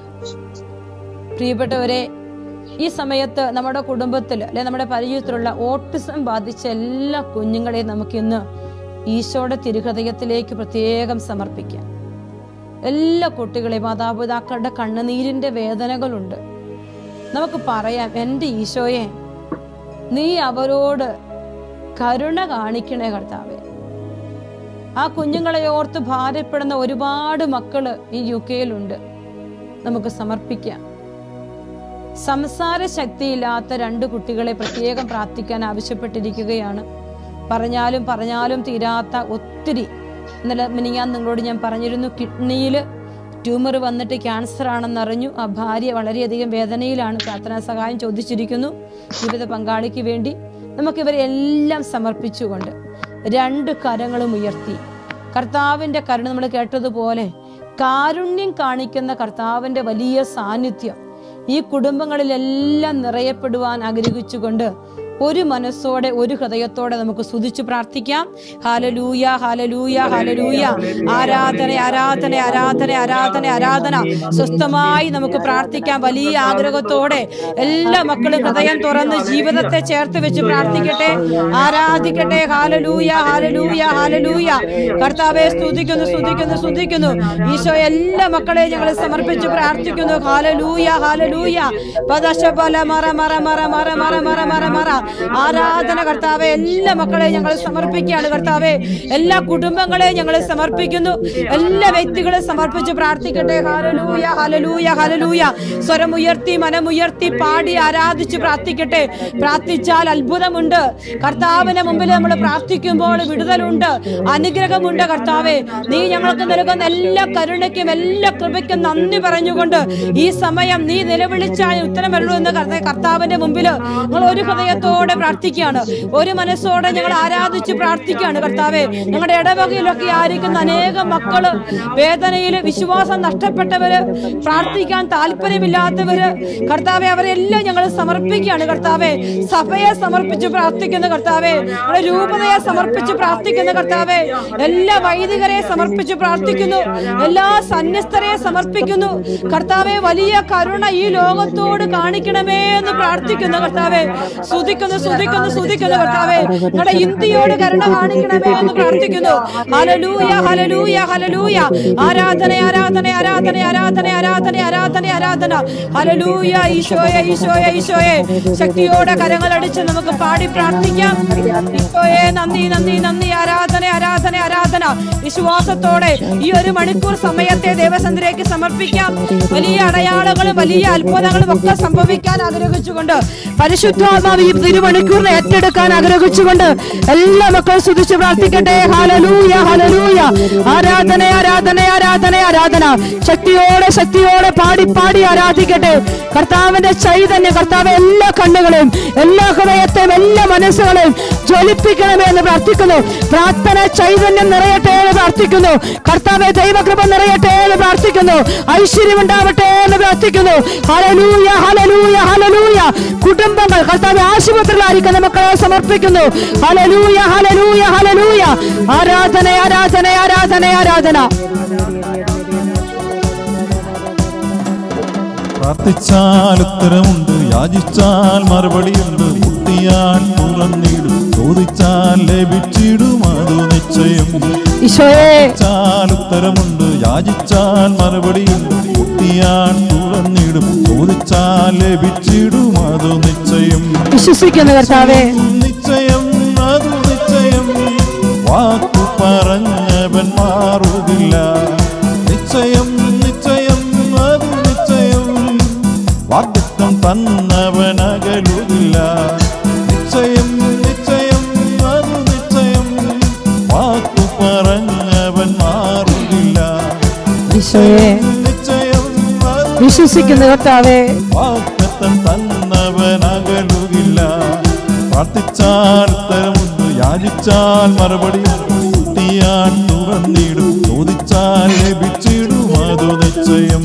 പ്രിയപ്പെട്ടവരെ ഈ സമയത്ത് നമ്മുടെ കുടുംബത്തിൽ അല്ലെ നമ്മുടെ പരിചയത്തിലുള്ള ഓട്ടിസം ബാധിച്ച എല്ലാ കുഞ്ഞുങ്ങളെയും നമുക്കിന്ന് ഈശോയുടെ തിരുഹൃദയത്തിലേക്ക് പ്രത്യേകം സമർപ്പിക്കാം എല്ലാ കുട്ടികളെയും മാതാപിതാക്കളുടെ കണ്ണുനീരിന്റെ വേദനകളുണ്ട് നമുക്ക് പറയാം എൻ്റെ ഈശോയെ നീ അവരോട് കരുണ കാണിക്കണേ കർത്താവേ ആ കുഞ്ഞുങ്ങളെ ഓർത്ത് ഭാരപ്പെടുന്ന ഒരുപാട് മക്കള് ഈ യു കെയിലുണ്ട് നമുക്ക് സമർപ്പിക്കാം സംസാര ശക്തിയില്ലാത്ത രണ്ട് കുട്ടികളെ പ്രത്യേകം പ്രാർത്ഥിക്കാൻ ആവശ്യപ്പെട്ടിരിക്കുകയാണ് പറഞ്ഞാലും പറഞ്ഞാലും തീരാത്ത ഒത്തിരി ഇന്നലെ മിനിയാൻ നിങ്ങളോട് ഞാൻ പറഞ്ഞിരുന്നു കിഡ്നിയിൽ ട്യൂമർ വന്നിട്ട് ക്യാൻസർ ആണെന്ന് അറിഞ്ഞു ആ ഭാര്യ വളരെയധികം വേദനയിലാണ് പ്രാർത്ഥനാ സഹായം ചോദിച്ചിരിക്കുന്നു ജീവിത പങ്കാളിക്ക് വേണ്ടി നമുക്കിവരെ എല്ലാം സമർപ്പിച്ചുകൊണ്ട് രണ്ട് കരങ്ങളും ഉയർത്തി കർത്താവിന്റെ കരുണ നമ്മൾ കേട്ടതുപോലെ കാരുണ്യം കാണിക്കുന്ന കർത്താവിന്റെ വലിയ സാന്നിധ്യം ഈ കുടുംബങ്ങളിലെല്ലാം നിറയപ്പെടുവാൻ ആഗ്രഹിച്ചുകൊണ്ട് ഒരു മനസ്സോടെ ഒരു ഹൃദയത്തോടെ നമുക്ക് സ്തുതിച്ച് പ്രാർത്ഥിക്കാം ഹാലലൂയ ഹാലലൂയ ഹാലലൂയ ആരാധന ആരാധന ആരാധന ആരാധന ആരാധന സ്വസ്ഥമായി നമുക്ക് പ്രാർത്ഥിക്കാം വലിയ ആഗ്രഹത്തോടെ എല്ലാ മക്കളും ഹൃദയം തുറന്ന് ജീവിതത്തെ ചേർത്ത് വെച്ച് പ്രാർത്ഥിക്കട്ടെ ആരാധിക്കട്ടെ ഹാലലൂയ ഹാലലൂയ ഹാലലൂയ കർത്താവെ സ്തുതിക്കുന്നു സ്തുതിക്കുന്നു സ്തുതിക്കുന്നു ഈശോ എല്ലാ മക്കളെയും ഞങ്ങൾ സമർപ്പിച്ച് പ്രാർത്ഥിക്കുന്നു ഹാലലൂയ ഹാലലൂയ പദശബല മറ മറ മറ മറ മറ മറ മറ മറ ആരാധന കർത്താവെ എല്ലാ മക്കളെയും ഞങ്ങൾ സമർപ്പിക്കുകയാണ് കർത്താവെ എല്ലാ കുടുംബങ്ങളെയും ഞങ്ങൾ സമർപ്പിക്കുന്നു എല്ലാ വ്യക്തികളെ സമർപ്പിച്ച് പ്രാർത്ഥിക്കട്ടെ ഹാലലൂയ ഹാലലൂയ ഹാലലൂയ സ്വരമുയർത്തി മനമുയർത്തി പാടി ആരാധിച്ച് പ്രാർത്ഥിക്കട്ടെ പ്രാർത്ഥിച്ചാൽ അത്ഭുതമുണ്ട് കർത്താവിന്റെ മുമ്പിൽ നമ്മൾ പ്രാർത്ഥിക്കുമ്പോൾ വിടുതലുണ്ട് അനുഗ്രഹമുണ്ട് കർത്താവെ നീ ഞങ്ങൾക്ക് നൽകുന്ന എല്ലാ കരുണയ്ക്കും എല്ലാ കൃപയ്ക്കും നന്ദി പറഞ്ഞുകൊണ്ട് ഈ സമയം നീ നിലവിളിച്ചാൽ ഉത്തരമരുള്ളൂ എന്ന് കർത്ത- കർത്താവിന്റെ മുമ്പിൽ ഞങ്ങൾ ഒരു ഹൃദയത്തോടെ പ്രാർത്ഥിക്കുകയാണ് ഒരു മനസ്സോടെ ഞങ്ങൾ ആരാധിച്ച് പ്രാർത്ഥിക്കുകയാണ് കർത്താവെ ഞങ്ങളുടെ ഇടവകയിലൊക്കെ ആയിരിക്കുന്ന അനേകം മക്കള് വേദനയിൽ വിശ്വാസം നഷ്ടപ്പെട്ടവര് പ്രാർത്ഥിക്കാൻ താല്പര്യമില്ലാത്തവര് കർത്താവെ അവരെല്ലാം ഞങ്ങൾ സമർപ്പിക്കുകയാണ് കർത്താവെ സഭയെ സമർപ്പിച്ച് പ്രാർത്ഥിക്കുന്ന കർത്താവെ ഞങ്ങളുടെ രൂപതയെ സമർപ്പിച്ച് പ്രാർത്ഥിക്കുന്ന കർത്താവെ എല്ലാ വൈദികരെ സമർപ്പിച്ച് പ്രാർത്ഥിക്കുന്നു എല്ലാ സന്യസ്തരെ സമർപ്പിക്കുന്നു കർത്താവെ വലിയ കരുണ ഈ ലോകത്തോട് കാണിക്കണമേ എന്ന് പ്രാർത്ഥിക്കുന്നു കർത്താവെ സ്തുതിക്കുന്നു സ്തുതിക്കുന്നു സ്തുതിക്കുന്നു കർത്താവെ ഞങ്ങളുടെ ഇന്ത്യയോട് കരുണ കാണിക്കണമേ എന്ന് പ്രാർത്ഥിക്കുന്നു ഹലലൂയ ഹലലൂയ ഹലലൂയ ആരാധന ആരാധന ആരാധന ആരാധന ആരാധന ആരാധന ആരാധന ഹലലൂയ ഈശോയെ ഈശോയെ ഈശോയെ ശക്തിയോടെ കരങ്ങളടിച്ച് നമുക്ക് പാടി പ്രാർത്ഥിക്കാം ഈശോയെ നന്ദി നന്ദി നന്ദി ആരാധന ആരാധന ആരാധന വിശ്വാസത്തോടെ ഈ ഒരു മണിക്കൂർ സമയത്തെ ദേവസന്ദ്രയ്ക്ക് സമർപ്പിക്കാം വലിയ അടയാളങ്ങളും വലിയ അത്ഭുതങ്ങളും ഒക്കെ സംഭവിക്കാൻ ആഗ്രഹിച്ചുകൊണ്ട് പരിശുദ്ധാത്മാവ് ഈ തിരുമണിക്കൂറിനെ ഏറ്റെടുക്കാൻ ആഗ്രഹിച്ചുകൊണ്ട് എല്ലാ മക്കളും സ്തുതിച്ച് പ്രാർത്ഥിക്കട്ടെ ഹാലലൂയ ഹാലലൂയ ആരാധന ആരാധന ആരാധന ആരാധന ശക്തിയോടെ ശക്തിയോടെ പാടി പാടി ആരാധിക്കട്ടെ കർത്താവിന്റെ ചൈതന്യം കർത്താവ് എല്ലാ കണ്ണുകളെയും എല്ലാ ഹൃദയത്തെയും എല്ലാ മനസ്സുകളെയും ജ്വലിപ്പിക്കണമേ എന്ന് പ്രാർത്ഥിക്കുന്നു പ്രാർത്ഥന ചൈതന്യം നിറയട്ടെ എന്ന് പ്രാർത്ഥിക്കുന്നു കർത്താവെ ദൈവകൃപ നിറയട്ടെ എന്ന് പ്രാർത്ഥിക്കുന്നു ഐശ്വര്യം ഉണ്ടാവട്ടെ എന്ന് പ്രാർത്ഥിക്കുന്നു ഹലലൂയ ഹലലൂയ ഹലലൂയ കുടുംബങ്ങൾ കർത്താവ് ആശുപത്രിയിലായിരിക്കുന്ന മക്കളെ സമർപ്പിക്കുന്നു ഹലലൂയ ഹലലൂയ ഹലലൂയ ആരാധന ആരാധന ആരാധന ആരാധന പ്രാർത്ഥിച്ചാൽ ഉത്തരമുണ്ട് യാചിച്ചാൽ മറുപടിയുണ്ട് മുട്ടിയാൽ തുറന്നിടും ചോദിച്ചാൽ ലഭിച്ചിടും അതു നിശ്ചയം ഈശോയെ യാചിച്ചാൽ ഉത്തരമുണ്ട് യാചിച്ചാൽ മറുപടിയുണ്ട് മുട്ടിയാൽ തുറന്നിടും ചോദിച്ചാൽ ലഭിച്ചിടും അതു നിശ്ചയം വിശ്വസിക്കുന്നു കർത്താവേ നിശ്ചയം അതു നിശ്ചയം വാക്കു പറഞ്ഞവൻ മാറുകില്ല നിശ്ചയം നിശ്ചയം അതു നിശ്ചയം വാഗ്ദത്തം തന്നവൻ അകലുകില്ല നിശ്ചയം നിശ്ചയം അതു നിശ്ചയം വാക്കു പറഞ്ഞവൻ മാറുകില്ല ഈശോയെ നിശ്ചയം അതു വിശ്വസിക്കുന്നു കർത്താവേ വാഗ്ദത്തം തന്നവനകലുകില്ല പ്രാർത്ഥിച്ചാൽ ഉത്തരമുണ്ട് യാചിച്ചാൽ മറുപടി മുട്ടിയാൽ തുറന്നിടും ചോദിച്ചാൽ ലഭിച്ചിടും അതു നിശ്ചയം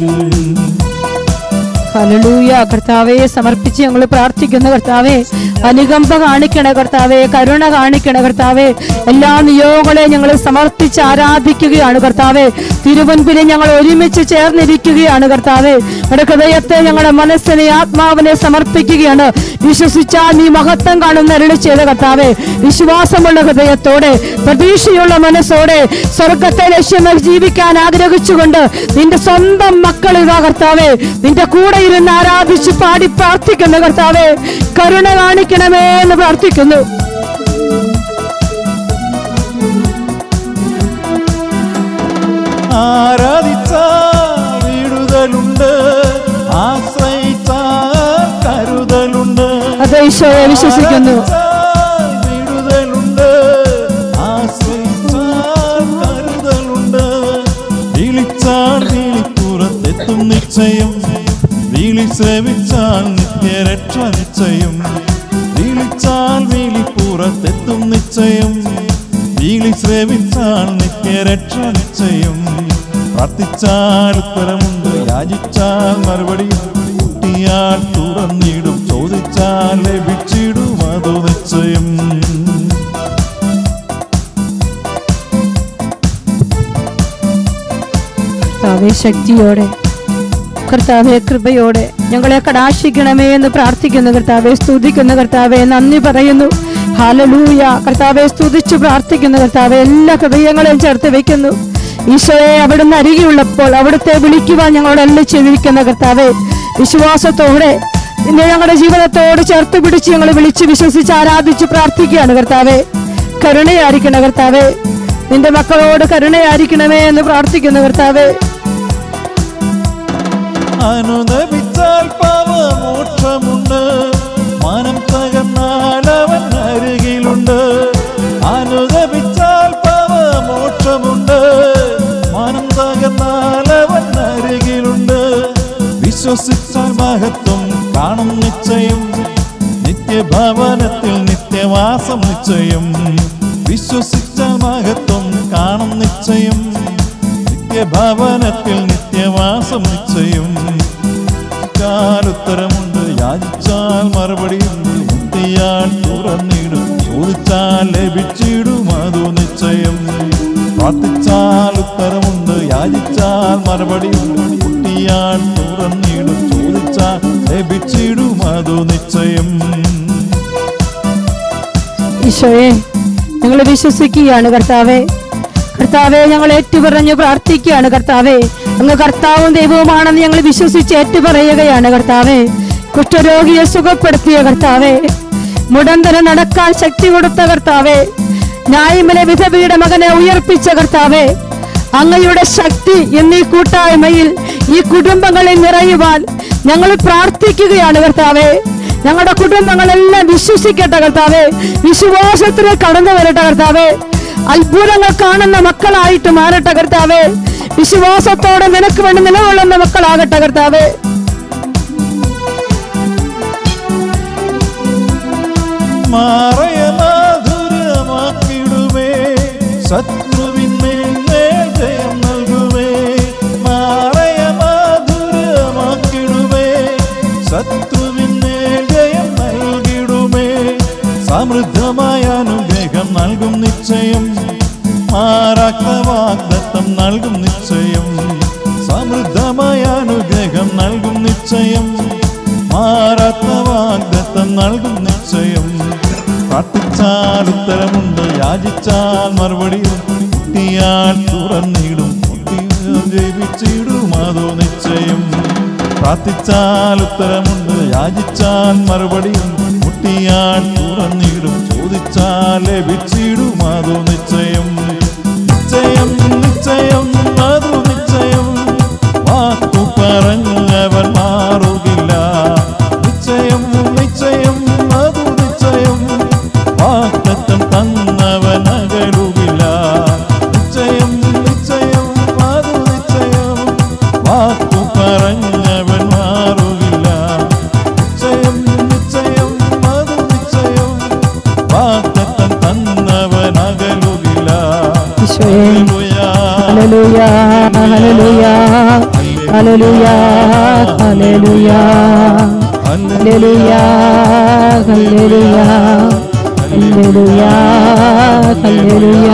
ഹല്ലേലൂയ കർത്താവെ സമർപ്പിച്ച് ഞങ്ങൾ പ്രാർത്ഥിക്കുന്ന കർത്താവെ അനുകമ്പ കാണിക്കണ കർത്താവെ കരുണ കാണിക്കണ കർത്താവെ എല്ലാ നിയോഗങ്ങളെയും ഞങ്ങൾ സമർപ്പിച്ച് ആരാധിക്കുകയാണ് കർത്താവെ തിരുവൻപിലെ ഞങ്ങൾ ഒരുമിച്ച് ചേർന്നിരിക്കുകയാണ് കർത്താവെ ഞങ്ങളുടെ ഹൃദയത്തെ ഞങ്ങളുടെ മനസ്സിനെ ആത്മാവിനെ സമർപ്പിക്കുകയാണ് വിശ്വസിച്ചാൽ നീ മഹത്വം കാണുന്ന അരുളി ചെയ്ത കർത്താവെ വിശ്വാസമുള്ള ഹൃദയത്തോടെ പ്രതീക്ഷയുള്ള മനസ്സോടെ സ്വർഗത്തെ ലക്ഷ്യം ജീവിക്കാൻ ആഗ്രഹിച്ചുകൊണ്ട് നിന്റെ സ്വന്തം മക്കൾ ഇതാ കർത്താവെ നിന്റെ കൂടെ ഇരുന്ന് ആരാധിച്ച് പാടി പ്രാർത്ഥിക്കുന്ന കർത്താവെ കരുണ കാണിക്കണമേ എന്ന് പ്രാർത്ഥിക്കുന്നു ആരാധിച്ചാൽ വിടുതലുണ്ട് ആശ്രയിച്ചാൽ കരുതലുണ്ട് അതെ ഈശോയെ വിശ്വസിക്കുന്നു ആരാധിച്ചാൽ വിടുതലുണ്ട് ആശ്രയിച്ചാൽ കരുതലുണ്ട് വിളിച്ചാൽ വിളിപ്പുറത്തെത്തും നിശ്ചയം വിളി ശ്രമിച്ചാൽ നിത്യരക്ഷ നിശ്ചയം വിളിച്ചാൽ വിളിപ്പുറത്തെത്തും നിശ്ചയം വിളി ശ്രമിച്ചാൽ നിത്യരക്ഷ നിശ്ചയം പ്രാർത്ഥിച്ചാൽ ഉത്തരമുണ്ട് യാചിച്ചാൽ മറുപടി മുട്ടിയാൽ തുറന്നിടും ചോദിച്ചാൽ ലഭിച്ചിടും അതു നിശ്ചയം കർത്താവെ ശക്തിയോടെ കർത്താവെ കൃപയോടെ ഞങ്ങളെ കടാശിക്കണമേ എന്ന് പ്രാർത്ഥിക്കുന്നു കർത്താവെ സ്തുതിക്കുന്നു കർത്താവെ നന്ദി പറയുന്നു ഹാലലൂയ കർത്താവെ സ്തുതിച്ചു പ്രാർത്ഥിക്കുന്നു കർത്താവെ എല്ലാ ഹൃദയങ്ങളെയും ചേർത്ത് വെക്കുന്നു ഈശോയെ അവിടുന്ന് അരികെയുള്ളപ്പോൾ അവിടുത്തെ വിളിക്കുവാൻ ഞങ്ങളോടെല്ലാം ചെവിക്കുന്ന കർത്താവെ വിശ്വാസത്തോടെ ഇന്ന് ഞങ്ങളുടെ ജീവിതത്തോട് ചേർത്ത് പിടിച്ച് ഞങ്ങൾ വിളിച്ച് വിശ്വസിച്ച് ആരാധിച്ച് പ്രാർത്ഥിക്കുകയാണ് കർത്താവെ കരുണയായിരിക്കണ കർത്താവെ നിന്റെ മക്കളോട് കരുണയായിരിക്കണമേ എന്ന് പ്രാർത്ഥിക്കുന്നു കർത്താവെ അനുദപിച്ചാൽ പാവമോക്ഷമുണ്ട് മനം തകർന്നാൽ അവൻ അരികിലുണ്ട് അനുദപിച്ചാൽ പാവമോക്ഷമുണ്ട് മനം തകർന്നാൽ അവൻ അരികിലുണ്ട് വിശ്വസിച്ചാൽ മഹത്വം കാണും നിശ്ചയം നിത്യഭവനത്തിൽ നിത്യവാസം നിശ്ചയം വിശ്വസിച്ചാൽ മഹത്വം കാണും നിശ്ചയം നിത്യഭവനത്തിൽ നിത്യവാസം നിശ്ചയം ഉത്തരമുണ്ട് യാചിച്ചാൽ മറുപടിയുണ്ട് മുട്ടിയാൽ തുറന്നിടും ചോദിച്ചാൽ ലഭിച്ചിടും അതു നിശ്ചയം പ്രാർത്ഥിച്ചാൽ ഉത്തരമുണ്ട് യാചിച്ചാൽ മറുപടിയുണ്ട് മുട്ടിയാൽ തുറന്നിടും ചോദിച്ചാൽ ലഭിച്ചിടും അതു നിശ്ചയം ഈശോയെ ഞങ്ങൾ വിശ്വസിക്കുകയാണ് കർത്താവെ കർത്താവെ ഞങ്ങൾ ഏറ്റുപറഞ്ഞ് പ്രാർത്ഥിക്കുകയാണ് കർത്താവെ അങ്ങ് കർത്താവും ദൈവവുമാണെന്ന് ഞങ്ങൾ വിശ്വസിച്ച് ഏറ്റുപറയുകയാണ് കർത്താവെ കുഷ്ഠരോഗിയെ സുഖപ്പെടുത്തിയ കർത്താവെ മുടന്തര നടക്കാൻ ശക്തി കൊടുത്ത കർത്താവെ ന്യായമലെ വിധവയുടെ മകനെ ഉയർപ്പിച്ച കർത്താവെ അങ്ങയുടെ ശക്തി എന്നീ കൂട്ടായ്മയിൽ ഈ കുടുംബങ്ങളിൽ നിറയുവാൻ ഞങ്ങൾ പ്രാർത്ഥിക്കുകയാണ് കർത്താവെ ഞങ്ങളുടെ കുടുംബങ്ങളെല്ലാം വിശ്വസിക്കട്ടെ കർത്താവെ വിശ്വാസത്തിൽ കടന്നു വരട്ടെ കർത്താവെ അത്ഭുതങ്ങൾ കാണുന്ന മക്കളായിട്ട് മാറട്ടെ കർത്താവെ വിശ്വാസത്തോടെ നിനക്ക് വേണ്ടി നിലകൊള്ളുന്ന മക്കളാകട്ടെ കർത്താവെ മാറയ മാധുരമാക്കിടുമേ ശത്രുവിന്മേൽ മേൽ ജയം നൽകുമേ മാറയ മാധുരമാക്കിടുമേ ശത്രുവിന്മേൽ ജയം നൽകിടുമേ സമൃദ്ധമായ അനുഗ്രഹം നൽകും നിശ്ചയം മാറാത്ത വാഗ്ദത്തം നൽകും നിശ്ചയം സമൃദ്ധമായ അനുഗ്രഹം നൽകും നിശ്ചയം മാറാത്ത വാഗ്ദത്തം നൽകും നിശ്ചയം പ്രാർത്ഥിച്ചാൽ ഉത്തരമുണ്ട് യാചിച്ചാൽ മറുപടിയും മുട്ടിയാൽ തുറന്നിടും മുട്ടിയാൽ ജയിപ്പിച്ചിടും അതോ നിശ്ചയം പ്രാർത്ഥിച്ചാൽ ഉത്തരമുണ്ട് യാചിച്ചാൽ മറുപടിയും മുട്ടിയാൽ തുറന്നിടും ചോദിച്ചാൽ ലഭിച്ചിടും അതോ നിശ്ചയം നിശ്ചയം നിശ്ചയം അതു നിശ്ചയം വാക്കു പറഞ്ഞവൻ മാറുകില്ല നിശ്ചയം നിശ്ചയം അതു നിശ്ചയം വാക്കത്തം തന്നവൻ അകലുകില്ല നിശ്ചയം നിശ്ചയം അതു നിശ്ചയം വാക്കു പറഞ്ഞവൻ മാറുകില്ല നിശ്ചയം നിശ്ചയം അതു നിശ്ചയം വാക്കത്തം തന്നവൻ അകലുകില്ല ഈശോയെ ഹല്ലേലൂയ. ഹല്ലേലൂയ ഹല്ലേലൂയ ഹല്ലേലൂയ ഹല്ലേലൂയ ഹല്ലേലൂയ ഹല്ലേലൂയ ഹല്ലേലൂയ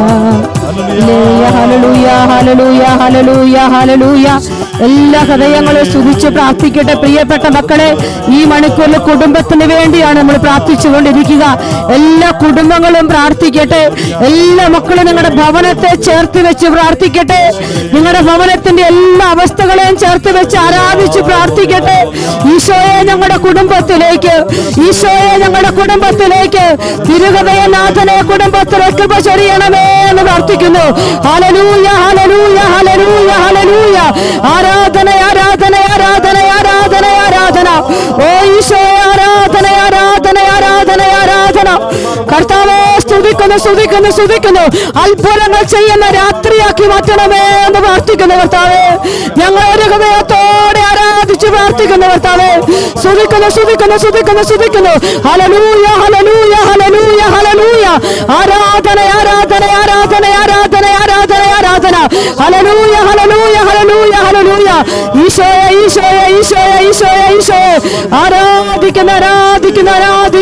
ഹല്ലേലൂയ ഹല്ലേലൂയ ഹല്ലേലൂയ ഹല്ലേലൂയ എല്ലാ ഹൃദയങ്ങളും സ്തുതിച്ച് പ്രാർത്ഥിക്കട്ടെ പ്രിയപ്പെട്ട മക്കളെ ഈ മണിക്കൂറിൽ കുടുംബത്തിന് വേണ്ടിയാണ് നമ്മൾ പ്രാർത്ഥിച്ചുകൊണ്ടിരിക്കുക എല്ലാ കുടുംബങ്ങളും പ്രാർത്ഥിക്കട്ടെ എല്ലാ മക്കളും നിങ്ങളുടെ ഭവനത്തെ ചേർത്ത് വെച്ച് പ്രാർത്ഥിക്കട്ടെ നിങ്ങളുടെ ഭവനത്തിന്റെ എല്ലാ അവസ്ഥകളെയും ചേർത്ത് വെച്ച് ആരാധിച്ച് പ്രാർത്ഥിക്കട്ടെ ഈശോയെ ഞങ്ങളുടെ കുടുംബത്തിലേക്ക് ഈശോയെ ഞങ്ങളുടെ കുടുംബത്തിലേക്ക് തിരുഹൃദയനാഥനെ കുടുംബത്തിലേക്ക് കൃപ ചൊരിയണമേ എന്ന് പ്രാർത്ഥിക്കുന്നു ഹലലൂയ ഹലലൂയ ഹലലൂയ ഹലലൂയ ആരാധന ആരാധന ആരാധന ആരാധന ആരാധന ഓ ഈശോയെ ആരാധന ആരാധന ആരാധന ആരാധന കർത്താവെ സ്തുതിക്കുന്നു സ്തുതിക്കുന്നു സ്തുതിക്കുന്നു അത്ഭുതങ്ങൾ ചെയ്യുന്ന രാത്രിയാക്കി മാറ്റണമേ എന്ന് പ്രാർത്ഥിക്കുന്നു കർത്താവെ ഞങ്ങൾ ഒരു ഹൃദയത്തോടെ ആരാധിച്ച് പ്രാർത്ഥിക്കുന്നു കർത്താവെ സ്തുതിക്കുന്നു സ്തുതിക്കുന്നു സ്തുതിക്കുന്നു സ്തുതിക്കുന്നു ഹലലൂയ ഹലലൂയ ഹലലൂയ ഹലലൂയ ആരാധന ആരാധന ആരാധന ആരാധന ആരാധന ആരാധന ഹലലൂയ ഹലലൂയ ഹലലൂയ ഹലലൂയ ഈശോയെ ഈശോയെ ഈശോയെ ഈശോയെ ഈശോയെ ആരാധിക്കുന്ന ആരാധിക്കുന്ന ആരാധിക്കുന്ന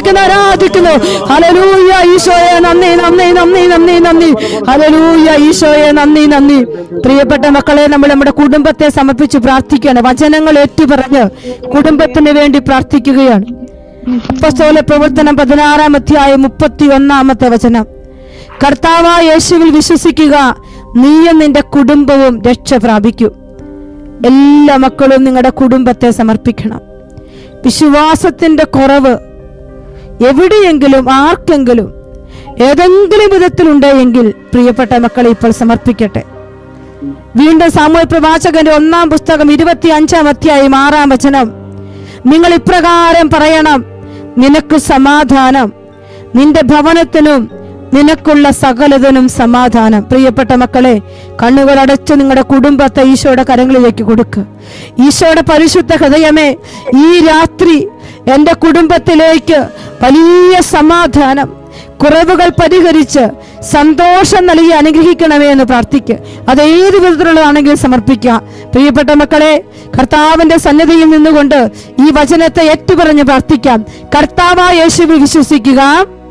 ആരാധിക്കുന്നു ആരാധിക്കുന്നു ഹലലൂയ ഈശോയെ നന്ദി നന്ദി നന്ദി നന്ദി നന്ദി ഹലലൂയ ഈശോയെ നന്ദി നന്ദി പ്രിയപ്പെട്ട മക്കളെ നമ്മൾ നമ്മുടെ കുടുംബത്തെ സമർപ്പിച്ച് പ്രാർത്ഥിക്കുകയാണ് വചനങ്ങൾ ഏറ്റുപറഞ്ഞ് കുടുംബത്തിന് വേണ്ടി പ്രാർത്ഥിക്കുകയാണ് അപ്പോസ്തല പ്രവർത്തനം പതിനാറാം അധ്യായം മുപ്പത്തി ഒന്നാമത്തെ വചനം കർത്താവായ യേശുവിൽ വിശ്വസിക്കുക നീയും നിന്റെ കുടുംബവും രക്ഷ പ്രാപിക്കും എല്ലാ മക്കളും നിങ്ങളുടെ കുടുംബത്തെ സമർപ്പിക്കണം വിശ്വാസത്തിന്റെ കുറവ് എവിടെയെങ്കിലും ആർക്കെങ്കിലും ഏതെങ്കിലും വിധത്തിലുണ്ടെങ്കിൽ പ്രിയപ്പെട്ട മക്കളെ ഇപ്പോൾ സമർപ്പിക്കട്ടെ വീണ്ടും സാമൂഹ്യ പ്രവാചകന്റെ ഒന്നാം പുസ്തകം ഇരുപത്തി അഞ്ചാം അധ്യായം ആറാം വചനം നിങ്ങൾ ഇപ്രകാരം പറയണം നിനക്ക് സമാധാനം നിന്റെ ഭവനത്തിനും നിനക്കുള്ള സകലതിനും സമാധാനം പ്രിയപ്പെട്ട മക്കളെ കണ്ണുകൾ അടച്ച് നിങ്ങളുടെ കുടുംബത്തെ ഈശോയുടെ കരങ്ങളിലേക്ക് കൊടുക്കുക ഈശോയുടെ പരിശുദ്ധ ഹൃദയമേ ഈ രാത്രി എൻ്റെ കുടുംബത്തിലേക്ക് വലിയ സമാധാനം കുറവുകൾ പരിഹരിച്ച് സന്തോഷം നൽകി അനുഗ്രഹിക്കണമേ എന്ന് പ്രാർത്ഥിക്കുക അത് ഏത് വിധത്തിലുള്ളതാണെങ്കിലും സമർപ്പിക്കുക പ്രിയപ്പെട്ട മക്കളെ കർത്താവിന്റെ സന്നിധിയിൽ നിന്നുകൊണ്ട് ഈ വചനത്തെ ഏറ്റുപറഞ്ഞ് പ്രാർത്ഥിക്കാം കർത്താവായ യേശുവിൽ വിശ്വസിക്കുക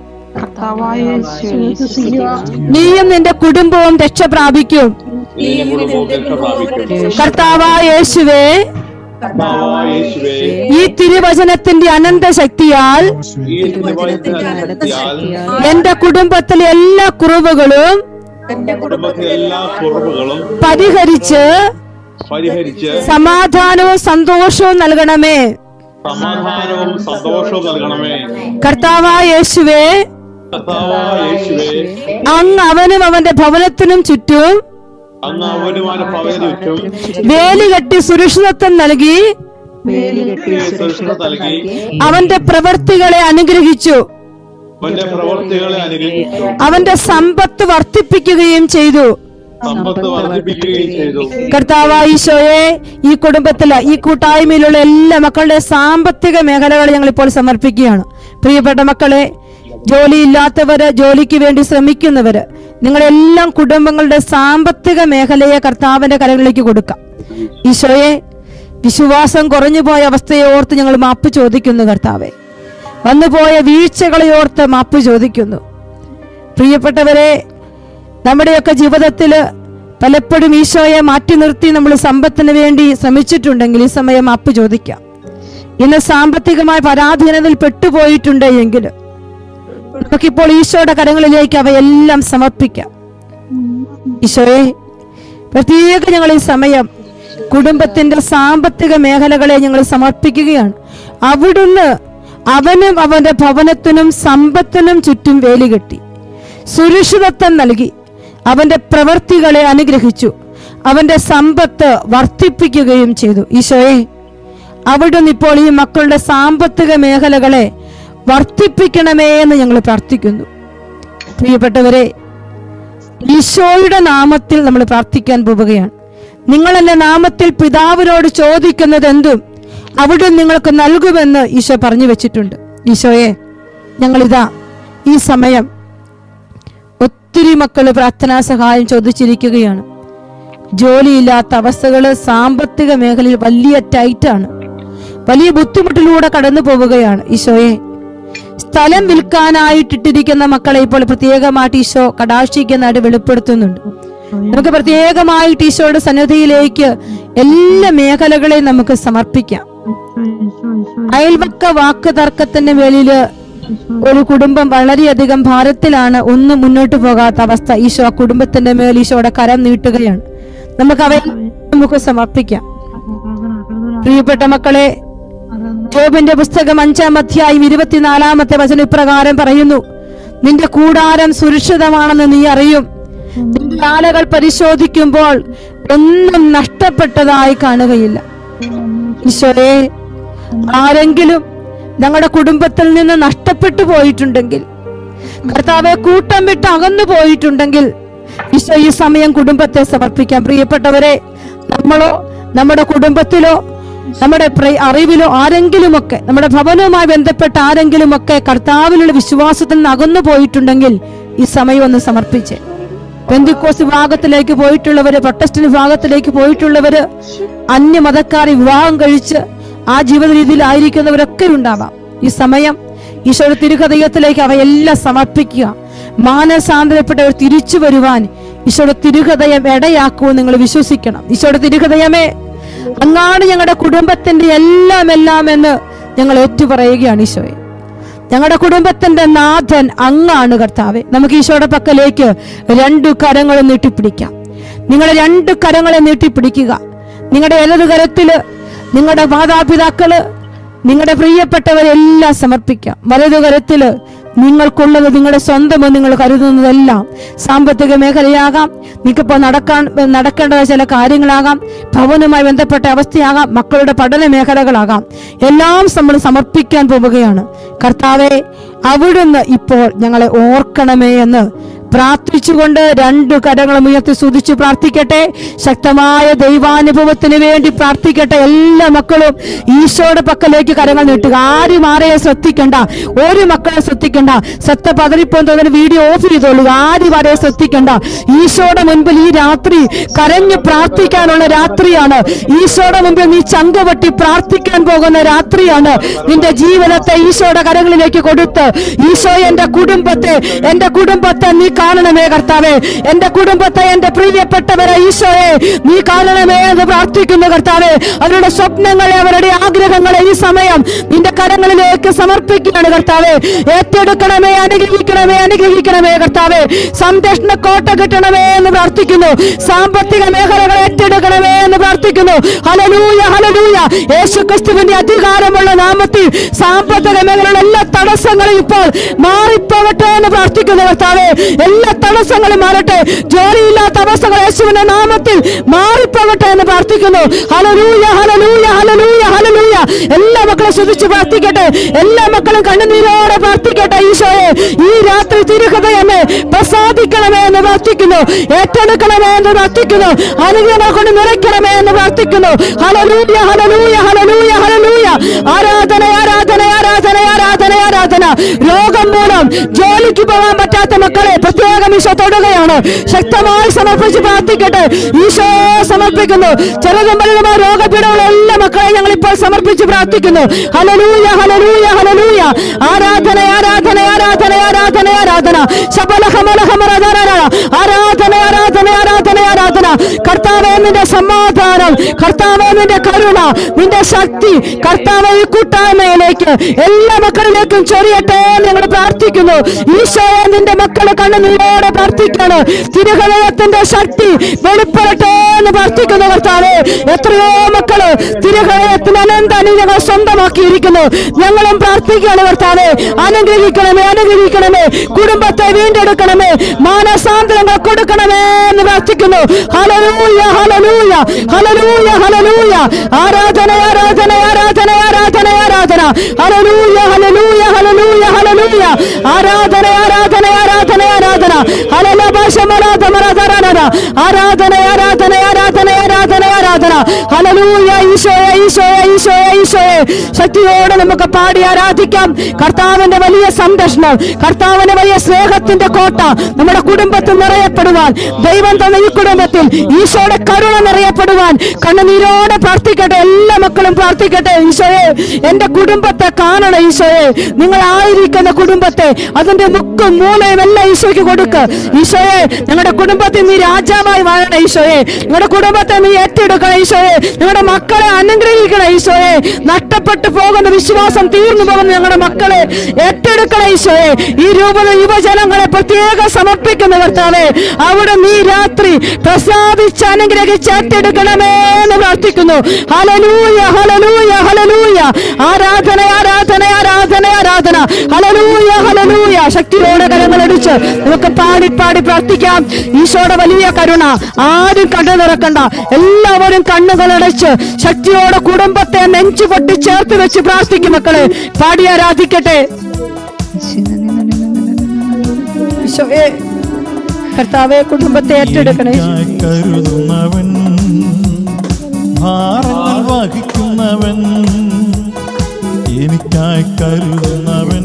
നീയും നിന്റെ കുടുംബവും രക്ഷ പ്രാപിക്കും കർത്താവായ യേശുവേ ഈ തിരുവചനത്തിന്റെ അനന്ത ശക്തിയാൽ എന്റെ കുടുംബത്തിലെ എല്ലാ കുറവുകളും കുടുംബത്തിലെ എല്ലാ കുറവുകളും പരിഹരിച്ച് പരിഹരിച്ച് സമാധാനവും സന്തോഷവും നൽകണമേ സമാധാനവും സന്തോഷവും നൽകണമേ കർത്താവായ യേശുവേ കർത്താവായ യേശുവേ അങ്ങ് അവനും അവന്റെ ഭവനത്തിനും ചുറ്റും അങ്ങ് അവനുമാന പകരുറ്റും വേലി കെട്ടി സുരക്ഷിതത്വം നൽകി സുരക്ഷ നൽകി അവന്റെ പ്രവൃത്തികളെ അനുഗ്രഹിച്ചു അവന്റെ പ്രവർത്തികളെ അനുഗ്രഹിച്ചു അവന്റെ സമ്പത്ത് വർദ്ധിപ്പിക്കുകയും ചെയ്തു സമ്പത്ത് വർദ്ധിപ്പിക്കുകയും ചെയ്തു കർത്താവായ ഈശോയെ ഈ കുടുംബത്തില് ഈ കൂട്ടായ്മയിലുള്ള എല്ലാ മക്കളുടെ സാമ്പത്തിക മേഖലകൾ ഞങ്ങൾ ഇപ്പോൾ സമർപ്പിക്കുകയാണ് പ്രിയപ്പെട്ട മക്കളെ ജോലിയില്ലാത്തവര് ജോലിക്ക് വേണ്ടി ശ്രമിക്കുന്നവര് നിങ്ങളെല്ലാം കുടുംബങ്ങളുടെ സാമ്പത്തിക മേഖലയെ കർത്താവിന്റെ കരങ്ങളിലേക്ക് കൊടുക്കാം ഈശോയെ വിശ്വാസം കുറഞ്ഞു പോയ അവസ്ഥയെ ഓർത്ത് ഞങ്ങൾ മാപ്പ് ചോദിക്കുന്നു കർത്താവെ വന്നുപോയ വീഴ്ചകളെ ഓർത്ത് മാപ്പ് ചോദിക്കുന്നു പ്രിയപ്പെട്ടവരെ നമ്മുടെയൊക്കെ ജീവിതത്തിൽ പലപ്പോഴും ഈശോയെ മാറ്റി നിർത്തി നമ്മൾ സമ്പത്തിന് വേണ്ടി ശ്രമിച്ചിട്ടുണ്ടെങ്കിൽ ഈ സമയം മാപ്പ് ചോദിക്കാം ഇന്ന് സാമ്പത്തികമായ പരാധീനതയിൽ പെട്ടുപോയിട്ടുണ്ട് എങ്കിൽ നമുക്കിപ്പോൾ ഈശോയുടെ കരങ്ങളിലേക്ക് അവയെല്ലാം സമർപ്പിക്കാം ഈശോയെ പ്രത്യേക ഞങ്ങൾ ഈ സമയം കുടുംബത്തിന്റെ സാമ്പത്തിക മേഖലകളെ ഞങ്ങൾ സമർപ്പിക്കുകയാണ് അവിടുന്ന് അവനും അവന്റെ ഭവനത്തിനും സമ്പത്തിനും ചുറ്റും വേലി കെട്ടി സുരക്ഷിതത്വം നൽകി അവന്റെ പ്രവൃത്തികളെ അനുഗ്രഹിച്ചു അവന്റെ സമ്പത്ത് വർദ്ധിപ്പിക്കുകയും ചെയ്തു ഈശോയെ അവിടുന്ന് ഇപ്പോൾ ഈ മക്കളുടെ സാമ്പത്തിക മേഖലകളെ വർദ്ധിപ്പിക്കണമേ എന്ന് ഞങ്ങൾ പ്രാർത്ഥിക്കുന്നു പ്രിയപ്പെട്ടവരെ ഈശോയുടെ നാമത്തിൽ നമ്മൾ പ്രാർത്ഥിക്കാൻ പോവുകയാണ് നിങ്ങൾ എന്റെ നാമത്തിൽ പിതാവിനോട് ചോദിക്കുന്നത് എന്തും അവിടെ നിങ്ങൾക്ക് നൽകുമെന്ന് ഈശോ പറഞ്ഞു വെച്ചിട്ടുണ്ട് ഈശോയെ ഞങ്ങളിതാ ഈ സമയം ഒത്തിരി മക്കള് പ്രാർത്ഥനാ സഹായം ചോദിച്ചിരിക്കുകയാണ് ജോലിയില്ലാത്ത അവസ്ഥകള് സാമ്പത്തിക മേഖലയിൽ വലിയ ടൈറ്റാണ് വലിയ ബുദ്ധിമുട്ടിലൂടെ കടന്നു പോവുകയാണ് ഈശോയെ സ്ഥലം വിൽക്കാനായിട്ടിട്ടിരിക്കുന്ന മക്കളെ ഇപ്പോൾ പ്രത്യേകമായിട്ട് ഈശോ കടാക്ഷിക്കുന്നതായിട്ട് വെളിപ്പെടുത്തുന്നുണ്ട് നമുക്ക് പ്രത്യേകമായിട്ട് ഈശോയുടെ സന്നിധിയിലേക്ക് എല്ലാ മേഖലകളെയും നമുക്ക് സമർപ്പിക്കാം അയൽവക്ക വാക്ക് തർക്കത്തിന്റെ മേലില് ഒരു കുടുംബം വളരെയധികം ഭാരത്തിലാണ് ഒന്നും മുന്നോട്ട് പോകാത്ത അവസ്ഥ ഈശോ ആ കുടുംബത്തിന്റെ മേൽ ഈശോയുടെ കരം നീട്ടുകയാണ് നമുക്ക് അവയെ നമുക്ക് സമർപ്പിക്കാം പ്രിയപ്പെട്ട മക്കളെ ജോബിന്റെ പുസ്തകം അഞ്ചാം അധ്യായം ഇരുപത്തിനാലാമത്തെ വചനം ഇപ്രകാരം പറയുന്നു നിന്റെ കൂടാരം സുരക്ഷിതമാണെന്ന് നീ അറിയും നിന്റെ ആലകൾ പരിശോധിക്കുമ്പോൾ ഒന്നും നഷ്ടപ്പെട്ടതായി കാണുകയില്ല ഈശോയെ ആരെങ്കിലും ഞങ്ങളുടെ കുടുംബത്തിൽ നിന്ന് നഷ്ടപ്പെട്ടു പോയിട്ടുണ്ടെങ്കിൽ കർത്താവെ കൂട്ടം വിട്ട് അകന്നു പോയിട്ടുണ്ടെങ്കിൽ ഈശോ ഈ സമയം കുടുംബത്തെ സമർപ്പിക്കാം പ്രിയപ്പെട്ടവരെ നമ്മളോ നമ്മുടെ കുടുംബത്തിലോ നമ്മുടെ പ്ര- അറിവിലോ ആരെങ്കിലുമൊക്കെ നമ്മുടെ ഭവനവുമായി ബന്ധപ്പെട്ട ആരെങ്കിലുമൊക്കെ കർത്താവിലുള്ള വിശ്വാസത്തിൽ നിന്ന് അകന്നു പോയിട്ടുണ്ടെങ്കിൽ ഈ സമയം ഒന്ന് സമർപ്പിച്ച് പെന്തിക്കോസ് വിഭാഗത്തിലേക്ക് പോയിട്ടുള്ളവര് പ്രൊട്ടസ്റ്റന്റ് വിഭാഗത്തിലേക്ക് പോയിട്ടുള്ളവര് അന്യമതക്കാരെ വിവാഹം കഴിച്ച് ആ ജീവിത രീതിയിലായിരിക്കുന്നവരൊക്കെ ഉണ്ടാവാം ഈ സമയം ഈശോയുടെ തിരുഹൃദയത്തിലേക്ക് അവയെല്ലാം സമർപ്പിക്കുക മാനസാന്തരപ്പെട്ടവർ തിരിച്ചു വരുവാൻ ഈശോയുടെ തിരുഹൃദയം ഇടയാക്കുമെന്ന് നിങ്ങൾ വിശ്വസിക്കണം ഈശോയുടെ തിരുഹൃദയമേ അങ്ങാണ് ഞങ്ങളുടെ കുടുംബത്തിന്റെ എല്ലാം എല്ലാം എന്ന് ഞങ്ങൾ ഏറ്റുപറയുകയാണ് ഈശോയെ ഞങ്ങളുടെ കുടുംബത്തിന്റെ നാഥൻ അങ്ങാണ് കർത്താവെ നമുക്ക് ഈശോയുടെ പക്കലേക്ക് രണ്ടു കരങ്ങളും നീട്ടിപ്പിടിക്കാം നിങ്ങളുടെ രണ്ട് കരങ്ങളെ നീട്ടിപ്പിടിക്കുക നിങ്ങളുടെ ഇടതു കരത്തില് നിങ്ങളുടെ മാതാപിതാക്കള് നിങ്ങളുടെ പ്രിയപ്പെട്ടവരെല്ലാം സമർപ്പിക്കാം വലതു കരത്തില് നിങ്ങൾക്കുള്ളത് നിങ്ങളുടെ സ്വന്തം നിങ്ങൾ കരുതുന്നതെല്ലാം സാമ്പത്തിക മേഖലയാകാം നിങ്ങൾക്കിപ്പോൾ നടക്കാൻ നടക്കേണ്ട ചില കാര്യങ്ങളാകാം ഭവനുമായി ബന്ധപ്പെട്ട അവസ്ഥയാകാം മക്കളുടെ പഠന മേഖലകളാകാം എല്ലാം നമ്മൾ സമർപ്പിക്കാൻ പോവുകയാണ് കർത്താവെ അവിടുന്ന് ഇപ്പോൾ ഞങ്ങളെ ഓർക്കണമേ എന്ന് പ്രാർത്ഥിച്ചുകൊണ്ട് രണ്ടു കരങ്ങളും ഉയർത്തി സ്തുതിച്ച് പ്രാർത്ഥിക്കട്ടെ ശക്തമായ ദൈവാനുഭവത്തിന് വേണ്ടി പ്രാർത്ഥിക്കട്ടെ എല്ലാ മക്കളും ഈശോയുടെ പക്കലേക്ക് കരങ്ങൾ നീട്ടുക ആരും ആരെയും ശ്രദ്ധിക്കണ്ട ഒരു മക്കളെ ശ്രദ്ധിക്കണ്ട സത്ത പതറിപ്പോന്ന് തോന്നുന്ന വീഡിയോ ഓഫ് ചെയ്തോളുക ആരും ആരെയും ശ്രദ്ധിക്കണ്ട ഈശോയുടെ മുൻപിൽ ഈ രാത്രി കരഞ്ഞ് പ്രാർത്ഥിക്കാനുള്ള രാത്രിയാണ് ഈശോയുടെ മുമ്പിൽ നീ ചങ്കവട്ടി പ്രാർത്ഥിക്കാൻ പോകുന്ന രാത്രിയാണ് നിന്റെ ജീവനത്തെ ഈശോയുടെ കരങ്ങളിലേക്ക് കൊടുത്ത് ഈശോ എന്റെ കുടുംബത്തെ എന്റെ കുടുംബത്തെ നീ കാണണമേ കർത്താവേ എന്റെ കുടുംബത്തെ എന്റെ പ്രിയപ്പെട്ടവരെ ഈശോയെ നീ കാണണമേ എന്ന് പ്രാർത്ഥിക്കുന്നു കർത്താവേ അവരുടെ സ്വപ്നങ്ങളെ അവരുടെ ആഗ്രഹങ്ങളെ ഈ സമയം നിന്റെ കരങ്ങളിലേക്ക് സമർപ്പിക്കുകയാണ് കർത്താവേ ഏറ്റെടുക്കണമേ അനുഗ്രഹിക്കണമേ അനുഗ്രഹിക്കണമേ കർത്താവേ സംരക്ഷണ കോട്ട കിട്ടണമേ എന്ന് പ്രാർത്ഥിക്കുന്നു സാമ്പത്തിക മേഖലകൾ ഏറ്റെടുക്കണമേ എന്ന് പ്രാർത്ഥിക്കുന്നു ഹലലൂയ ഹലലൂയ യേശു ക്രിസ്തുവിന്റെ അധികാരമുള്ള നാമത്തിൽ സാമ്പത്തിക മേഖലയുടെ എല്ലാ തടസ്സങ്ങളും ഇപ്പോൾ മാറിപ്പോവട്ടെ എന്ന് പ്രാർത്ഥിക്കുന്നു കർത്താവേ എല്ലാ തടസ്സങ്ങളും മാറട്ടെ ജോലിയില്ലാത്ത അവസ്ഥകൾ യേശുവിന്റെ നാമത്തിൽ മാറിപ്പോവട്ടെ എന്ന് പ്രാർത്ഥിക്കുന്നു ഹലലൂയ ഹലലൂയ ഹലലൂയ ഹലലൂയ എല്ലാ മക്കളും ശ്രദ്ധിച്ച് പ്രാർത്ഥിക്കട്ടെ എല്ലാ മക്കളും കണ്ണുനീരോടെ പ്രാർത്ഥിക്കട്ടെ ഈശോയെ ഈ രാത്രി തിരുഹൃദയമേ പ്രസാദിക്കണമേ എന്ന് പ്രാർത്ഥിക്കുന്നു ഏറ്റെടുക്കണമേ എന്ന് പ്രാർത്ഥിക്കുന്നു അനുഗ്രഹങ്ങൾ കൊണ്ട് നിറയ്ക്കണമേ എന്ന് പ്രാർത്ഥിക്കുന്നു ഹലലൂയ ഹലലൂയ ഹലലൂയ ഹലലൂയ ആരാധന ആരാധന ആരാധന ആരാധന ആരാധന രോഗം മൂലം ജോലിക്ക് പോകാൻ പറ്റാത്ത മക്കളെ പ്രത്യേകം ഈശോ തൊടുകയാണ് ശക്തമായി സമർപ്പിച്ച് പ്രാർത്ഥിക്കട്ടെ ഈശോ സമർപ്പിക്കുന്നു ചെറുതും വലുതുമായ രോഗപീഠമുള്ള എല്ലാ മക്കളെ ഞങ്ങൾ ഇപ്പോൾ സമർപ്പിച്ച് പ്രാർത്ഥിക്കുന്നു ഹലലൂയ ഹലലൂയ ഹലലൂയ ആരാധന ആരാധന ആരാധന ആരാധന ആരാധന ശബല ഹമല ഹമരാധന ആരാധന ആരാധന ആരാധന ആരാധന കർത്താവേ നിന്റെ സമാധാനം കർത്താവേ നിന്റെ കരുണ നിന്റെ ശക്തി കർത്താവേ ഈ കൂട്ടായ്മയിലേക്ക് എല്ലാ മക്കളിലേക്കും ചൊരിയട്ടെ എന്ന് ഞങ്ങൾ പ്രാർത്ഥിക്കുന്നു ഈശോയെ നിന്റെ മക്കളെ കണ്ണുനീരോടെ പ്രാർത്ഥിക്കാണ് തിരുഹൃദയത്തിന്റെ ശക്തി വെളിപ്പെടട്ടെ എന്ന് പ്രാർത്ഥിക്കുന്നു കർത്താവേ എത്രയോ മക്കള് തിരുഹൃദയത്തിന് അനന്ത അനുഗ്രഹങ്ങൾ സ്വന്തമാക്കിയിരിക്കുന്നു ഞങ്ങളും പ്രാർത്ഥിക്കുകയാണ് കർത്താവേ അനുഗ്രഹിക്കണമേ അനുഗ്രഹിക്കണമേ കുടുംബത്തെ വീണ്ടെടുക്കണമേ മാനസാന്തരങ്ങൾ കൊടുക്കണമേ എന്ന് പ്രാർത്ഥിക്കുന്നു ഹലലൂയ ഹലലൂയ ഹലലൂയ ഹലലൂയ ആരാധന ആരാധന ആരാധന ആരാധന ആരാധന ഹലലൂയ ഹലലൂയ ഹലലൂയ ഹലലൂയ ആരാധന ആരാധന ആരാധന ആരാധന ഹലല ഭാഷ ആരാധന ആരാധന ആരാധന ആരാധന ആരാധന ആരാധന ഹലലൂയ ഈശോയെ ഈശോയെ ഈശോയെ ഈശോയെ ശക്തിയോടെ നമുക്ക് പാടി ആരാധിക്കാം കർത്താവിന്റെ വലിയ സംരക്ഷണം കർത്താവിന്റെ വലിയ സ്നേഹത്തിന്റെ കോട്ട നമ്മുടെ കുടുംബത്തിൽ നിറയപ്പെടുവാൻ ദൈവം തന്ന ഈ കുടുംബത്തിൽ ഈശോയുടെ കരുണ നിറയപ്പെടുവാൻ കണ്ണുനീരോടെ പ്രാർത്ഥിക്കട്ടെ എല്ലാ മക്കളും പ്രാർത്ഥിക്കട്ടെ ഈശോയെ എന്റെ കുടുംബത്തെ കാണണം ഈശോയെ നിങ്ങൾ ആയിരിക്കുന്ന കുടുംബത്തെ അതിന്റെ മുക്കും മൂലയും എല്ലാം ഈശോയ്ക്ക് കൊടുക്ക് ഈശോയെ ഞങ്ങളുടെ കുടുംബത്തിൽ നീ രാജാവായി വാഴണം ഈശോയെ ഞങ്ങളുടെ കുടുംബത്തെ നീ ഏറ്റെടുക്കണം ഈശോയെ ഞങ്ങളുടെ മക്കളെ അനുഗ്രഹിക്കണം ഈശോയെ നഷ്ടപ്പെട്ടു പോകുന്ന വിശ്വാസം തീർന്നു പോകുന്ന ഞങ്ങളുടെ മക്കളെ ഏറ്റെടുക്കണം ഈശോയെ ഈ രൂപത യുവജനങ്ങളെ പ്രത്യേകം സമർപ്പിക്കുന്ന കർത്താവേ അവിടെ നീ രാത്രി പ്രസാദിച്ച് അനുഗ്രഹിച്ച് ഏറ്റെടുക്കണമേ എന്ന് പ്രാർത്ഥിക്കുന്നു ഹലലൂയ ഹലലൂയ ഹലലൂയ ആരാധന ആരാധന ആരാധന ആരാധന ഹലലൂയ ഹലലൂയ ശക്തിയോടെ കരങ്ങളടിച്ച് നമുക്ക് പാടി പാടി പ്രാർത്ഥിക്കാം ഈശോയുടെ വലിയ കരുണ ആരും കണ്ണു നിറക്കണ്ട എല്ലാവരും കണ്ണുകളടച്ച് ശക്തിയോടെ കുടുംബത്തെ നെഞ്ചു പൊട്ടി ചേർത്ത് വെച്ച് പ്രാർത്ഥിക്കും മക്കളെ പാടി ആരാധിക്കട്ടെ ഈശോയെ കർത്താവെ കുടുംബത്തെ ഏറ്റെടുക്കണേ എനിക്കായി കരുതുന്നവൻ ഭാരങ്ങൾ വഹിക്കുന്നവൻ എനിക്കായി കരുതുന്നവൻ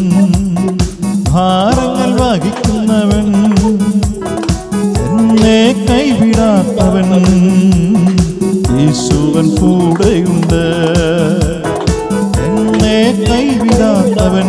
ഭാരങ്ങൾ വഹിക്കുന്നവൻ എന്നെ കൈവിടാത്തവൻ യേശുവൻ കൂടെയുണ്ട് എന്നെ കൈവിടാത്തവൻ കൈവിടാത്തവൻ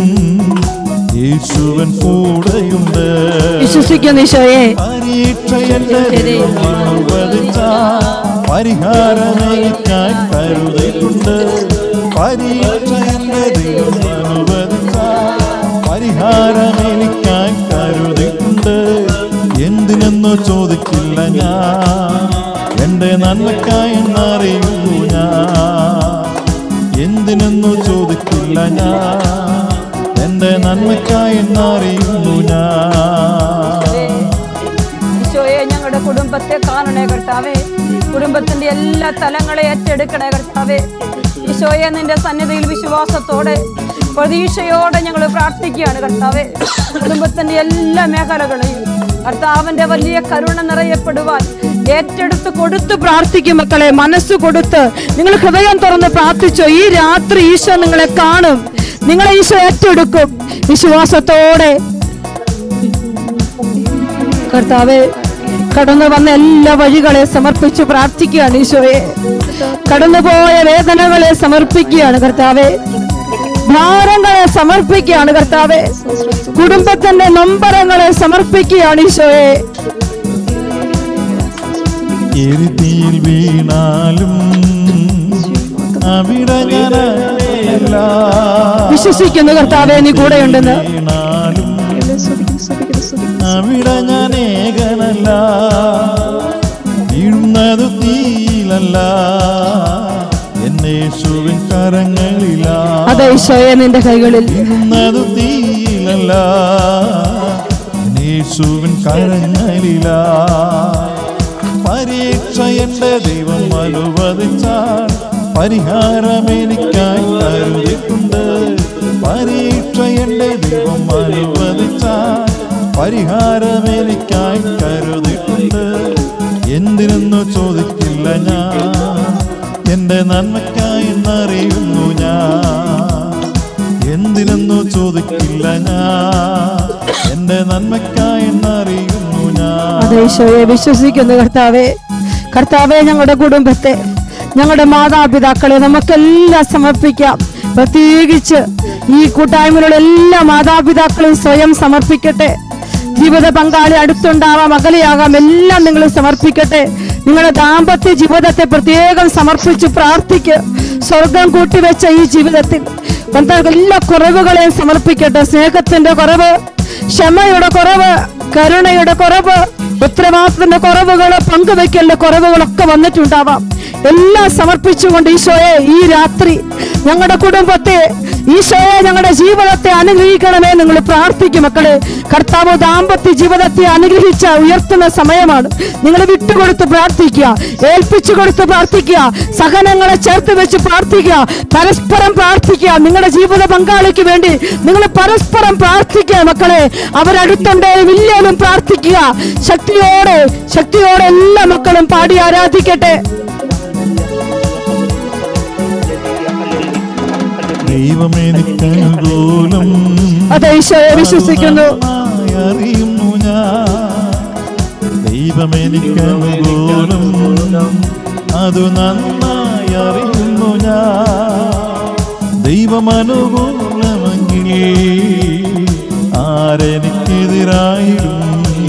യേശുവൻ കൂടെയുണ്ട് വിശ്വസിക്കുന്നു ഈശോയെ പരീക്ഷ എന്റെ ദൈവം അനുവദിച്ച പരിഹാരമേക്കാൻ കരുതിയിട്ടുണ്ട് പരീക്ഷ എന്റെ ദൈവം അനുവദിച്ച പരിഹാരമേക്കാൻ കരുതിയിട്ടുണ്ട് എന്തിനെന്നോ ചോദിക്കില്ല ഞാൻ എന്റെ നന്മക്കായി എന്നറിയുന്നു ഞാൻ എന്തിനെന്നോ ചോദിക്കില്ല ഞാൻ എന്റെ നന്മക്കായി എന്നറിയുന്നു ഞാൻ ഈശോയെ ഞങ്ങളുടെ കുടുംബത്തെ കാണണേ കർത്താവേ കുടുംബത്തിന്റെ എല്ലാ തലങ്ങളെ ഏറ്റെടുക്കണേ കർത്താവേ ഈശോയെ നിന്റെ സന്നിധിയിൽ വിശ്വാസത്തോടെ പ്രതീക്ഷയോടെ ഞങ്ങൾ പ്രാർത്ഥിക്കുകയാണ് കർത്താവേ കുടുംബത്തിന്റെ എല്ലാ മേഖലകളെയും കർത്താവിന്റെ വലിയ കരുണ നിറയപ്പെടുവാൻ ഏറ്റെടുത്ത് കൊടുത്ത് പ്രാർത്ഥിക്കും മക്കളെ മനസ്സ് കൊടുത്ത് നിങ്ങൾ ഹൃദയം തുറന്ന് പ്രാർത്ഥിച്ചോ ഈ രാത്രി ഈശോ നിങ്ങളെ കാണും നിങ്ങളെ ഈശോ ഏറ്റെടുക്കും വിശ്വാസത്തോടെ കർത്താവെ കടന്നു വന്ന എല്ലാ വഴികളെ സമർപ്പിച്ച് പ്രാർത്ഥിക്കുകയാണ് ഈശോയെ കടന്നുപോയ വേദനകളെ സമർപ്പിക്കുകയാണ് കർത്താവെ ഭാരങ്ങളെ സമർപ്പിക്കുകയാണ് കർത്താവെ കുടുംബത്തിന്റെ നൊമ്പരങ്ങളെ സമർപ്പിക്കുകയാണ് ഈശോയെ എരുതിയിൽ വീണാലും അവിടെ ഞാനല്ല വിശ്വസിക്കുന്നു കർത്താവെ നീ കൂടെയുണ്ടെന്ന് വീണാലും അവിടെ ഞാൻ ഏകനല്ല വീഴുന്നത് തീയിലല്ല എന്നേശുവിൻ കരങ്ങളിലാ അതെ ഈശോയെ നിന്റെ കൈകളിൽ വീഴുന്നത് തീയിലല്ല എന്നേശുവിൻ കരങ്ങളിലാ പരീക്ഷ എന്റെ ദൈവം അനുവദിച്ചാൽ പരിഹാരം എനിക്കായി കരുതിയിട്ടുണ്ട് പരീക്ഷ എന്റെ ദൈവം അനുവദിച്ചാൽ പരിഹാരം എനിക്കായി കരുതിയിട്ടുണ്ട് എന്തിനെന്നു ചോദിക്കില്ല ഞാൻ എന്റെ നന്മയ്ക്കായി എന്നറിയുന്നു ഞാൻ എന്തിനെന്നു ചോദിക്കില്ല ഞാൻ എന്റെ നന്മയ്ക്കായി എന്നറിയുന്നു ഞാൻ അതെ ഈശോയെ വിശ്വസിക്കുന്നു കർത്താവെ കർത്താവെ ഞങ്ങളുടെ കുടുംബത്തെ ഞങ്ങളുടെ മാതാപിതാക്കളെ നമുക്കെല്ലാം സമർപ്പിക്കാം പ്രത്യേകിച്ച് ഈ കൂട്ടായ്മയിലുള്ള എല്ലാ മാതാപിതാക്കളും സ്വയം സമർപ്പിക്കട്ടെ ജീവിത പങ്കാളി അടുത്തുണ്ടാവാം അകലെയാകാം എല്ലാം നിങ്ങൾ സമർപ്പിക്കട്ടെ നിങ്ങളുടെ ദാമ്പത്യ ജീവിതത്തെ പ്രത്യേകം സമർപ്പിച്ച് പ്രാർത്ഥിക്കുക സ്വർഗം കൂട്ടിവെച്ച ഈ ജീവിതത്തിൽ കർത്താവ് എല്ലാ കുറവുകളെയും സമർപ്പിക്കട്ടെ സ്നേഹത്തിന്റെ കുറവ് ക്ഷമയുടെ കുറവ് കരുണയുടെ കുറവ് ഉത്തരവാദിത്തത്തിന്റെ കുറവുകൾ പങ്കുവെക്കലിന്റെ കുറവുകളൊക്കെ വന്നിട്ടുണ്ടാവാം എല്ലാം സമർപ്പിച്ചുകൊണ്ട് ഈശോയെ ഈ രാത്രി ഞങ്ങളുടെ കുടുംബത്തെ ഈശോയെ ഞങ്ങളുടെ ജീവിതത്തെ അനുഗ്രഹിക്കണമേ നിങ്ങൾ പ്രാർത്ഥിക്കും മക്കളെ കർത്താവ് ദാമ്പത്യ ജീവിതത്തെ അനുഗ്രഹിച്ച ഉയർത്തുന്ന സമയമാണ് നിങ്ങൾ വിട്ടുകൊടുത്ത് പ്രാർത്ഥിക്കുക ഏൽപ്പിച്ചു കൊടുത്ത് പ്രാർത്ഥിക്കുക സഹനങ്ങളെ ചേർത്ത് വെച്ച് പ്രാർത്ഥിക്കുക പരസ്പരം പ്രാർത്ഥിക്കുക നിങ്ങളുടെ ജീവിത പങ്കാളിക്ക് വേണ്ടി നിങ്ങൾ പരസ്പരം പ്രാർത്ഥിക്കുക മക്കളെ അവരടുത്തുണ്ടെങ്കിലും ഇല്ലേലും പ്രാർത്ഥിക്കുക ശക്തിയോടെ ശക്തിയോടെ എല്ലാ മക്കളും പാടി ആരാധിക്കട്ടെ ദൈവമേ നിക്കനുകൂലം അതെ ഈശോയെ വിശ്വസിക്കുന്നു നന്നായി അറിയുന്നു ഞാൻ ദൈവമേ നിക്കനുകൂലം അത് നന്നായി അറിയുന്നു ഞാൻ ദൈവമനുകൂലമെങ്കിൽ ആരെനിക്കെതിരായിടും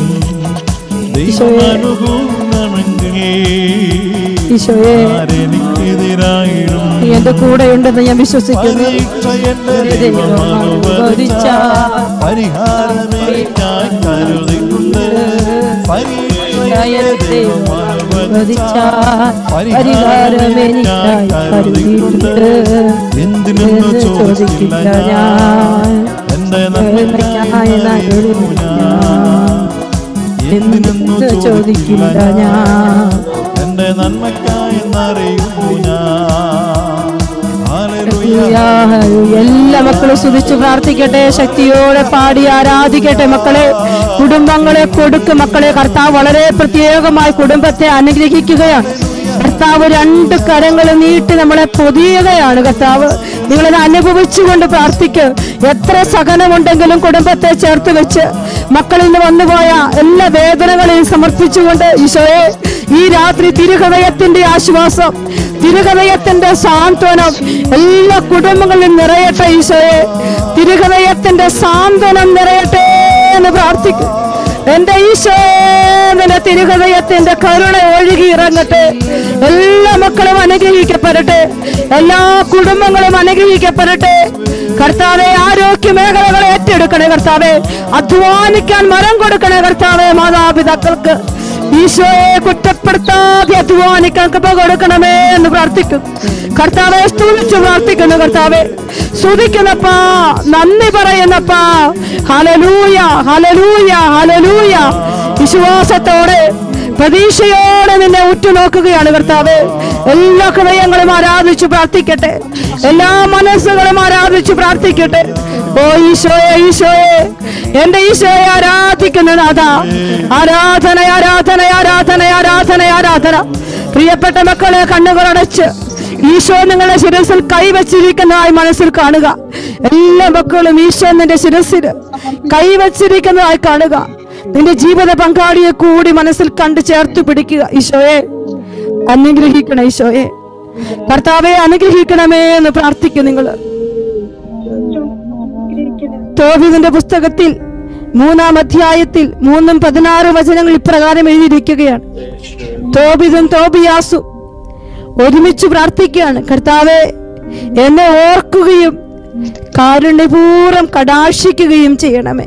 ദൈവമനുകൂലമെങ്കിൽ ഈശോയെ ആരെനിക്കെതിരായിടും നീ എന്റെ കൂടെയുണ്ടെന്ന് ഞാൻ വിശ്വസിക്കുന്നു പരീക്ഷ എന്റെ ദൈവം അനുവദിച്ചാൽ പരിഹാരമേക്കായി കരുതിയിട്ടുണ്ട് പരീക്ഷ എന്റെ ദൈവം അനുവദിച്ചാൽ പരിഹാരമേക്കായി കരുതിയിട്ടുണ്ട് എന്തിനെന്ന് ചോദിക്കില്ല ഞാൻ എന്റെ നന്മയ്ക്കായി നൽകുന്നു ഞാൻ എന്തിനെന്നു ചോദിക്കില്ല ഞാൻ എന്റെ നന്മയ്ക്കായി എന്നറിയുന്നു ഞാൻ ഹല്ലേലൂയ എല്ലാ മക്കളും സ്തുതിച്ച് പ്രാർത്ഥിക്കട്ടെ ശക്തിയോടെ പാടി ആരാധിക്കട്ടെ മക്കളെ കുടുംബങ്ങളെ കൊടുക്കും മക്കളെ കർത്താവ് വളരെ പ്രത്യേകമായി കുടുംബത്തെ അനുഗ്രഹിക്കുകയാണ് കർത്താവ് രണ്ട് കരങ്ങൾ നീട്ടി നമ്മളെ പൊതിയുകയാണ് കർത്താവ് നിങ്ങളിത് അനുഭവിച്ചുകൊണ്ട് പ്രാർത്ഥിക്ക് എത്ര സഹനമുണ്ടെങ്കിലും കുടുംബത്തെ ചേർത്ത് വെച്ച് മക്കളിൽ നിന്ന് വന്നുപോയ എല്ലാ വേദനകളെയും സമർപ്പിച്ചുകൊണ്ട് ഈശോയെ ഈ രാത്രി തിരുഹൃദയത്തിന്റെ ആശ്വാസം തിരുഹൃദയത്തിന്റെ സാന്ത്വനം എല്ലാ കുടുംബങ്ങളിലും നിറയട്ടെ ഈശോയെ തിരുഹൃദയത്തിന്റെ സാന്ത്വനം നിറയട്ടെ എന്ന് പ്രാർത്ഥിക്കും എന്റെ ഈശോന്റെ തിരുഹൃദയത്തിന്റെ കരുണ ഒഴുകി ഇറങ്ങട്ടെ എല്ലാ മക്കളും അനുഗ്രഹിക്കപ്പെടട്ടെ എല്ലാ കുടുംബങ്ങളും അനുഗ്രഹിക്കപ്പെടട്ടെ കർത്താവെ ആരോഗ്യ മേഖലകൾ ഏറ്റെടുക്കണേ കർത്താവെ അധ്വാനിക്കാൻ മരം കൊടുക്കണേ കർത്താവെ മാതാപിതാക്കൾക്ക് ഈശോയെ കുറ്റപ്പെടുത്താതെ അധ്വാനിക്കാൻ കൃപ കൊടുക്കണമേ എന്ന് പ്രാർത്ഥിക്കും കർത്താവെ സ്തുതിച്ചു പ്രാർത്ഥിക്കുന്നു കർത്താവെ സ്തുതിക്കുന്നപ്പാ നന്ദി പറയുന്നപ്പാ ഹലലൂയ ഹലലൂയ ഹലലൂയ വിശ്വാസത്തോടെ പ്രതീക്ഷയോടെ നിന്നെ ഉറ്റുനോക്കുകയാണ് കർത്താവ് എല്ലാ ഹൃദയങ്ങളും ആരാധിച്ചു പ്രാർത്ഥിക്കട്ടെ എല്ലാ മനസ്സുകളും ആരാധിച്ചു പ്രാർത്ഥിക്കട്ടെ ഓ ഈശോയെ ഈശോയെ എന്റെ ഈശോയെ ആരാധിക്കുന്ന നാഥ ആരാധന ആരാധന ആരാധന ആരാധന ആരാധന പ്രിയപ്പെട്ട മക്കളെ കണ്ണുകളടച്ച് ഈശോ നിങ്ങളുടെ ശിരസിൽ കൈവച്ചിരിക്കുന്നതായി മനസ്സിൽ കാണുക എല്ലാ മക്കളും ഈശോ നിന്റെ ശിരസിൽ കൈവച്ചിരിക്കുന്നതായി കാണുക നിന്റെ ജീവിത പങ്കാളിയെ കൂടി മനസ്സിൽ കണ്ട് ചേർത്ത് പിടിക്കുക ഈശോയെ അനുഗ്രഹിക്കണം ഈശോയെ കർത്താവെ അനുഗ്രഹിക്കണമേ എന്ന് പ്രാർത്ഥിക്കും നിങ്ങള് തോബിതിന്റെ പുസ്തകത്തിൽ മൂന്നാം അധ്യായത്തിൽ മൂന്നും പതിനാറ് വചനങ്ങൾ ഇപ്രകാരം എഴുതിയിരിക്കുകയാണ് തോബിതും തോബിയാസും ഒരുമിച്ച് പ്രാർത്ഥിക്കുകയാണ് കർത്താവെ എന്നെ ഓർക്കുകയും കാരുണ്യപൂർവ്വം കടാക്ഷിക്കുകയും ചെയ്യണമേ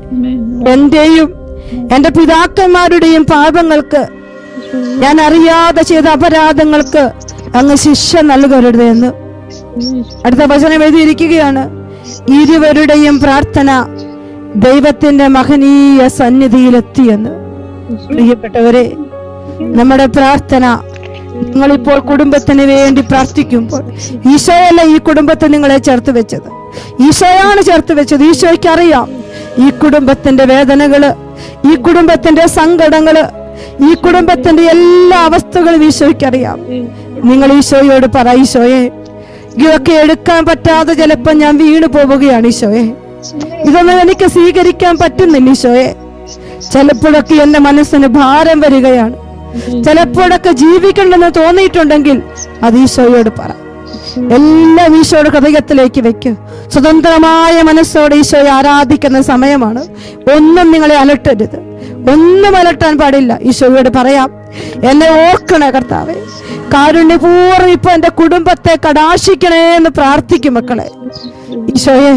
എന്റെയും എന്റെ പിതാക്കന്മാരുടെയും പാപങ്ങൾക്ക് ഞാൻ അറിയാതെ ചെയ്ത അപരാധങ്ങൾക്ക് അങ്ങ് ശിക്ഷ നൽകരുത് എന്ന് അടുത്ത വചനം എഴുതിയിരിക്കുകയാണ് ഇരുവരുടെയും പ്രാർത്ഥന ദൈവത്തിന്റെ മഹനീയ സന്നിധിയിലെത്തിയെന്ന് പ്രിയപ്പെട്ടവരെ നമ്മുടെ പ്രാർത്ഥന നിങ്ങളിപ്പോൾ കുടുംബത്തിന് വേണ്ടി പ്രാർത്ഥിക്കുമ്പോൾ ഈശോയല്ല ഈ കുടുംബത്തെ നിങ്ങളെ ചേർത്ത് വെച്ചത് ഈശോയാണ് ചേർത്ത് വെച്ചത് ഈശോയ്ക്ക് അറിയാം ഈ കുടുംബത്തിന്റെ വേദനകള് ഈ കുടുംബത്തിന്റെ സങ്കടങ്ങള് ഈ കുടുംബത്തിന്റെ എല്ലാ അവസ്ഥകളും ഈശോയ്ക്ക് അറിയാം നിങ്ങൾ ഈശോയോട് പറ ഈശോയെ ഇതൊക്കെ എടുക്കാൻ പറ്റാതെ ചിലപ്പോൾ ഞാൻ വീണു പോവുകയാണ് ഈശോയെ ഇതൊന്നും എനിക്ക് സ്വീകരിക്കാൻ പറ്റുന്നില്ല ഈശോയെ ചിലപ്പോഴൊക്കെ എന്റെ മനസ്സിന് ഭാരം വരികയാണ് ചിലപ്പോഴൊക്കെ ജീവിക്കണമെന്ന് തോന്നിയിട്ടുണ്ടെങ്കിൽ അത് ഈശോയോട് പറ എല്ലാം ഈശോയുടെ ഹൃദയത്തിലേക്ക് വെക്കും സ്വതന്ത്രമായ മനസ്സോടെ ഈശോയെ ആരാധിക്കുന്ന സമയമാണ് ഒന്നും നിങ്ങളെ അലട്ടരുത് ഒന്നും അലട്ടാൻ പാടില്ല ഈശോയോട് പറയാം എന്നെ ഓർക്കണേ കർത്താവെ കാരുണ്യപൂർവ്വം ഇപ്പൊ എന്റെ കുടുംബത്തെ കടാശിക്കണേ എന്ന് പ്രാർത്ഥിക്കും മക്കളെ ഈശോയെ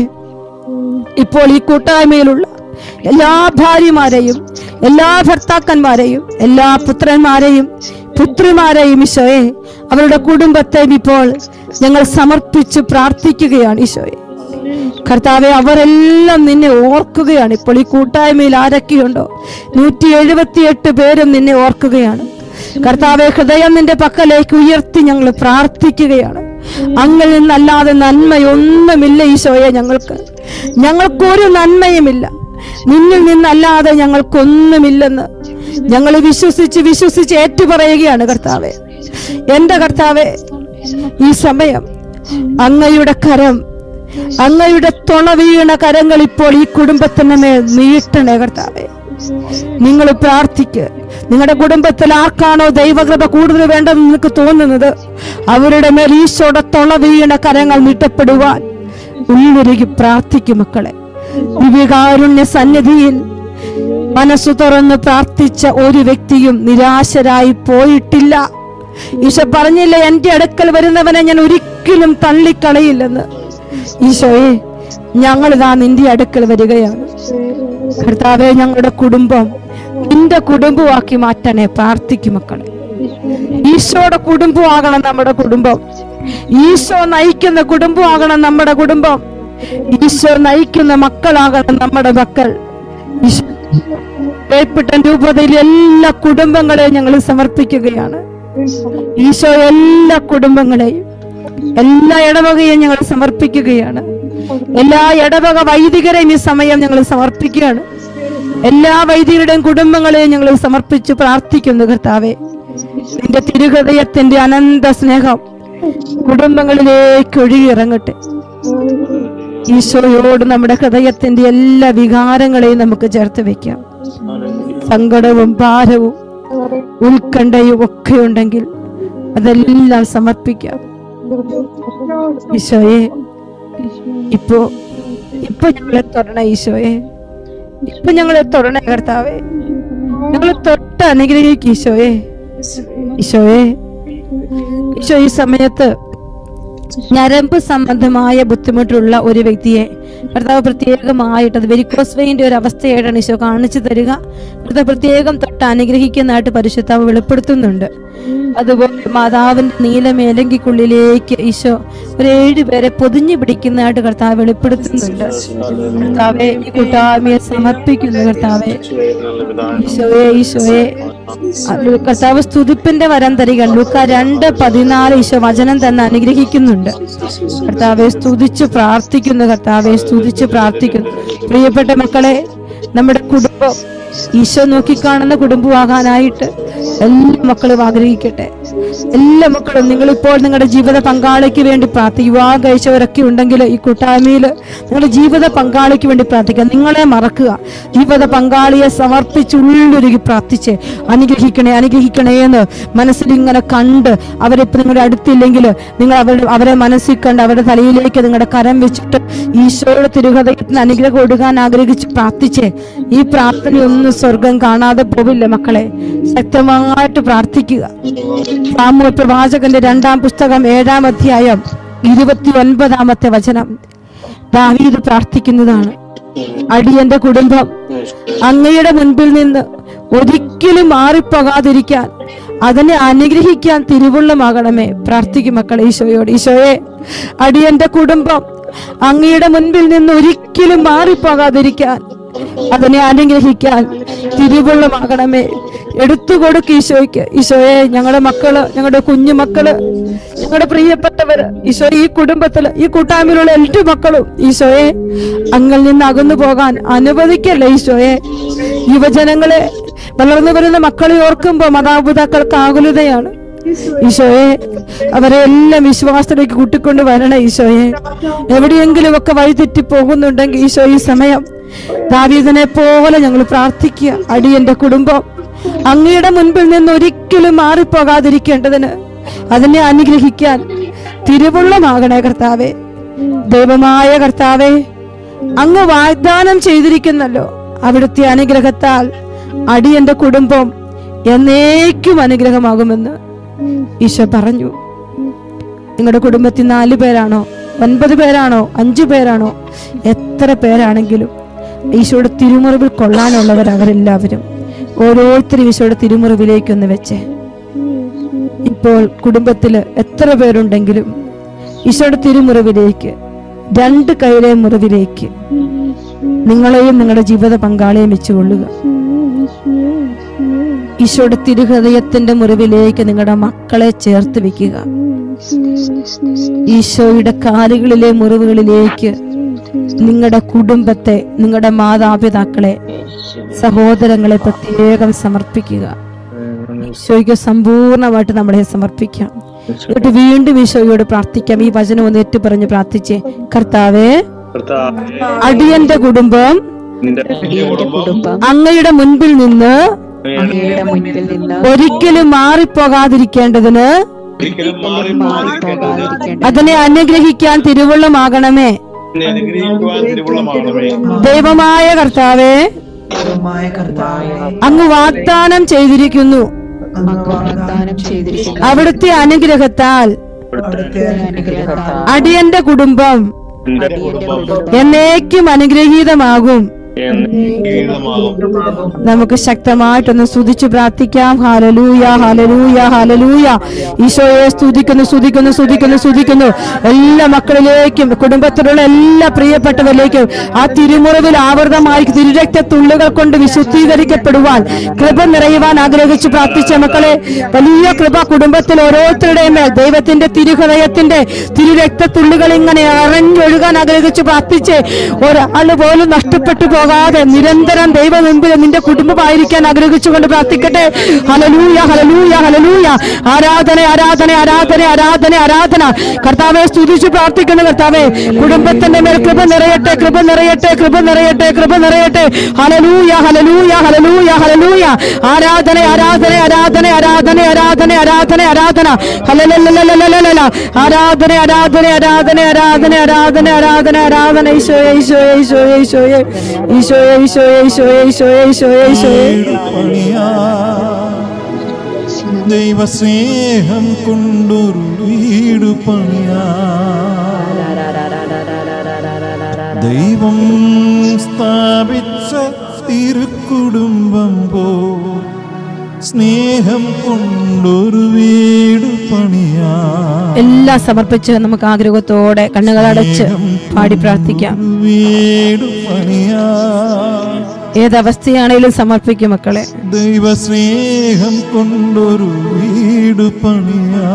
ഇപ്പോൾ ഈ കൂട്ടായ്മയിലുള്ള എല്ലാ ഭാര്യമാരെയും എല്ലാ ഭർത്താക്കന്മാരെയും എല്ലാ പുത്രന്മാരെയും പുത്രിമാരെയും ഈശോയെ അവരുടെ കുടുംബത്തെയും ഇപ്പോൾ ഞങ്ങൾ സമർപ്പിച്ച് പ്രാർത്ഥിക്കുകയാണ് ഈശോയെ കർത്താവെ അവരെല്ലാം നിന്നെ ഓർക്കുകയാണ് ഇപ്പോൾ ഈ കൂട്ടായ്മയിൽ ആരൊക്കെയുണ്ടോ നൂറ്റി എഴുപത്തിയെട്ട് പേരും നിന്നെ ഓർക്കുകയാണ് കർത്താവെ ഹൃദയം നിന്റെ പക്കലേക്ക് ഉയർത്തി ഞങ്ങൾ പ്രാർത്ഥിക്കുകയാണ് അങ്ങിൽ നിന്നല്ലാതെ നന്മയൊന്നുമില്ല ഈശോയെ ഞങ്ങൾക്ക് ഞങ്ങൾക്കൊരു നന്മയുമില്ല നിന്നിൽ നിന്നല്ലാതെ ഞങ്ങൾക്കൊന്നുമില്ലെന്ന് ഞങ്ങൾ വിശ്വസിച്ച് വിശ്വസിച്ച് ഏറ്റുപറയുകയാണ് കർത്താവെ എന്റെ കർത്താവെ ഈ സമയം അങ്ങയുടെ കരം അങ്ങയുടെ തുണ വീണ കരങ്ങൾ ഇപ്പോൾ ഈ കുടുംബത്തിന് മേൽ നീട്ടണേ കർത്താവെ നിങ്ങൾ പ്രാർത്ഥിക്ക് നിങ്ങളുടെ കുടുംബത്തിൽ ആർക്കാണോ ദൈവകൃപ കൂടുതൽ വേണ്ടെന്ന് നിങ്ങൾക്ക് തോന്നുന്നത് അവരുടെ മേൽ ഈശോയുടെ തുണ വീണ കരങ്ങൾ നീട്ടപ്പെടുവാൻ ഉള്ളിരുകി പ്രാർത്ഥിക്കും മക്കളെ ദിവ്യകാരുണ്യ സന്നിധിയിൽ മനസ്സു തുറന്ന് പ്രാർത്ഥിച്ച ഒരു വ്യക്തിയും നിരാശരായി പോയിട്ടില്ല ഈശോ പറഞ്ഞില്ല എന്റെ അടുക്കൽ വരുന്നവനെ ഞാൻ ഒരിക്കലും തള്ളിക്കളയില്ലെന്ന് ഈശോയെ ഞങ്ങളിതാ നിന്റെ അടുക്കൽ വരികയാണ് കർത്താവെ ഞങ്ങളുടെ കുടുംബം നിന്റെ കുടുംബമാക്കി മാറ്റണേ പ്രാർത്ഥിക്കും മക്കളെ ഈശോയുടെ കുടുംബമാകണം നമ്മുടെ കുടുംബം ഈശോ നയിക്കുന്ന കുടുംബമാകണം നമ്മുടെ കുടുംബം ഈശോ നയിക്കുന്ന മക്കളാകണം നമ്മുടെ മക്കൾ ഈശോ പേപ്പട്ടൻ രൂപതയിൽ എല്ലാ കുടുംബങ്ങളെയും ഞങ്ങൾ സമർപ്പിക്കുകയാണ് ഈശോ എല്ലാ കുടുംബങ്ങളെയും എല്ലാ ഇടവകയും ഞങ്ങൾ സമർപ്പിക്കുകയാണ് എല്ലാ ഇടവക വൈദികരെയും ഈ സമയം ഞങ്ങൾ സമർപ്പിക്കുകയാണ് എല്ലാ വൈദികരുടെയും കുടുംബങ്ങളെയും ഞങ്ങൾ സമർപ്പിച്ച് പ്രാർത്ഥിക്കുന്നു കർത്താവെ നിന്റെ തിരുഹൃദയത്തിന്റെ അനന്ത സ്നേഹം കുടുംബങ്ങളിലേക്ക് ഒഴുകിയിറങ്ങട്ടെ ഈശോയോട് നമ്മുടെ ഹൃദയത്തിന്റെ എല്ലാ വികാരങ്ങളെയും നമുക്ക് ചേർത്ത് വെക്കാം സങ്കടവും ഭാരവും ഉത്കണ്ഠയും ഒക്കെ ഉണ്ടെങ്കിൽ അതെല്ലാം സമർപ്പിക്കാം ഈശോയെ ഇപ്പോ ഇപ്പൊ ഞങ്ങളെ തൊടണ ഈശോയെ ഇപ്പൊ ഞങ്ങളെ തൊടണ കർത്താവേ ഞങ്ങളെ തൊട്ട് അനുഗ്രഹിക്കും ഈശോയെ ഈശോയെ ഈശോ ഈ സമയത്ത് ഞരമ്പ് സംബന്ധമായ ബുദ്ധിമുട്ടുള്ള ഒരു വ്യക്തിയെ കർത്താവ് പ്രത്യേകമായിട്ട് അത് വെരിക്കോസ് വെയിന്റെ ഒരു അവസ്ഥയായിട്ടാണ് ഈശോ കാണിച്ചു തരിക കർത്താവ് പ്രത്യേകം തൊട്ട് അനുഗ്രഹിക്കുന്നതായിട്ട് പരിശുദ്ധാവ് വെളിപ്പെടുത്തുന്നുണ്ട് അതുപോലെ മാതാവിന്റെ നീലമേലങ്കിക്കുള്ളിലേക്ക് ഈശോ ഒരു ഏഴുപേരെ പൊതിഞ്ഞു പിടിക്കുന്നതായിട്ട് കർത്താവ് വെളിപ്പെടുത്തുന്നുണ്ട് കർത്താവെ ഈ കൂട്ടായ്മയെ സമർപ്പിക്കുന്നു കർത്താവെ ഈശോയെ ഈശോയെ അത് കർത്താവ് സ്തുതിപ്പിന്റെ വരം തരിക ലൂക്ക രണ്ട് പതിനാല് ഈശോ വചനം തന്നെ അനുഗ്രഹിക്കുന്നുണ്ട് കർത്താവെ സ്തുതിച്ച് പ്രാർത്ഥിക്കുന്നു കർത്താവെ സ്തുതിച്ച് പ്രാർത്ഥിക്കുന്നു പ്രിയപ്പെട്ട മക്കളെ നമ്മുടെ കുടുംബം ഈശോ നോക്കിക്കാണുന്ന കുടുംബമാകാനായിട്ട് എല്ലാ മക്കളും ആഗ്രഹിക്കട്ടെ എല്ലാ മക്കളും നിങ്ങളിപ്പോൾ നിങ്ങളുടെ ജീവിത പങ്കാളിക്ക് വേണ്ടി പ്രാർത്ഥിക്കും വിവാഹം കഴിച്ചവരൊക്കെ ഉണ്ടെങ്കിൽ ഈ കൂട്ടായ്മയിൽ നിങ്ങളുടെ ജീവിത പങ്കാളിക്ക് വേണ്ടി പ്രാർത്ഥിക്കുക നിങ്ങളെ മറക്കുക ജീവിത പങ്കാളിയെ സമർപ്പിച്ച് ഉള്ളൊരുക്കി പ്രാർത്ഥിച്ച് അനുഗ്രഹിക്കണേ അനുഗ്രഹിക്കണേ എന്ന് മനസ്സിൽ ഇങ്ങനെ കണ്ട് അവരിപ്പോൾ നിങ്ങളുടെ അടുത്തില്ലെങ്കിൽ നിങ്ങൾ അവരുടെ അവരെ മനസ്സിൽ കണ്ട് അവരുടെ തലയിലേക്ക് നിങ്ങളുടെ കരം വെച്ചിട്ട് ഈശോയുടെ തിരുഹൃദയത്തിന് അനുഗ്രഹം കൊടുക്കാൻ ആഗ്രഹിച്ച് പ്രാർത്ഥിച്ച് ഈ പ്രാർത്ഥനയൊന്നും സ്വർഗം കാണാതെ പോവില്ല മക്കളെ ശക്തമായിട്ട് പ്രാർത്ഥിക്കുക സാമൂഹ്യ പ്രവാചകന്റെ രണ്ടാം പുസ്തകം ഏഴാം അധ്യായം ഇരുപത്തി ഒൻപതാമത്തെ വചനം ദാവീദ് പ്രാർത്ഥിക്കുന്നതാണ് അടിയന്റെ കുടുംബം അങ്ങയുടെ മുൻപിൽ നിന്ന് ഒരിക്കലും മാറിപ്പോകാതിരിക്കാൻ അതിനെ അനുഗ്രഹിക്കാൻ തിരുവുള്ളമാകണമേ പ്രാർത്ഥിക്കും മക്കളെ ഈശോയോട് ഈശോയെ അടിയന്റെ കുടുംബം അങ്ങയുടെ മുൻപിൽ നിന്ന് ഒരിക്കലും മാറിപ്പോകാതിരിക്കാൻ അതിനെ അനുഗ്രഹിക്കാൻ തിരുവുള്ളമാകണമേ എടുത്തു കൊടുക്ക് ഈശോയ്ക്ക് ഈശോയെ ഞങ്ങളുടെ മക്കള് ഞങ്ങളുടെ കുഞ്ഞു മക്കള് ഞങ്ങളുടെ പ്രിയപ്പെട്ടവര് ഈശോ ഈ കുടുംബത്തില് ഈ കൂട്ടായ്മയിലുള്ള എല്ലാ മക്കളും ഈശോയെ അങ്ങിൽ നിന്ന് അകന്നു പോകാൻ അനുവദിക്കല്ലേ ഈശോയെ യുവജനങ്ങളെ വളർന്നു വരുന്ന മക്കളെ ഓർക്കുമ്പോ മാതാപിതാക്കൾക്ക് ആകുലതയാണ് ഈശോയെ അവരെ എല്ലാം വിശ്വാസത്തിലേക്ക് കൂട്ടിക്കൊണ്ട് വരണേ ഈശോയെ എവിടെയെങ്കിലും ഒക്കെ വഴിതെറ്റി പോകുന്നുണ്ടെങ്കിൽ ഈശോ ഈ സമയം ദാവീദിനെ പോലെ ഞങ്ങൾ പ്രാർത്ഥിക്കുക അടിയന്റെ കുടുംബം അങ്ങയുടെ മുൻപിൽ നിന്ന് ഒരിക്കലും മാറിപ്പോകാതിരിക്കേണ്ടതിന് അതിനെ അനുഗ്രഹിക്കാൻ തിരുവുള്ളമാകണേ കർത്താവേ ദൈവമായ കർത്താവേ അങ്ങ് വാഗ്ദാനം ചെയ്തിരിക്കുന്നല്ലോ അവിടുത്തെ അനുഗ്രഹത്താൽ അടിയന്റെ കുടുംബം എന്നേക്കും അനുഗ്രഹമാകുമെന്ന് ഈശോ പറഞ്ഞു നിങ്ങളുടെ കുടുംബത്തിൽ നാല് പേരാണോ ഒൻപത് പേരാണോ അഞ്ചു പേരാണോ എത്ര പേരാണെങ്കിലും ഈശോയുടെ തിരുമുറിവിൽ കൊള്ളാനുള്ളവർ അവരെല്ലാവരും ഓരോരുത്തരും ഈശോയുടെ തിരുമുറിവിലേക്കൊന്ന് വെച്ചേ ഇപ്പോൾ കുടുംബത്തിൽ എത്ര പേരുണ്ടെങ്കിലും ഈശോയുടെ തിരുമുറിവിലേക്ക് രണ്ട് കൈയിലെ മുറിവിലേക്ക് നിങ്ങളെയും നിങ്ങളുടെ ജീവിത പങ്കാളിയെയും വെച്ചുകൊള്ളുക ഈശോയുടെ തിരുഹൃദയത്തിന്റെ മുറിവിലേക്ക് നിങ്ങളുടെ മക്കളെ ചേർത്ത് വെക്കുക ഈശോയുടെ കാലുകളിലെ മുറിവുകളിലേക്ക് നിങ്ങളുടെ കുടുംബത്തെ നിങ്ങളുടെ മാതാപിതാക്കളെ സഹോദരങ്ങളെ പ്രത്യേകം സമർപ്പിക്കുക ഈശോയ്ക്ക് സമ്പൂർണ്ണമായിട്ട് നമ്മളെ സമർപ്പിക്കാം എന്നിട്ട് വീണ്ടും ഈശോയോട് പ്രാർത്ഥിക്കാം ഈ വചനം ഒന്ന് ഏറ്റു പറഞ്ഞ് പ്രാർത്ഥിച്ചേ കർത്താവേ അടിയന്റെ കുടുംബം അങ്ങയുടെ മുൻപിൽ നിന്ന് അങ്ങയുടെ മുൻപിൽ നിന്ന് ഒരിക്കലും മാറിപ്പോകാതിരിക്കേണ്ടതിന് ഒരിക്കലും മാറി മാറിപ്പോകാതിരിക്കേണ്ട അതിനെ അനുഗ്രഹിക്കാൻ തിരുവുള്ളമാകണമേ അനുഗ്രഹിക്കുവാൻ തിരുവുള്ളമാകണമേ ദൈവമായ കർത്താവേ ദൈവമായ കർത്താവേ അങ്ങ് വാഗ്ദാനം ചെയ്തിരിക്കുന്നു അങ്ങ് വാഗ്ദാനം ചെയ്തിരിക്കുന്ന അവിടുത്തെ അനുഗ്രഹത്താൽ അവിടുത്തെ അനുഗ്രഹത്താൽ അടിയന്റെ കുടുംബം എന്റെ കുടുംബം എന്നേക്കും അനുഗ്രഹീതമാകും അനുഗ്രഹീതമാകും നമുക്ക് ശക്തമായിട്ടൊന്ന് സ്തുതിച്ചു പ്രാർത്ഥിക്കാം ഹാലലൂയ ഹാലലൂയ ഹാലലൂയ ഈശോയെ സ്തുതിക്കുന്നു സ്തുതിക്കുന്നു സ്തുതിക്കുന്നു സ്തുതിക്കുന്നു എല്ലാ മക്കളിലേക്കും കുടുംബത്തിലുള്ള എല്ലാ പ്രിയപ്പെട്ടവരിലേക്കും ആ തിരുമുറിവിൽ ആവൃതമായി തിരുരക്തത്തുള്ളുകൾ കൊണ്ട് വിശുദ്ധീകരിക്കപ്പെടുവാൻ കൃപ നിറയുവാൻ ആഗ്രഹിച്ചു പ്രാർത്ഥിച്ച മക്കളെ വലിയ കൃപ കുടുംബത്തിൽ ഓരോരുത്തരുടെയും മേൽ ദൈവത്തിന്റെ തിരുഹൃദയത്തിന്റെ തിരുരക്തത്തുള്ളുകൾ ഇങ്ങനെ അറിഞ്ഞൊഴുകാൻ ആഗ്രഹിച്ചു പ്രാർത്ഥിച്ച് ഒരാള് പോലും നഷ്ടപ്പെട്ടു പോകാതെ നിരന്തരം ദൈവ മുമ്പിൽ നിന്റെ കുടുംബമായിരിക്കാൻ ആഗ്രഹിച്ചുകൊണ്ട് പ്രാർത്ഥിക്കട്ടെ ഹലലൂയ ഹലലൂയ ഹലലൂയ ആരാധന ആരാധന ആരാധന ആരാധന ആരാധന കർത്താവെ സ്തുതിച്ച് പ്രാർത്ഥിക്കുന്ന കർത്താവെ കുടുംബത്തിന്റെ മേൽ കൃപ നിറയട്ടെ കൃപ നിറയട്ടെ കൃപ നിറയട്ടെ കൃപ നിറയട്ടെ ഹലലൂയ ഹലലൂയ ഹലലൂയ ഹലലൂയ ആരാധന ആരാധന ആരാധന ആരാധന ആരാധന ആരാധന ആരാധന ഹലലലലലലലല ആരാധന ആരാധന ആരാധന ആരാധന ആരാധന ആരാധന ആരാധന ഈശോയെ ഈശോയെ ഈശോയെ ഈശോയെ ഈശോയെ ഈശോയെ ഈശോയെ ഈശോയെ ഈശോയെ ഈശോയെ പണിയാ ദൈവസ്നേഹം കൊണ്ടൊരു വീട് പണിയാ ദൈവം സ്ഥാപിച്ച തിരുക്കുടുംബം പോ സ്നേഹം കൊണ്ടൊരു വീട് പണിയാ എല്ലാം സമർപ്പിച്ച് നമുക്ക് ആഗ്രഹത്തോടെ കണ്ണുകളടച്ച് പാടി പ്രാർത്ഥിക്കാം വീട് പണിയാ ഏതവസ്ഥയാണേലും സമർപ്പിക്കും മക്കളെ ദൈവസ്നേഹം കൊണ്ടൊരു വീട് പണിയാ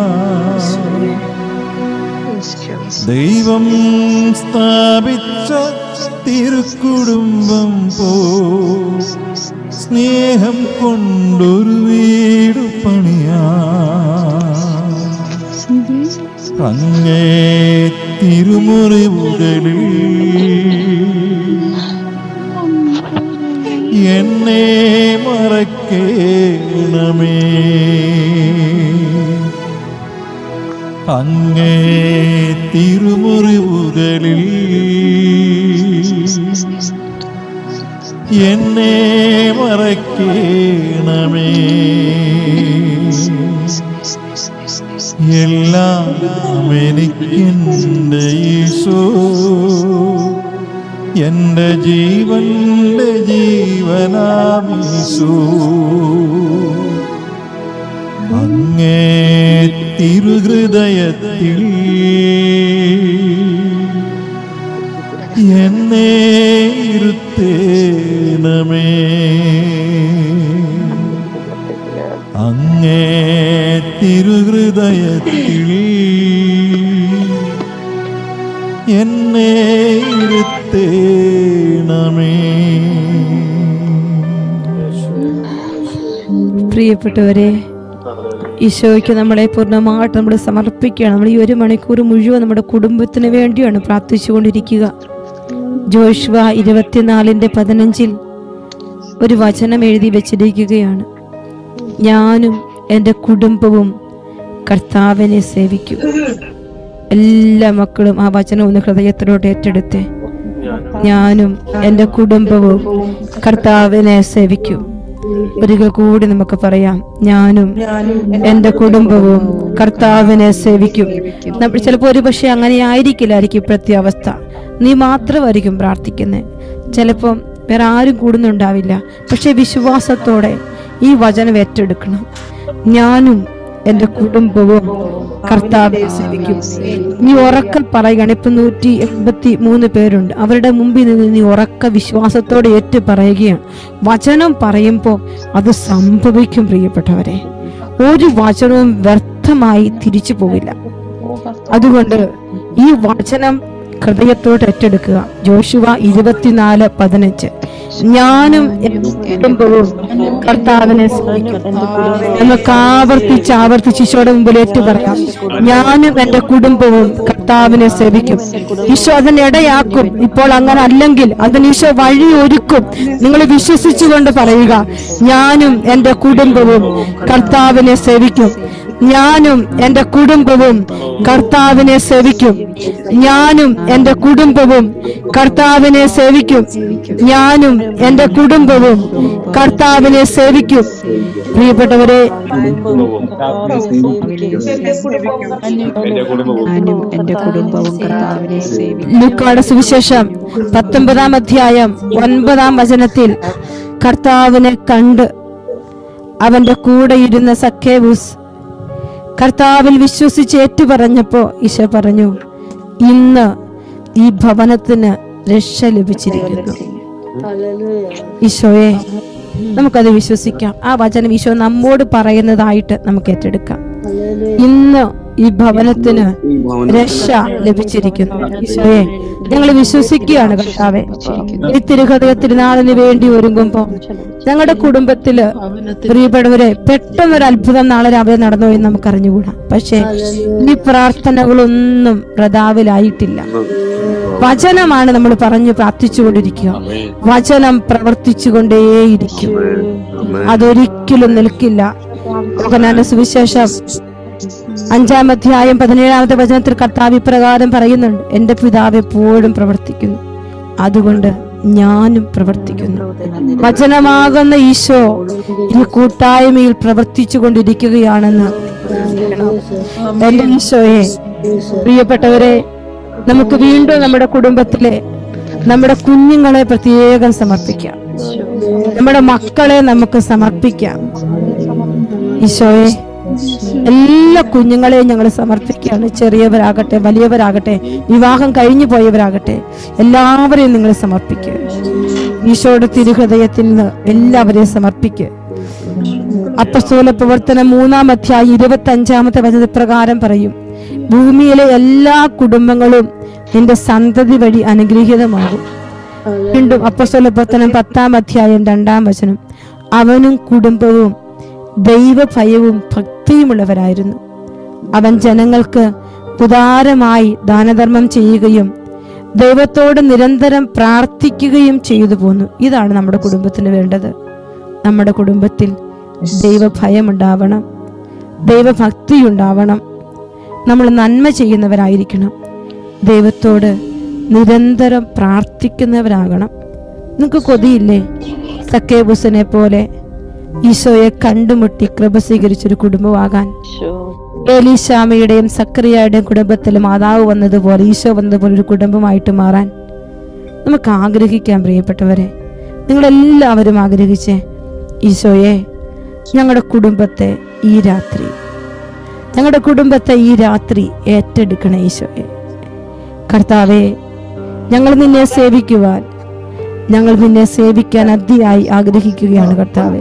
ദൈവം സ്ഥാപിച്ച തിരുക്കുടുംബം പോ സ്നേഹം കൊണ്ടൊരു വീട് പണിയാ അങ്ങേ തിരുമുറിവുകളിൽ എന്നെ മറക്കേണമേ അങ്ങേ തിരുമുറിവുകളിൽ എന്നെ മറക്കേണമേ എല്ലാം എനിക്കെൻ്റെ ഈശോ എന്റെ ജീവന്റെ ജീവനാമീശോ അങ്ങേ തിരുഹൃദയത്തിൽ എന്നെ ഇരുത്തേണമേ അങ്ങേ തിരുഹൃദയത്തിൽ എന്നെ ഇരുത്തേണമേ പ്രിയപ്പെട്ടവരെ ഈശോയ്ക്ക് നമ്മളെ പൂർണ്ണമായിട്ട് നമ്മൾ സമർപ്പിക്കുകയാണ് നമ്മൾ ഈ ഒരു മണിക്കൂർ മുഴുവൻ നമ്മുടെ കുടുംബത്തിന് വേണ്ടിയാണ് പ്രാർത്ഥിച്ചുകൊണ്ടിരിക്കുക ജോഷ്വ ഇരുപത്തിനാലിൻ്റെ പതിനഞ്ചിൽ ഒരു വചനം എഴുതി വെച്ചിരിക്കുകയാണ് ഞാനും എൻ്റെ കുടുംബവും കർത്താവിനെ സേവിക്കും എല്ലാ മക്കളും ആ വചനം ഒന്ന് ഹൃദയത്തിലോട്ട് ഏറ്റെടുത്തേ ഞാനും എൻ്റെ കുടുംബവും കർത്താവിനെ സേവിക്കും ഒരിക്കൽ കൂടി നമുക്ക് പറയാം ഞാനും എൻ്റെ കുടുംബവും കർത്താവിനെ സേവിക്കും നമ്മൾ ചിലപ്പോൾ ഒരു പക്ഷേ അങ്ങനെ ആയിരിക്കില്ലായിരിക്കും ഇപ്പോഴത്തെ അവസ്ഥ നീ മാത്രമായിരിക്കും പ്രാർത്ഥിക്കുന്നത് ചിലപ്പം വേറെ ആരും കൂടുന്നുണ്ടാവില്ല പക്ഷെ വിശ്വാസത്തോടെ ഈ വചനം ഏറ്റെടുക്കണം ഞാനും എൻ്റെ കുടുംബവും കർത്താവിനെ സേവിക്കും നീ ഉറക്കം പറയുകയാണ് ഇപ്പൊ നൂറ്റി എൺപത്തി മൂന്ന് പേരുണ്ട് അവരുടെ മുമ്പിൽ നിന്ന് നീ ഉറക്ക വിശ്വാസത്തോടെ ഏറ്റു പറയുകയാണ് വചനം പറയുമ്പോൾ അത് സംഭവിക്കും പ്രിയപ്പെട്ടവരെ ഒരു വചനവും വ്യർത്ഥമായി തിരിച്ചു പോകില്ല അതുകൊണ്ട് ഈ വചനം ഹൃദയത്തോട് ഏറ്റെടുക്കുക ജോഷുവ ഇരുപത്തിനാല് പതിനഞ്ച് ഞാനും എൻ്റെ കുടുംബവും കർത്താവിനെ സേവിക്കും നമുക്ക് ആവർത്തിച്ച് ആവർത്തിച്ച് ഈശോയുടെ മുമ്പിൽ ഏറ്റു പറയാം ഞാനും എൻ്റെ കുടുംബവും കർത്താവിനെ സേവിക്കും ഈശോ അതിന് ഇടയാക്കും ഇപ്പോൾ അങ്ങനെ അല്ലെങ്കിൽ അതിന് ഈശോ വഴി ഒരുക്കും നിങ്ങൾ വിശ്വസിച്ചുകൊണ്ട് പറയുക ഞാനും എൻ്റെ കുടുംബവും കർത്താവിനെ സേവിക്കും ഞാനും എൻ്റെ കുടുംബവും കർത്താവിനെ സേവിക്കും ഞാനും എൻ്റെ കുടുംബവും കർത്താവിനെ സേവിക്കും ഞാനും എൻ്റെ കുടുംബവും കർത്താവിനെ സേവിക്കും പ്രിയപ്പെട്ടവരെ എന്റെ കുടുംബവും ഞാനും എന്റെ കുടുംബവും കർത്താവിനെ സേവിക്കും ലൂക്കാട് സുവിശേഷം പത്തൊമ്പതാം അധ്യായം ഒൻപതാം വചനത്തിൽ കർത്താവിനെ കണ്ട് അവന്റെ കൂടെ ഇരുന്ന സഖേവൂസ് കർത്താവിൽ വിശ്വസിച്ച് ഏറ്റുപറഞ്ഞപ്പോ ഈശോ പറഞ്ഞു ഇന്ന് ഈ ഭവനത്തിന് രക്ഷ ലഭിച്ചിരിക്കുന്നു ഈശോയെ നമുക്കത് വിശ്വസിക്കാം ആ വചനം ഈശോ നമ്മോട് പറയുന്നതായിട്ട് നമുക്ക് ഏറ്റെടുക്കാം ഇന്ന് ഈ ഭവനത്തിന് രക്ഷ ലഭിച്ചിരിക്കുന്നു ഈശോയെ ഞങ്ങൾ വിശ്വസിക്കുകയാണ് കർത്താവെ ഈ തിരുഹൃദയ തിരുനാളിന് വേണ്ടി ഒരുങ്ങുമ്പോ ഞങ്ങളുടെ കുടുംബത്തില് പ്രിയപ്പെട്ടവരെ പെട്ടെന്നൊരു അത്ഭുതം നാളെ രാവിലെ നടന്നു എന്ന് നമുക്ക് അറിഞ്ഞുകൂടാ പക്ഷേ ഈ പ്രാർത്ഥനകളൊന്നും പ്രതാവിലായിട്ടില്ല വചനമാണ് നമ്മൾ പറഞ്ഞു പ്രാർത്ഥിച്ചുകൊണ്ടിരിക്കുക വചനം പ്രവർത്തിച്ചുകൊണ്ടേയിരിക്കും അതൊരിക്കലും നിൽക്കില്ല യോഹന്നാന്റെ സുവിശേഷം അഞ്ചാം അധ്യായം പതിനേഴാമത്തെ വചനത്തിൽ കർത്താവ് ഇപ്രകാരം പറയുന്നുണ്ട് എന്റെ പിതാവ് എപ്പോഴും പ്രവർത്തിക്കുന്നു അതുകൊണ്ട് ഞാനും പ്രവർത്തിക്കുന്നു വചനമാകുന്ന ഈശോ ഈ കൂട്ടായ്മയിൽ പ്രവർത്തിച്ചു കൊണ്ടിരിക്കുകയാണെന്ന് എന്റെ ഈശോയെ പ്രിയപ്പെട്ടവരെ നമുക്ക് വീണ്ടും നമ്മുടെ കുടുംബത്തിലെ നമ്മുടെ കുഞ്ഞുങ്ങളെ പ്രത്യേകം സമർപ്പിക്കാം നമ്മുടെ മക്കളെ നമുക്ക് സമർപ്പിക്കാം ഈശോയെ എല്ലാ കുഞ്ഞുങ്ങളെയും ഞങ്ങൾ സമർപ്പിക്കുകയാണ് ചെറിയവരാകട്ടെ വലിയവരാകട്ടെ വിവാഹം കഴിഞ്ഞു പോയവരാകട്ടെ എല്ലാവരെയും നിങ്ങൾ സമർപ്പിക്കുക ഈശോയുടെ തിരുഹൃദയത്തിൽ നിന്ന് എല്ലാവരെയും സമർപ്പിക്കുക അപ്പസ്തോല പ്രവർത്തനം മൂന്നാം അധ്യായം ഇരുപത്തി അഞ്ചാമത്തെ വചന പ്രകാരം പറയും ഭൂമിയിലെ എല്ലാ കുടുംബങ്ങളും നിന്റെ സന്തതി വഴി അനുഗ്രഹീതമാകും വീണ്ടും അപ്പസ്തോല പ്രവർത്തനം പത്താം അധ്യായം രണ്ടാം വചനം അവനും കുടുംബവും ദൈവഭയവും ഭക്തിയുമുള്ളവരായിരുന്നു അവൻ ജനങ്ങൾക്ക് ഉദാരമായി ദാനധർമ്മം ചെയ്യുകയും ദൈവത്തോട് നിരന്തരം പ്രാർത്ഥിക്കുകയും ചെയ്തു പോന്നു ഇതാണ് നമ്മുടെ കുടുംബത്തിന് വേണ്ടത് നമ്മുടെ കുടുംബത്തിൽ ദൈവഭയം ഉണ്ടാവണം ദൈവഭക്തി ഉണ്ടാവണം നമ്മൾ നന്മ ചെയ്യുന്നവരായിരിക്കണം ദൈവത്തോട് നിരന്തരം പ്രാർത്ഥിക്കുന്നവരാകണം നിങ്ങൾക്ക് കൊതിയില്ലേ സക്കേബുസനെ പോലെ ഈശോയെ കണ്ടുമുട്ടി കൃപ സ്വീകരിച്ചൊരു കുടുംബമാകാൻ ഏലീശാമയുടെയും സക്രിയയുടെയും കുടുംബത്തിൽ മാതാവ് വന്നതുപോലെ ഈശോ വന്നതുപോലെ ഒരു കുടുംബമായിട്ട് മാറാൻ നമുക്ക് ആഗ്രഹിക്കാൻ പ്രിയപ്പെട്ടവരെ നിങ്ങളെല്ലാവരും ആഗ്രഹിച്ചേ ഈശോയെ ഞങ്ങളുടെ കുടുംബത്തെ ഈ രാത്രി ഞങ്ങളുടെ കുടുംബത്തെ ഈ രാത്രി ഏറ്റെടുക്കണേ ഈശോയെ കർത്താവെ ഞങ്ങൾ നിന്നെ സേവിക്കുവാൻ ഞങ്ങൾ നിന്നെ സേവിക്കാൻ അതിയായി ആഗ്രഹിക്കുകയാണ് കർത്താവെ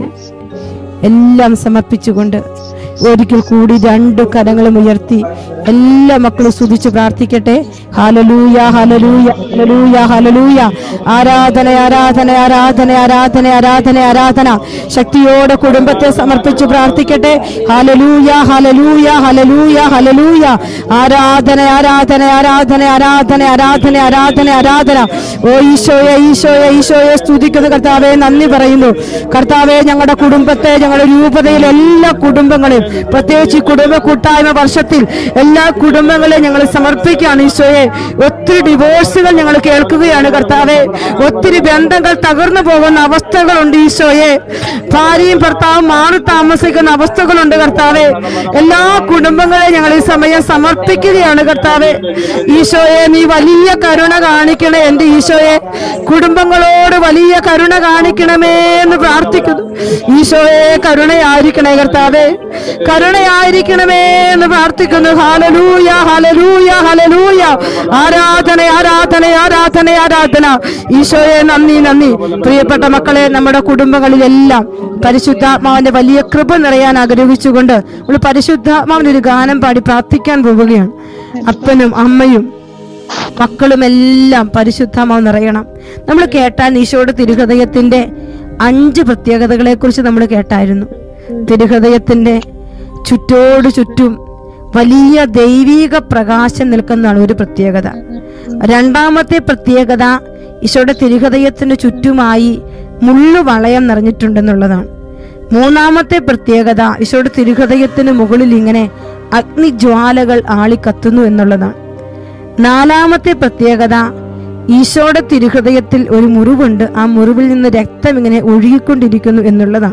എല്ലാം സമർപ്പിച്ചുകൊണ്ട് ഒരിക്കൽ കൂടി രണ്ട് കരങ്ങളും ഉയർത്തി എല്ലാ മക്കളും സ്തുതിച്ച് പ്രാർത്ഥിക്കട്ടെ ഹാലലൂയ ഹാലലൂയ ഹാലലൂയ ഹാലലൂയ ആരാധന ആരാധന ആരാധന ആരാധന ആരാധന ആരാധന ശക്തിയോടെ കുടുംബത്തെ സമർപ്പിച്ച് പ്രാർത്ഥിക്കട്ടെ ഹാലലൂയ ഹാലലൂയ ഹാലലൂയ ഹാലലൂയ ആരാധന ആരാധന ആരാധന ആരാധന ആരാധന ആരാധന ആരാധന ഓ ഈശോയെ ഈശോയെ ഈശോയെ സ്തുതിക്കുന്ന കർത്താവെ നന്ദി പറയുന്നു കർത്താവെ ഞങ്ങളുടെ കുടുംബത്തെ ഞങ്ങളുടെ രൂപതയിലെ എല്ലാ കുടുംബങ്ങളെയും പ്രത്യേകിച്ച് ഈ കുടുംബ കൂട്ടായ്മ വർഷത്തിൽ എല്ലാ കുടുംബങ്ങളെയും ഞങ്ങൾ സമർപ്പിക്കുകയാണ് ഈശോയെ ഒത്തിരി ഡിവോഴ്സുകൾ ഞങ്ങൾ കേൾക്കുകയാണ് കർത്താവെ ഒത്തിരി ബന്ധങ്ങൾ തകർന്നു പോകുന്ന അവസ്ഥകളുണ്ട് ഈശോയെ ഭാര്യയും ഭർത്താവും മാറി താമസിക്കുന്ന അവസ്ഥകളുണ്ട് കർത്താവെ എല്ലാ കുടുംബങ്ങളെയും ഞങ്ങൾ ഈ സമയം സമർപ്പിക്കുകയാണ് കർത്താവെ ഈശോയെ നീ വലിയ കരുണ കാണിക്കണേ എന്റെ ഈശോയെ കുടുംബങ്ങളോട് വലിയ കരുണ കാണിക്കണമേ എന്ന് പ്രാർത്ഥിക്കുന്നു ഈശോയെ കരുണയായിരിക്കണേ കർത്താവെ കരുണയായിരിക്കണമേ എന്ന് പ്രാർത്ഥിക്കുന്നു ഹാലലൂയ ഹാലലൂയ ഹാലലൂയ ആരാധന ആരാധന ആരാധന ആരാധന ഈശോയെ നന്ദി നന്ദി പ്രിയപ്പെട്ട മക്കളെ നമ്മുടെ കുടുംബങ്ങളിലെല്ലാം പരിശുദ്ധാത്മാവിന്റെ വലിയ കൃപ നിറയാൻ ആഗ്രഹിച്ചുകൊണ്ട് നമ്മൾ പരിശുദ്ധാത്മാവിന്റെ ഒരു ഗാനം പാടി പ്രാർത്ഥിക്കാൻ പോവുകയാണ് അപ്പനും അമ്മയും മക്കളും എല്ലാം പരിശുദ്ധമാവ് നിറയണം നമ്മൾ കേട്ടാൽ ഈശോയുടെ തിരുഹൃദയത്തിന്റെ അഞ്ച് പ്രത്യേകതകളെ കുറിച്ച് നമ്മൾ കേട്ടായിരുന്നു തിരുഹൃദയത്തിന്റെ ചുറ്റോട് ചുറ്റും വലിയ ദൈവീക പ്രകാശം നിൽക്കുന്നതാണ് ഒരു പ്രത്യേകത രണ്ടാമത്തെ പ്രത്യേകത ഈശോയുടെ തിരുഹൃദയത്തിന് ചുറ്റുമായി മുള്ളുവളയം നിറഞ്ഞിട്ടുണ്ടെന്നുള്ളതാണ് മൂന്നാമത്തെ പ്രത്യേകത ഈശോയുടെ തിരുഹൃദയത്തിന് മുകളിൽ ഇങ്ങനെ അഗ്നിജ്വാലകൾ ആളിക്കത്തുന്നു എന്നുള്ളതാണ് നാലാമത്തെ പ്രത്യേകത ഈശോയുടെ തിരുഹൃദയത്തിൽ ഒരു മുറിവുണ്ട് ആ മുറിവിൽ നിന്ന് രക്തം ഇങ്ങനെ ഒഴുകിക്കൊണ്ടിരിക്കുന്നു എന്നുള്ളതാണ്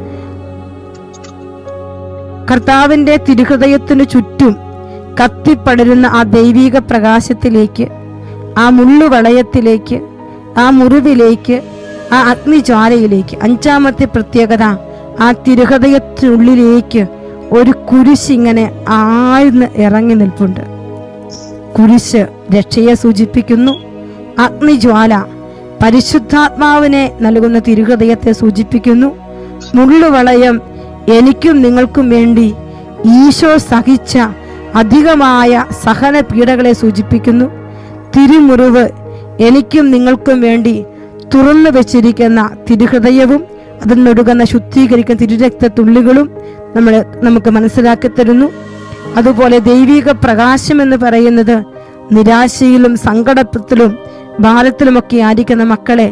കർത്താവിന്റെ തിരുഹൃദയത്തിനു ചുറ്റും കത്തിപ്പടരുന്ന ആ ദൈവീക പ്രകാശത്തിലേക്ക് ആ മുള്ളുവളയത്തിലേക്ക് ആ മുറിവിലേക്ക് ആ അഗ്നിജ്വാലയിലേക്ക് അഞ്ചാമത്തെ പ്രത്യേകത ആ തിരുഹൃദയത്തിനുള്ളിലേക്ക് ഒരു കുരിശിങ്ങനെ ആഴ്ന്ന് ഇറങ്ങി നിൽപ്പുണ്ട് കുരിശ് രക്ഷയെ സൂചിപ്പിക്കുന്നു അഗ്നിജ്വാല പരിശുദ്ധാത്മാവിനെ നൽകുന്ന തിരുഹൃദയത്തെ സൂചിപ്പിക്കുന്നു മുള്ളുവളയം എനിക്കും നിങ്ങൾക്കും വേണ്ടി ഈശോ സഹിച്ച അധികമായ സഹന പീഡകളെ സൂചിപ്പിക്കുന്നു തിരുമുറിവ് എനിക്കും നിങ്ങൾക്കും വേണ്ടി തുറന്നു വെച്ചിരിക്കുന്ന തിരുഹൃദയവും അതിൽ നിന്നൊടുകുന്ന ശുദ്ധീകരിക്കുന്ന തിരുരക്തത്തുള്ളികളും നമ്മൾ നമുക്ക് മനസ്സിലാക്കി തരുന്നു അതുപോലെ ദൈവിക പ്രകാശം എന്ന് പറയുന്നത് നിരാശയിലും സങ്കടത്തിലും ഭാരത്തിലുമൊക്കെ ആയിരിക്കുന്ന മക്കളെ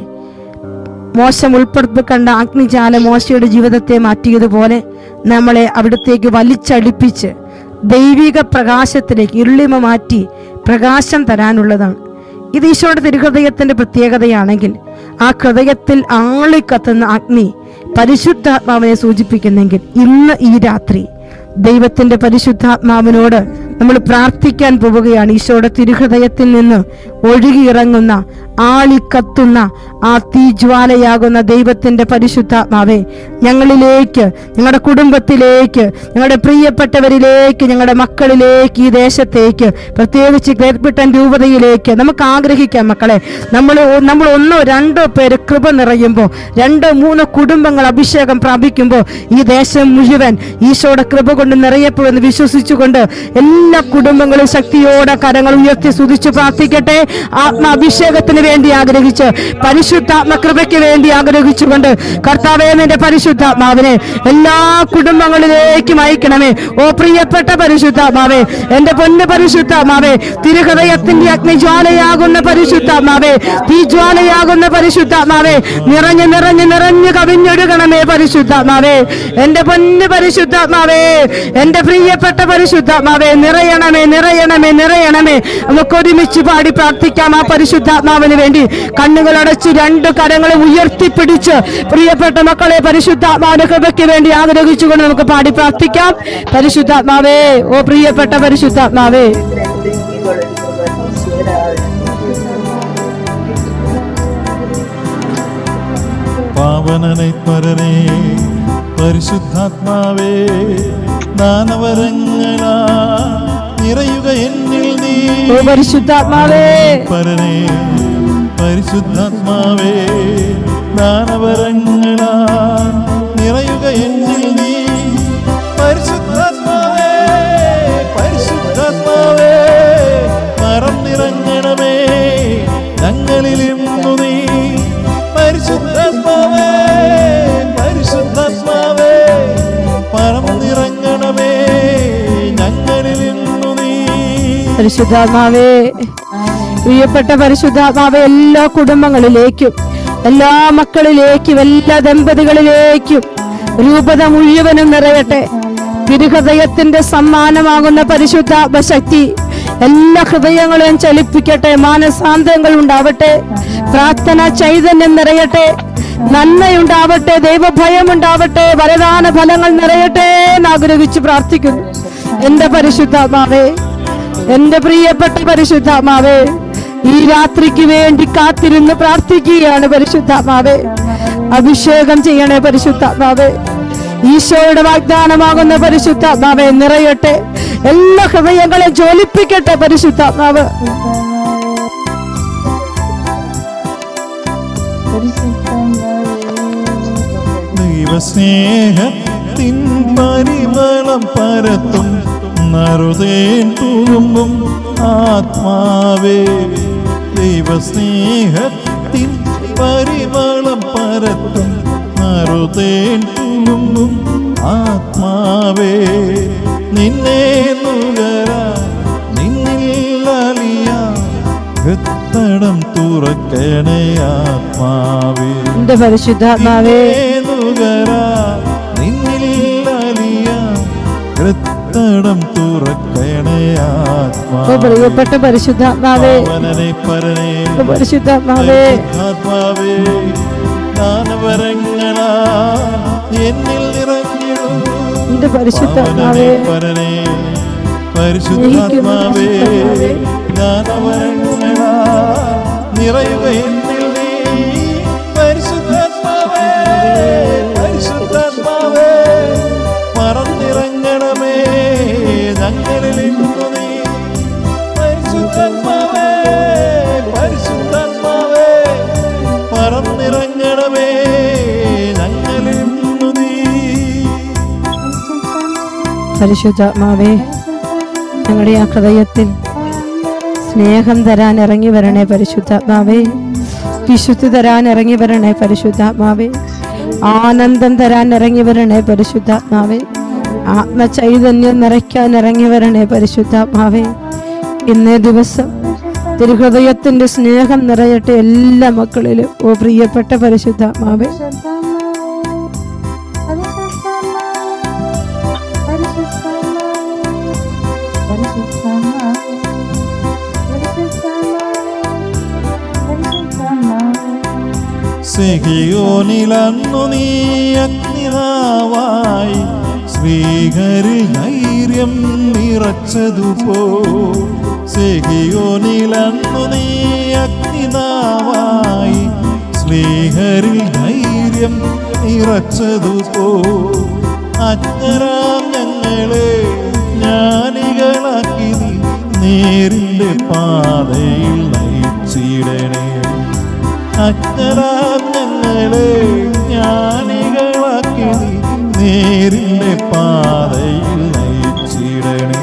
മോശം ഉൾപ്പെടുത്തി കണ്ട അഗ്നിജാല മോശയുടെ ജീവിതത്തെ മാറ്റിയതുപോലെ നമ്മളെ അവിടത്തേക്ക് വലിച്ചടിപ്പിച്ച് ദൈവിക പ്രകാശത്തിലേക്ക് ഇരുളിമ മാറ്റി പ്രകാശം തരാനുള്ളതാണ് ഇത് ഈശോയുടെ തിരുഹൃദയത്തിന്റെ പ്രത്യേകതയാണെങ്കിൽ ആ ഹൃദയത്തിൽ ആളിക്കത്തുന്ന അഗ്നി പരിശുദ്ധാത്മാവിനെ സൂചിപ്പിക്കുന്നെങ്കിൽ ഇന്ന് ഈ രാത്രി ദൈവത്തിന്റെ പരിശുദ്ധാത്മാവിനോട് നമ്മൾ പ്രാർത്ഥിക്കാൻ പോവുകയാണ് ഈശോയുടെ തിരുഹൃദയത്തിൽ നിന്ന് ഒഴുകിയിറങ്ങുന്ന ആളിക്കത്തുന്ന ആ തീജ്വാലയാകുന്ന ദൈവത്തിന്റെ പരിശുദ്ധാത്മാവെ ഞങ്ങളിലേക്ക് ഞങ്ങളുടെ കുടുംബത്തിലേക്ക് ഞങ്ങളുടെ പ്രിയപ്പെട്ടവരിലേക്ക് ഞങ്ങളുടെ മക്കളിലേക്ക് ഈ ദേശത്തേക്ക് പ്രത്യേകിച്ച് ഗ്രേറ്റ്ബ്രിട്ടൻ രൂപതയിലേക്ക് നമുക്ക് ആഗ്രഹിക്കാം മക്കളെ നമ്മൾ നമ്മൾ ഒന്നോ രണ്ടോ പേര് കൃപ നിറയുമ്പോൾ രണ്ടോ മൂന്നോ കുടുംബങ്ങൾ അഭിഷേകം പ്രാപിക്കുമ്പോൾ ഈ ദേശം മുഴുവൻ ഈശോയുടെ കൃപ കൊണ്ട് നിറയപ്പെടുമെന്ന് വിശ്വസിച്ചുകൊണ്ട് എല്ലാ കുടുംബങ്ങളും ശക്തിയോടെ കരങ്ങൾ ഉയർത്തി സ്തുതിച്ച് പ്രാർത്ഥിക്കട്ടെ ആത്മാഭിഷേകത്തിന് വേണ്ടി ആഗ്രഹിച്ച് പരിശുദ്ധാത്മ കൃപയ്ക്ക് വേണ്ടി ആഗ്രഹിച്ചുകൊണ്ട് കർത്താവേ നിന്റെ പരിശുദ്ധാത്മാവിനെ എല്ലാ കുടുംബങ്ങളിലേക്കും അയക്കണമേ ഓ പ്രിയപ്പെട്ട പരിശുദ്ധാത്മാവേ എന്റെ പൊന്ന് പരിശുദ്ധാത്മാവേ തിരുഹൃദയത്തിന്റെ അഗ്നിജ്വാലയാകുന്ന പരിശുദ്ധാത്മാവേ തീജ്വാലയാകുന്ന പരിശുദ്ധാത്മാവേ നിറഞ്ഞു നിറഞ്ഞു നിറഞ്ഞു കവിഞ്ഞൊഴുകണമേ പരിശുദ്ധാത്മാവേ എന്റെ പൊന്ന് പരിശുദ്ധാത്മാവേ എന്റെ പ്രിയപ്പെട്ട പരിശുദ്ധാത്മാവേ നിറയണമേ നിറയണമേ നിറയണമേ നമുക്ക് ഒരുമിച്ച് പാടി പ്രാർത്ഥിക്കാം ആ പരിശുദ്ധാത്മാവിന് വേണ്ടി കണ്ണുകൾ അടച്ച് രണ്ട് കരങ്ങളും ഉയർത്തിപ്പിടിച്ച് പ്രിയപ്പെട്ട മക്കളെ പരിശുദ്ധാത്മാവിന്റെ കൃപയ്ക്ക് വേണ്ടി ആഗ്രഹിച്ചുകൊണ്ട് നമുക്ക് പാടി പ്രാർത്ഥിക്കാം പരിശുദ്ധാത്മാവേ ഓ പ്രിയപ്പെട്ട പരിശുദ്ധാത്മാവേ പാവനനൈത്മരനെ പരിശുദ്ധാത്മാവേ ദാനവരങ്ങളാ നിറയുക എന്നിൽ നീ ഓ പരിശുദ്ധാത്മാവേ പരനെ പരിശുദ്ധാത്മാവേ ദാനവരങ്ങളാ നിറയുക എന്നിൽ നീ പരിശുദ്ധാത്മാവേ പരിശുദ്ധാത്മാവേ മരം നിറങ്ങണമേ ഞങ്ങളിലിന്നു നീ പരിശുദ്ധാത്മാവേ പരിശുദ്ധാത്മാവേ പരം നിറങ്ങണമേ ഞങ്ങളിലിന്നു നീ പരിശുദ്ധാത്മാവേ പ്രിയപ്പെട്ട പരിശുദ്ധാത്മാവേ എല്ലാ കുടുംബങ്ങളിലേക്കും എല്ലാ മക്കളിലേക്കും എല്ലാ ദമ്പതികളിലേക്കും രൂപത മുഴുവനും നിറയട്ടെ തിരുഹൃദയത്തിന്റെ സമ്മാനമാകുന്ന പരിശുദ്ധാത്മ ശക്തി എല്ലാ ഹൃദയങ്ങളെയും ചലിപ്പിക്കട്ടെ മാനസാന്തരങ്ങൾ ഉണ്ടാവട്ടെ പ്രാർത്ഥന ചൈതന്യം നിറയട്ടെ നന്മയുണ്ടാവട്ടെ ദൈവഭയം ഉണ്ടാവട്ടെ വരദാന ഫലങ്ങൾ നിറയട്ടെ എന്ന് ആഗ്രഹിച്ച് പ്രാർത്ഥിക്കുന്നു എന്റെ പരിശുദ്ധാത്മാവേ എന്റെ പ്രിയപ്പെട്ട പരിശുദ്ധാത്മാവേ ഈ രാത്രിക്ക് വേണ്ടി കാത്തിരുന്ന് പ്രാർത്ഥിക്കുകയാണ് പരിശുദ്ധാത്മാവേ അഭിഷേകം ചെയ്യണേ പരിശുദ്ധാത്മാവേ ഈശോയുടെ വാഗ്ദാനമാകുന്ന പരിശുദ്ധാത്മാവെ നിറയട്ടെ എല്ലാ ഹൃദയങ്ങളെ ജ്വലിപ്പിക്കട്ടെ പരിശുദ്ധാത്മാവ് ദൈവസ്നേഹത്തിൻ പരിമളം പരത്തും നറുതേൻ തുളുമ്പും ആത്മാവേ ദൈവസ്നേഹത്തിൻ പരിമളം പരത്തും നറുതേൻ തുളുമ്പും ആത്മാവേ നിന്നെ നുകര നിന്നിൽ അലിയ ഹൃത്തടം തുറക്കണേ ആത്മാവേ എന്റെ പരിശുദ്ധാത്മാവേ നുകര നിന്നിൽ അലിയ ഹൃത്തടം തുറക്കണേ ഓ ആത്മാവേ പ്രിയപ്പെട്ട പരിശുദ്ധാത്മാവേ പാവനനെ പരനെ ഓ പരിശുദ്ധാത്മാവേ പരിശുദ്ധാത്മാവേ ദാനവരങ്ങളാ എന്നിൽ നിറഞ്ഞിടും എന്റെ പരിശുദ്ധാത്മാവേ പാവനനെ പരനെ പരിശുദ്ധാത്മാവേ ദാനവരങ്ങളാ നിറയുക എന്നിൽ നീ പരിശുദ്ധാത്മാവേ പരിശുദ്ധാത്മാവേ മറന്നിറങ്ങണമേ ഞങ്ങളിൽ ഇന്നു നീ പരിശുദ്ധാത്മാവേ പരിശുദ്ധാത്മാവേ പറന്നിറങ്ങണമേ ഞങ്ങളിൽ ഇന്നു നീ പരിശുദ്ധാത്മാവേ ഞങ്ങളുടെ ആ ഹൃദയത്തിൽ സ്നേഹം തരാൻ ഇറങ്ങി വരണേ പരിശുദ്ധാത്മാവേ വിശുദ്ധി തരാൻ ഇറങ്ങി വരണേ പരിശുദ്ധാത്മാവേ ആനന്ദം തരാൻ ഇറങ്ങി വരണേ പരിശുദ്ധാത്മാവേ ആത്മചൈതന്യം നിറയ്ക്കാൻ ഇറങ്ങി വരണേ പരിശുദ്ധാത്മാവേ ഇന്നേ ദിവസം തിരുഹൃദയത്തിന്റെ സ്നേഹം നിറയട്ടെ എല്ലാ മക്കളിലും ഓ പ്രിയപ്പെട്ട പരിശുദ്ധാത്മാവേ സെഹിയോനിലന്നു നീ അഗ്നിതാവായി സ്വീകരിൽ ധൈര്യം നിറച്ചതുപോ സെഹിയോനിലന്നു നീ അഗ്നിതാവായി സ്ലീഹരിൽ ധൈര്യം നിറച്ചതുപോ അജ്ഞരാം ഞങ്ങളെ ജ്ഞാനികളാക്കി നീ നേരിന്റെ പാതയിൽ നയിച്ചിടണേ അജ്ഞരാം ഞങ്ങളെ ജ്ഞാനികളാക്കി നീ നേരിന്റെ പാതയിൽ നയിച്ചിടണേ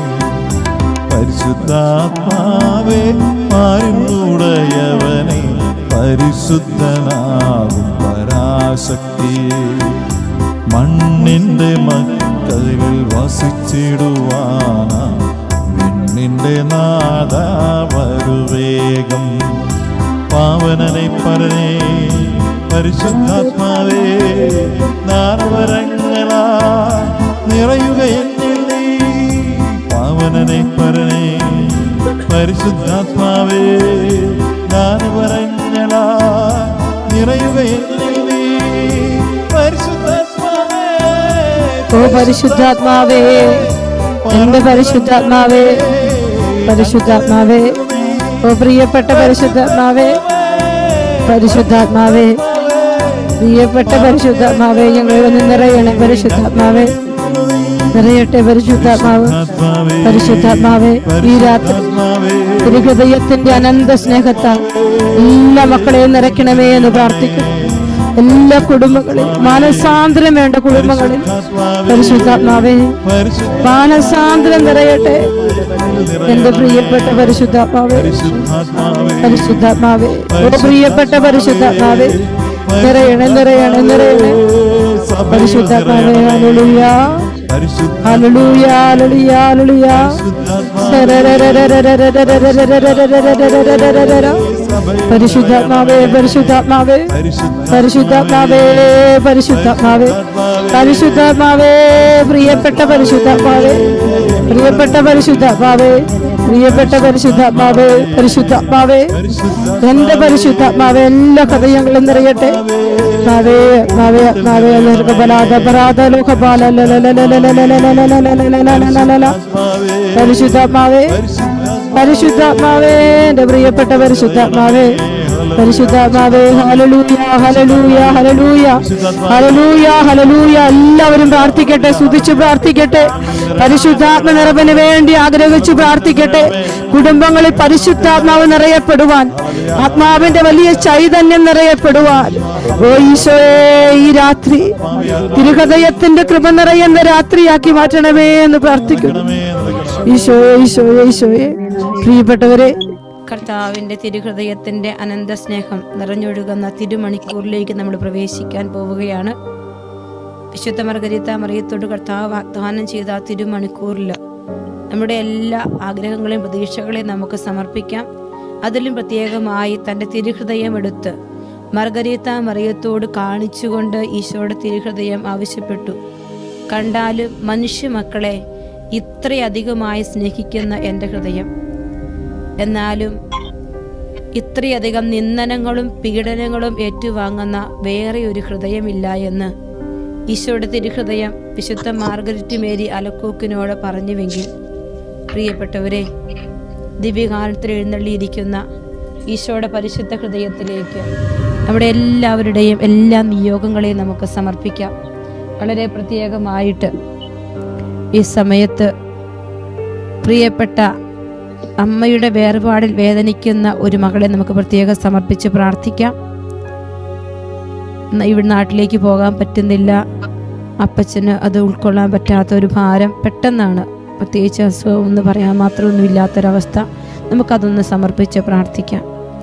പരിശുദ്ധാത്മാവേ മരുന്നുടയവനെ പരിശുദ്ധനാകും പരാശക്തിയെ മണ്ണിന്റെ മക്കളിൽ വസിച്ചിടുവാന വിണ്ണിന്റെ നാദ വരുവേഗം പാവനനെ പരനേ പരിശുദ്ധാത്മാവേ നാരവരങ്ങളാ നിറയുക എന്നിൽ നീ പാവനനെ പരനേ പരിശുദ്ധാത്മാവേ നാരവരങ്ങളാ നിറയുക എന്നിൽ നീ പരിശുദ്ധാത്മാവേ ഓ പരിശുദ്ധാത്മാവേ എന്റെ പരിശുദ്ധാത്മാവേ പരിശുദ്ധാത്മാവേ ഓ പ്രിയപ്പെട്ട പരിശുദ്ധാത്മാവേ പരിശുദ്ധാത്മാവേ പ്രിയപ്പെട്ട പരിശുദ്ധാത്മാവേ ഞങ്ങൾ ഒന്ന് നിറയണേ പരിശുദ്ധാത്മാവേ നിറയട്ടെ പരിശുദ്ധാത്മാവ് പരിശുദ്ധാത്മാവേ ഈ രാത്രി ഒരു ഹൃദയത്തിന്റെ അനന്ത സ്നേഹത്താൽ എല്ലാ മക്കളെയും നിറയ്ക്കണമേ എന്ന് പ്രാർത്ഥിക്കുന്നു എല്ലാ കുടുംബങ്ങളിൽ മാനസാന്തരം വേണ്ട കുടുംബങ്ങളിൽ പരിശുദ്ധാത്മാവേ മാനസാന്തരം നിറയട്ടെ എന്റെ പ്രിയപ്പെട്ട പരിശുദ്ധാത്മാവേ പരിശുദ്ധാത്മാവേ ഓ പ്രിയപ്പെട്ട പരിശുദ്ധാത്മാവേ നിറയണേ നിറയണേ നിറയണേ പരിശുദ്ധാത്മാവേ ഹല്ലേലൂയ ഹല്ലേലൂയ ഹല്ലേലൂയ ഹല്ലേലൂയ പരിശുദ്ധാത്മാവേ പരിശുദ്ധാത്മാവേ പരിശുദ്ധാത്മാവേ പരിശുദ്ധാത്മാവേ പരിശുദ്ധാത്മാവേ പ്രിയപ്പെട്ട പരിശുദ്ധാത്മാവേ പ്രിയപ്പെട്ട പരിശുദ്ധാത്മാവേ പ്രിയപ്പെട്ട പരിശുദ്ധാത്മാവേ പരിശുദ്ധാത്മാവേ എന്റെ പരിശുദ്ധാത്മാവേ എല്ലാ ഹൃദയങ്ങളും നിറയട്ടെ മാവേ മാവേ മാവേ ലോകപാലാദ പരാദ ലോകപാല പരിശുദ്ധാത്മാവേ പരിശുദ്ധാത്മാവേ എന്റെ പ്രിയപ്പെട്ട പരിശുദ്ധാത്മാവേ പരിശുദ്ധാത്മാവേ ഹലലൂയ ഹലലൂയ ഹലലൂയ ഹലലൂയ ഹലലൂയ എല്ലാവരും പ്രാർത്ഥിക്കട്ടെ സ്തുതിച്ച് പ്രാർത്ഥിക്കട്ടെ പരിശുദ്ധാത്മ നിറവിന് വേണ്ടി ആഗ്രഹിച്ചു പ്രാർത്ഥിക്കട്ടെ കുടുംബങ്ങളിൽ പരിശുദ്ധാത്മാവ് നിറയപ്പെടുവാൻ ആത്മാവിന്റെ വലിയ ചൈതന്യം നിറയപ്പെടുവാൻ ഓ ഈശോയെ ഈ രാത്രി തിരുഹൃദയത്തിന്റെ കൃപ നിറയുന്ന രാത്രിയാക്കി മാറ്റണമേ എന്ന് പ്രാർത്ഥിക്കുന്നു ഈശോയെ ഈശോയെ ഈശോയെ പ്രിയപ്പെട്ടവരെ കർത്താവിന്റെ തിരുഹൃദയത്തിന്റെ അനന്ത സ്നേഹം നിറഞ്ഞൊഴുകുന്ന തിരുമണിക്കൂറിലേക്ക് നമ്മൾ പ്രവേശിക്കാൻ പോവുകയാണ് വിശുദ്ധ മർഗരീത്ത മറിയത്തോട് കർത്താവ് വാഗ്ദാനം ചെയ്ത ആ തിരുമണിക്കൂറിൽ നമ്മുടെ എല്ലാ ആഗ്രഹങ്ങളെയും പ്രതീക്ഷകളെയും നമുക്ക് സമർപ്പിക്കാം അതിലും പ്രത്യേകമായി തൻ്റെ തിരുഹൃദയം എടുത്ത് മർഗരീത്ത മറിയത്തോട് കാണിച്ചുകൊണ്ട് ഈശോയുടെ തിരുഹൃദയം ആവശ്യപ്പെട്ടു കണ്ടാലും മനുഷ്യ മക്കളെ ഇത്രയധികമായി സ്നേഹിക്കുന്ന എൻ്റെ ഹൃദയം എന്നാലും ഇത്രയധികം നിന്ദനങ്ങളും പീഡനങ്ങളും ഏറ്റുവാങ്ങുന്ന വേറെ ഒരു ഹൃദയമില്ല എന്ന് ഈശോയുടെ തിരുഹൃദയം വിശുദ്ധ മാർഗരറ്റ് മേരി അലക്കൂക്കിനോട് പറഞ്ഞുവെങ്കിൽ പ്രിയപ്പെട്ടവരെ ദിവ്യകാലത്തിൽ എഴുന്നള്ളിയിരിക്കുന്ന ഈശോയുടെ പരിശുദ്ധ ഹൃദയത്തിലേക്ക് നമ്മുടെ എല്ലാവരുടെയും എല്ലാ നിയോഗങ്ങളെയും നമുക്ക് സമർപ്പിക്കാം വളരെ പ്രത്യേകമായിട്ട് ഈ സമയത്ത് പ്രിയപ്പെട്ട അമ്മയുടെ വേർപാടിൽ വേദനിക്കുന്ന ഒരു മകളെ നമുക്ക് പ്രത്യേകം സമർപ്പിച്ച് പ്രാർത്ഥിക്കാം ന- ഇവിടെ നാട്ടിലേക്ക് പോകാൻ പറ്റുന്നില്ല അപ്പച്ചന് അത് ഉൾക്കൊള്ളാൻ പറ്റാത്ത ഒരു ഭാരം പെട്ടെന്നാണ് പ്രത്യേകിച്ച് അസുഖം എന്ന് പറയാൻ മാത്രമൊന്നും ഇല്ലാത്തൊരവസ്ഥ നമുക്കതൊന്ന് സമർപ്പിച്ച് പ്രാർത്ഥിക്കാം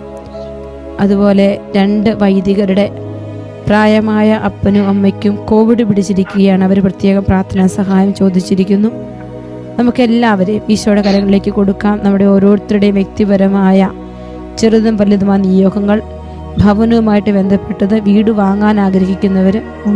അതുപോലെ രണ്ട് വൈദികരുടെ പ്രായമായ അപ്പനും അമ്മയ്ക്കും കോവിഡ് പിടിച്ചിരിക്കുകയാണ് അവർ പ്രത്യേകം പ്രാർത്ഥനാ സഹായം ചോദിച്ചിരിക്കുന്നു നമുക്കെല്ലാവരെയും ഈശോയുടെ കരങ്ങളിലേക്ക് കൊടുക്കാം നമ്മുടെ ഓരോരുത്തരുടെയും വ്യക്തിപരമായ ചെറുതും വലുതുമായ നിയോഗങ്ങൾ ഭവനവുമായിട്ട് ബന്ധപ്പെട്ടത് വീട് വാങ്ങാൻ ആഗ്രഹിക്കുന്നവർ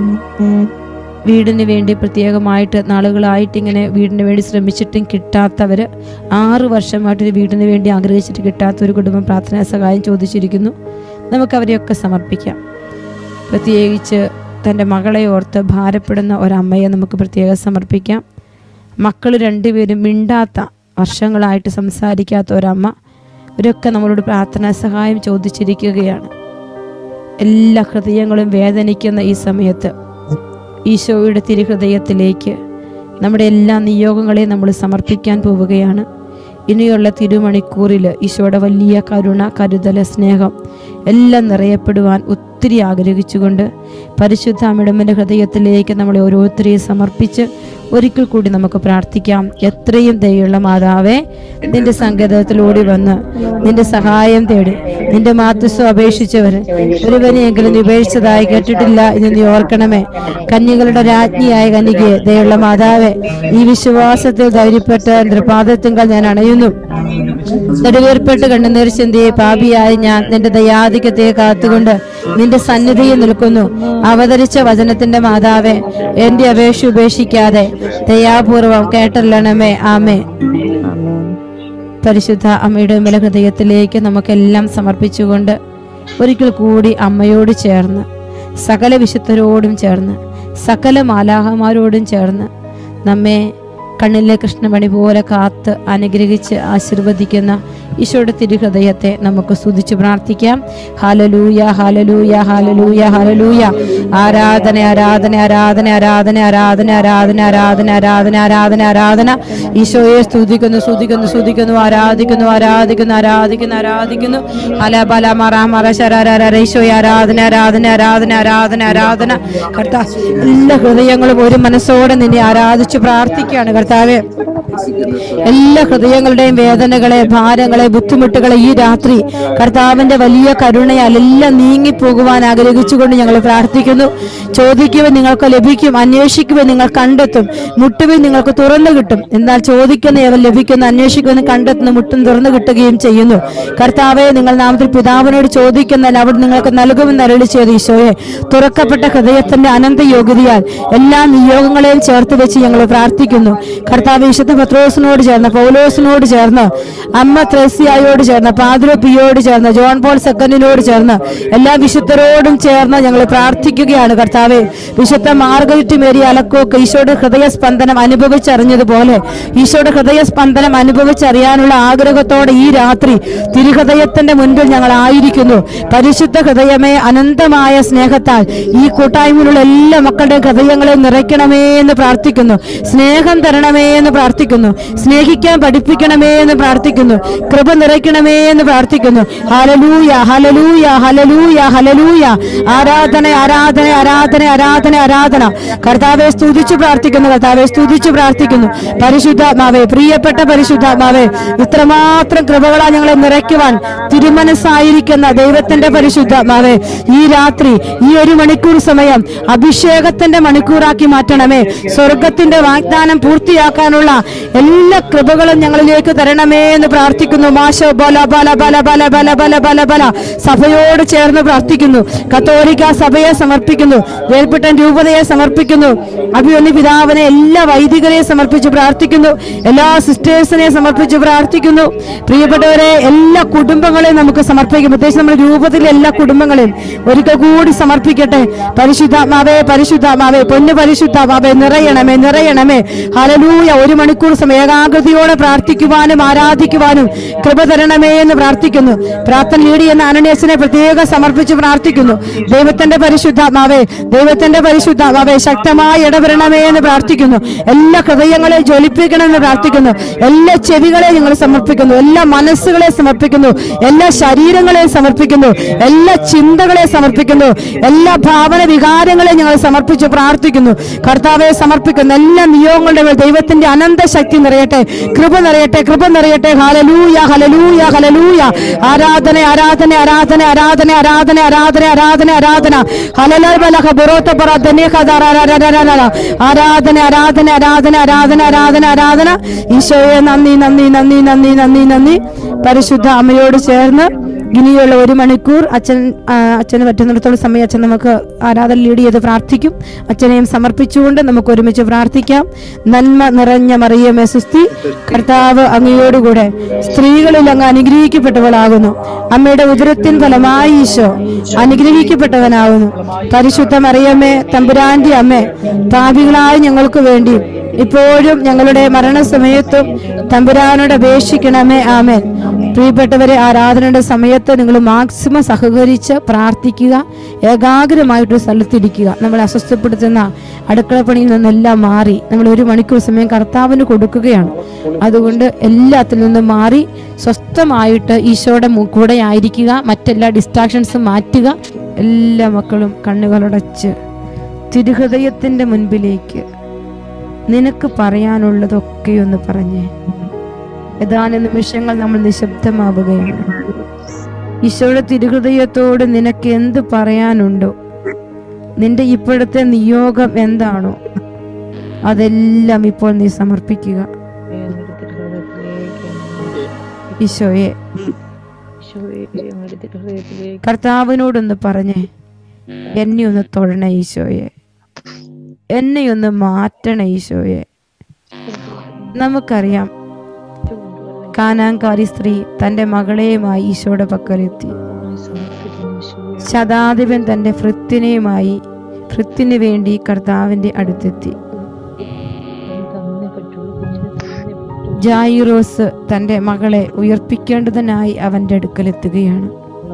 വീടിന് വേണ്ടി പ്രത്യേകമായിട്ട് നാളുകളായിട്ട് ഇങ്ങനെ വീടിന് വേണ്ടി ശ്രമിച്ചിട്ടും കിട്ടാത്തവർ ആറ് വർഷമായിട്ട് ഒരു വീടിന് വേണ്ടി ആഗ്രഹിച്ചിട്ട് കിട്ടാത്ത ഒരു കുടുംബം പ്രാർത്ഥനാ സഹായം ചോദിച്ചിരിക്കുന്നു നമുക്കവരെയൊക്കെ സമർപ്പിക്കാം പ്രത്യേകിച്ച് തൻ്റെ മകളെ ഓർത്ത് ഭാരപ്പെടുന്ന ഒരമ്മയെ നമുക്ക് പ്രത്യേകം സമർപ്പിക്കാം മക്കൾ രണ്ടുപേരും മിണ്ടാത്ത വർഷങ്ങളായിട്ട് സംസാരിക്കാത്ത ഒരമ്മ ഇവരൊക്കെ നമ്മളോട് പ്രാർത്ഥനാ സഹായം ചോദിച്ചിരിക്കുകയാണ് എല്ലാ ഹൃദയങ്ങളും വേദനിക്കുന്ന ഈ സമയത്ത് ഈശോയുടെ തിരുഹൃദയത്തിലേക്ക് നമ്മുടെ എല്ലാ നിയോഗങ്ങളെയും നമ്മൾ സമർപ്പിക്കാൻ പോവുകയാണ് ഇനിയുള്ള തിരുമണിക്കൂറിൽ ഈശോയുടെ വലിയ കരുണ കരുതൽ സ്നേഹം എല്ലാം നിറയപ്പെടുവാൻ ഒത്തിരി ആഗ്രഹിച്ചുകൊണ്ട് പരിശുദ്ധ അമിടമ്മൻ്റെ ഹൃദയത്തിലേക്ക് നമ്മളെ ഓരോരുത്തരെയും സമർപ്പിച്ച് ഒരിക്കൽ കൂടി നമുക്ക് പ്രാർത്ഥിക്കാം എത്രയും ദയുള്ള മാതാവേ നിന്റെ സങ്കേതത്തിൽ ഓടി വന്ന് നിന്റെ സഹായം തേടി നിന്റെ മാതൃസ്വം അപേക്ഷിച്ചവർ ഒരുവനെയെങ്കിലും നീ ഉപേക്ഷിച്ചതായി കേട്ടിട്ടില്ല എന്ന് നീ ഓർക്കണമേ കന്യകളുടെ രാജ്ഞിയായ കന്യകയെ ദയുള്ള മാതാവേ ഈ വിശ്വാസത്തിൽ ധൈര്യപ്പെട്ട് നൃപാദത്തിങ്കൾ ഞാൻ അണയുന്നു നെടുവേർപ്പെട്ട് കണ്ണുനീർ ചിന്തിയെ പാപിയായ ഞാൻ നിന്റെ ദയാധിക്യത്തെ കാത്തുകൊണ്ട് നിന്റെ സന്നിധിയിൽ നിൽക്കുന്നു അവതരിച്ച വചനത്തിന്റെ മാതാവേ എന്റെ അപേക്ഷ ഉപേക്ഷിക്കാതെ ദയാപൂർവം കേട്ടല്ലണമേ ആമേ പരിശുദ്ധ അമ്മയുടെ മേലെ ഹൃദയത്തിലേക്ക് നമുക്കെല്ലാം സമർപ്പിച്ചുകൊണ്ട് ഒരിക്കൽ കൂടി അമ്മയോട് ചേർന്ന് സകല വിശുദ്ധരോടും ചേർന്ന് സകല മാലാഹമാരോടും ചേർന്ന് നമ്മെ കണ്ണിലെ കൃഷ്ണമണി പോലെ കാത്ത് അനുഗ്രഹിച്ച് ആശീർവദിക്കുന്ന ഈശോയുടെ തിരുഹൃദയത്തെ നമുക്ക് സ്തുതിച്ച് പ്രാർത്ഥിക്കാം ഹാലലൂയ ഹാലലൂയ ഹാലലൂയ ഹാലലൂയ ആരാധന ആരാധന ആരാധന ആരാധന ആരാധന ആരാധന ആരാധന ആരാധന ആരാധന ആരാധന ഈശോയെ സ്തുതിക്കുന്നു സ്തുതിക്കുന്നു സ്തുതിക്കുന്നു ആരാധിക്കുന്നു ആരാധിക്കുന്നു ആരാധിക്കുന്നു ആരാധിക്കുന്നു ഹല ബല മറ മറ ശരാര ഈശോയെ ആരാധന ആരാധന ആരാധന ആരാധന ആരാധന കർത്താ എല്ലാ ഹൃദയങ്ങളും ഒരു മനസ്സോടെ നിന്നെ ആരാധിച്ചു പ്രാർത്ഥിക്കുകയാണ് കർത്താവെ എല്ലാ ഹൃദയങ്ങളുടെയും വേദനകളെ ഭാരങ്ങളെ ബുദ്ധിമുട്ടുകളെ ഈ രാത്രി കർത്താവിന്റെ വലിയ കരുണയാൽ എല്ലാം നീങ്ങിപ്പോകുവാൻ ആഗ്രഹിച്ചുകൊണ്ട് ഞങ്ങൾ പ്രാർത്ഥിക്കുന്നു ചോദിക്കുവാൻ നിങ്ങൾക്ക് ലഭിക്കും അന്വേഷിക്കുവാൻ നിങ്ങൾ കണ്ടെത്തും മുട്ടുവിൽ നിങ്ങൾക്ക് തുറന്നു കിട്ടും എന്നാൽ ചോദിക്കുന്ന ഏവൻ ലഭിക്കുന്ന അന്വേഷിക്കുന്ന കണ്ടെത്തുന്ന മുട്ടും തുറന്നു കിട്ടുകയും ചെയ്യുന്നു കർത്താവെ നിങ്ങൾ നാമത്തിൽ പിതാവിനോട് ചോദിക്കുന്നതിന് അവിടെ നിങ്ങൾക്ക് നൽകുമെന്ന് അരളി ചെയ്ത് ഈശോയെ തുറക്കപ്പെട്ട ഹൃദയത്തിന്റെ അനന്ത യോഗ്യതയാൽ എല്ലാ നിയോഗങ്ങളെയും ചേർത്ത് വെച്ച് ഞങ്ങൾ പ്രാർത്ഥിക്കുന്നു കർത്താവ് വിശുദ്ധ പത്രോസിനോട് ചേർന്ന് പൗലോസിനോട് ചേർന്ന് അമ്മ ത്രേസ്യായോട് ചേർന്ന് പാദ്രോ പിയോട് ചേർന്ന് ജോൺ പോൾ സെക്കൻഡിനോട് ചേർന്ന് എല്ലാ വിശുദ്ധരോടും ചേർന്ന് ഞങ്ങൾ പ്രാർത്ഥിക്കുകയാണ് കർത്താവെ വിശുദ്ധ മാർഗരിറ്റ് മേരി അലക്കോക്ക് ഈശോയുടെ ഹൃദയസ്പന്ദനം അനുഭവിച്ചറിഞ്ഞതുപോലെ ഈശോയുടെ ഹൃദയസ്പന്ദനം അനുഭവിച്ചറിയാനുള്ള ആഗ്രഹത്തോടെ ഈ രാത്രി തിരുഹൃദയത്തിന്റെ മുൻപിൽ ഞങ്ങൾ ആയിരിക്കുന്നു പരിശുദ്ധ ഹൃദയമേ അനന്തമായ സ്നേഹത്താൽ ഈ കൂട്ടായ്മയിലുള്ള എല്ലാ മക്കളുടെ ഹൃദയങ്ങളെ നിറയ്ക്കണമേ എന്ന് പ്രാർത്ഥിക്കുന്നു സ്നേഹം തരണമേ എന്ന് പ്രാർത്ഥിക്കുന്നു സ്നേഹിക്കാൻ പഠിപ്പിക്കണമേ എന്ന് പ്രാർത്ഥിക്കുന്നു കൃപ നിറയ്ക്കണമേ എന്ന് പ്രാർത്ഥിക്കുന്നു ഹലലൂയ ഹലലൂയ ഹലലൂയ ഹലലൂയ ആരാധന ആരാധന ആരാധന ആരാധന ആരാധന കർത്താവെ സ്തുതിച്ചു പ്രാർത്ഥിക്കുന്നു കർത്താവെ സ്തുതിച്ചു പ്രാർത്ഥിക്കുന്നു പരിശുദ്ധാത്മാവെ പ്രിയപ്പെട്ട പരിശുദ്ധാത്മാവെ ഇത്രമാത്രം കൃപകളാ ഞങ്ങളെ നിറയ്ക്കുവാൻ തിരുമനസ്സായിരിക്കുന്ന ദൈവത്തിന്റെ പരിശുദ്ധാത്മാവെ ഈ രാത്രി ഈ ഒരു മണിക്കൂർ സമയം അഭിഷേകത്തിന്റെ മണിക്കൂറാക്കി മാറ്റണമേ സ്വർഗത്തിന്റെ വാഗ്ദാനം പൂർത്തിയാക്കാനുള്ള എല്ലാ കൃപകളും ഞങ്ങളിലേക്ക് തരണമേ എന്ന് പ്രാർത്ഥിക്കുന്നു മാഷോ ബല ബല ബല ബല ബല ബല ബല ബല സഭയോട് ചേർന്ന് പ്രാർത്ഥിക്കുന്നു കത്തോലിക്ക സഭയെ സമർപ്പിക്കുന്നു വേൽപ്പെട്ടൻ രൂപതയെ സമർപ്പിക്കുന്നു അഭിമന്യ പിതാവിനെ എല്ലാ വൈദികരെയും സമർപ്പിച്ച് പ്രാർത്ഥിക്കുന്നു എല്ലാ സിസ്റ്റേഴ്സിനെ സമർപ്പിച്ച് പ്രാർത്ഥിക്കുന്നു പ്രിയപ്പെട്ടവരെ എല്ലാ കുടുംബങ്ങളെയും നമുക്ക് സമർപ്പിക്കും പ്രത്യേകിച്ച് നമ്മുടെ രൂപത്തിലെ എല്ലാ കുടുംബങ്ങളെയും ഒരിക്കൽ കൂടി സമർപ്പിക്കട്ടെ പരിശുദ്ധാത്മാവേ പരിശുദ്ധാത്മാവേ പൊന്നു പരിശുദ്ധാത്മാവേ നിറയണമേ നിറയണമേ ഹലലു ഹലലൂയ ഒരു മണിക്കൂർ സമയം ഏകാഗ്രതയോടെ പ്രാർത്ഥിക്കുവാനും ആരാധിക്കുവാനും കൃപ തരണമേ എന്ന് പ്രാർത്ഥിക്കുന്നു പ്രാർത്ഥന ലീഡ് ചെയ്യുന്ന അനന്യസിനെ പ്രത്യേകം സമർപ്പിച്ച് പ്രാർത്ഥിക്കുന്നു ദൈവത്തിന്റെ പരിശുദ്ധാത്മാവേ ദൈവത്തിന്റെ പരിശുദ്ധാത്മാവേ ശക്തമായി ഇടപെടണമേ എന്ന് പ്രാർത്ഥിക്കുന്നു എല്ലാ ഹൃദയങ്ങളെ ജ്വലിപ്പിക്കണമെന്ന് പ്രാർത്ഥിക്കുന്നു എല്ലാ ചെവികളെ ഞങ്ങൾ സമർപ്പിക്കുന്നു എല്ലാ മനസ്സുകളെ സമർപ്പിക്കുന്നു എല്ലാ ശരീരങ്ങളെ സമർപ്പിക്കുന്നു എല്ലാ ചിന്തകളെ സമർപ്പിക്കുന്നു എല്ലാ ഭാവന വികാരങ്ങളെ ഞങ്ങൾ സമർപ്പിച്ച് പ്രാർത്ഥിക്കുന്നു കർത്താവെ സമർപ്പിക്കുന്നു എല്ലാ നിയോഗങ്ങളുടെ മേൽ ദൈവത്തിന്റെ അനന്ത ശക്തി നിറയട്ടെ കൃപ നിറയട്ടെ കൃപ നിറയട്ടെ ഹലലൂയ ഹലലൂയ ഹലലൂയ ആരാധന ആരാധന ആരാധന ആരാധന ആരാധന ആരാധന ആരാധന ആരാധന ഹലലബലഹ ബുറോത്ത പറ ധന്യ ഖദാര ആരാധന ആരാധന ആരാധന ആരാധന ആരാധന ആരാധന ഈശോയെ നന്ദി നന്ദി നന്ദി നന്ദി നന്ദി നന്ദി പരിശുദ്ധ അമ്മയോട് ചേർന്ന് ഇനിയുള്ള ഒരു മണിക്കൂർ അച്ഛൻ ആ, അച്ഛന് പറ്റുന്നിടത്തോളം സമയം അച്ഛൻ നമുക്ക് ആരാധന ലീഡ് ചെയ്ത് പ്രാർത്ഥിക്കും അച്ഛനെയും സമർപ്പിച്ചുകൊണ്ട് നമുക്ക് ഒരുമിച്ച് പ്രാർത്ഥിക്കാം നന്മ നിറഞ്ഞ മറിയമേ സുസ്തി കർത്താവ് അങ്ങയോടുകൂടെ സ്ത്രീകളിൽ അങ്ങ് അനുഗ്രഹിക്കപ്പെട്ടവളാകുന്നു അമ്മയുടെ ഉദരത്തിൻ ഫലമായി ഈശോ അനുഗ്രഹിക്കപ്പെട്ടവനാകുന്നു പരിശുദ്ധ മറിയമ്മേ തമ്പുരാന്റെ അമ്മേ പാപികളായ ഞങ്ങൾക്ക് വേണ്ടി ഇപ്പോഴും ഞങ്ങളുടെ മരണസമയത്തും തമ്പുരാനോട് അപേക്ഷിക്കണമേ ആമേൻ പ്രിയപ്പെട്ടവരെ ആരാധനയുടെ സമയത്ത് നിങ്ങൾ മാക്സിമം സഹകരിച്ച് പ്രാർത്ഥിക്കുക ഏകാഗ്രമായിട്ട് സ്ഥലത്തിരിക്കുക നമ്മളെ അസ്വസ്ഥപ്പെടുത്തുന്ന അടുക്കള പണിയിൽ നിന്നെല്ലാം മാറി നമ്മൾ ഒരു മണിക്കൂർ സമയം കർത്താവിന് കൊടുക്കുകയാണ് അതുകൊണ്ട് എല്ലാത്തിൽ നിന്നും മാറി സ്വസ്ഥമായിട്ട് ഈശോയുടെ മു- കൂടെ ആയിരിക്കുക മറ്റെല്ലാ ഡിസ്ട്രാക്ഷൻസും മാറ്റുക എല്ലാ മക്കളും കണ്ണുകളടച്ച് തിരുഹൃദയത്തിന്റെ മുൻപിലേക്ക് നിനക്ക് പറയാനുള്ളതൊക്കെ ഒന്ന് പറഞ്ഞേ ഏതാനും നിമിഷങ്ങൾ നമ്മൾ നിശബ്ദമാവുകയാണ് ഈശോയുടെ തിരുഹൃദയത്തോട് നിനക്ക് എന്ത് പറയാനുണ്ടോ നിന്റെ ഇപ്പോഴത്തെ നിയോഗം എന്താണോ അതെല്ലാം ഇപ്പോൾ നീ സമർപ്പിക്കുക ഈശോയെ കർത്താവിനോടൊന്ന് പറഞ്ഞേ എന്നെ ഒന്ന് തൊഴണേ ഈശോയെ എന്നെ ഒന്ന് മാറ്റണേ ഈശോയെ നമുക്കറിയാം കാനാങ്കാരി സ്ത്രീ തന്റെ മകളെയുമായി ഈശോയുടെ പക്കലെത്തി ശതാധിപൻ തന്റെ ഭൃത്തിനെയുമായി ഭൃത്തിന് വേണ്ടി കർത്താവിന്റെ അടുത്തെത്തി ജായിറോസ് തന്റെ മകളെ ഉയർപ്പിക്കേണ്ടതിനായി അവന്റെ അടുക്കലെത്തുകയാണ്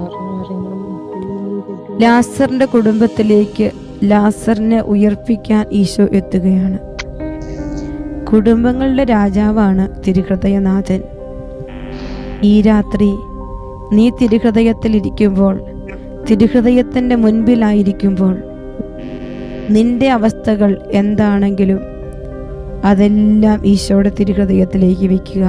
ലാസറിന്റെ കുടുംബത്തിലേക്ക് ലാസറിനെ ഉയർപ്പിക്കാൻ ഈശോ എത്തുകയാണ് കുടുംബങ്ങളുടെ രാജാവാണ് തിരുഹൃദയനാഥൻ ഈ രാത്രി നീ തിരുഹൃദയത്തിലിരിക്കുമ്പോൾ തിരുഹൃദയത്തിന്റെ മുൻപിലായിരിക്കുമ്പോൾ നിന്റെ അവസ്ഥകൾ എന്താണെങ്കിലും അതെല്ലാം ഈശോയുടെ തിരുഹൃദയത്തിലേക്ക് വയ്ക്കുക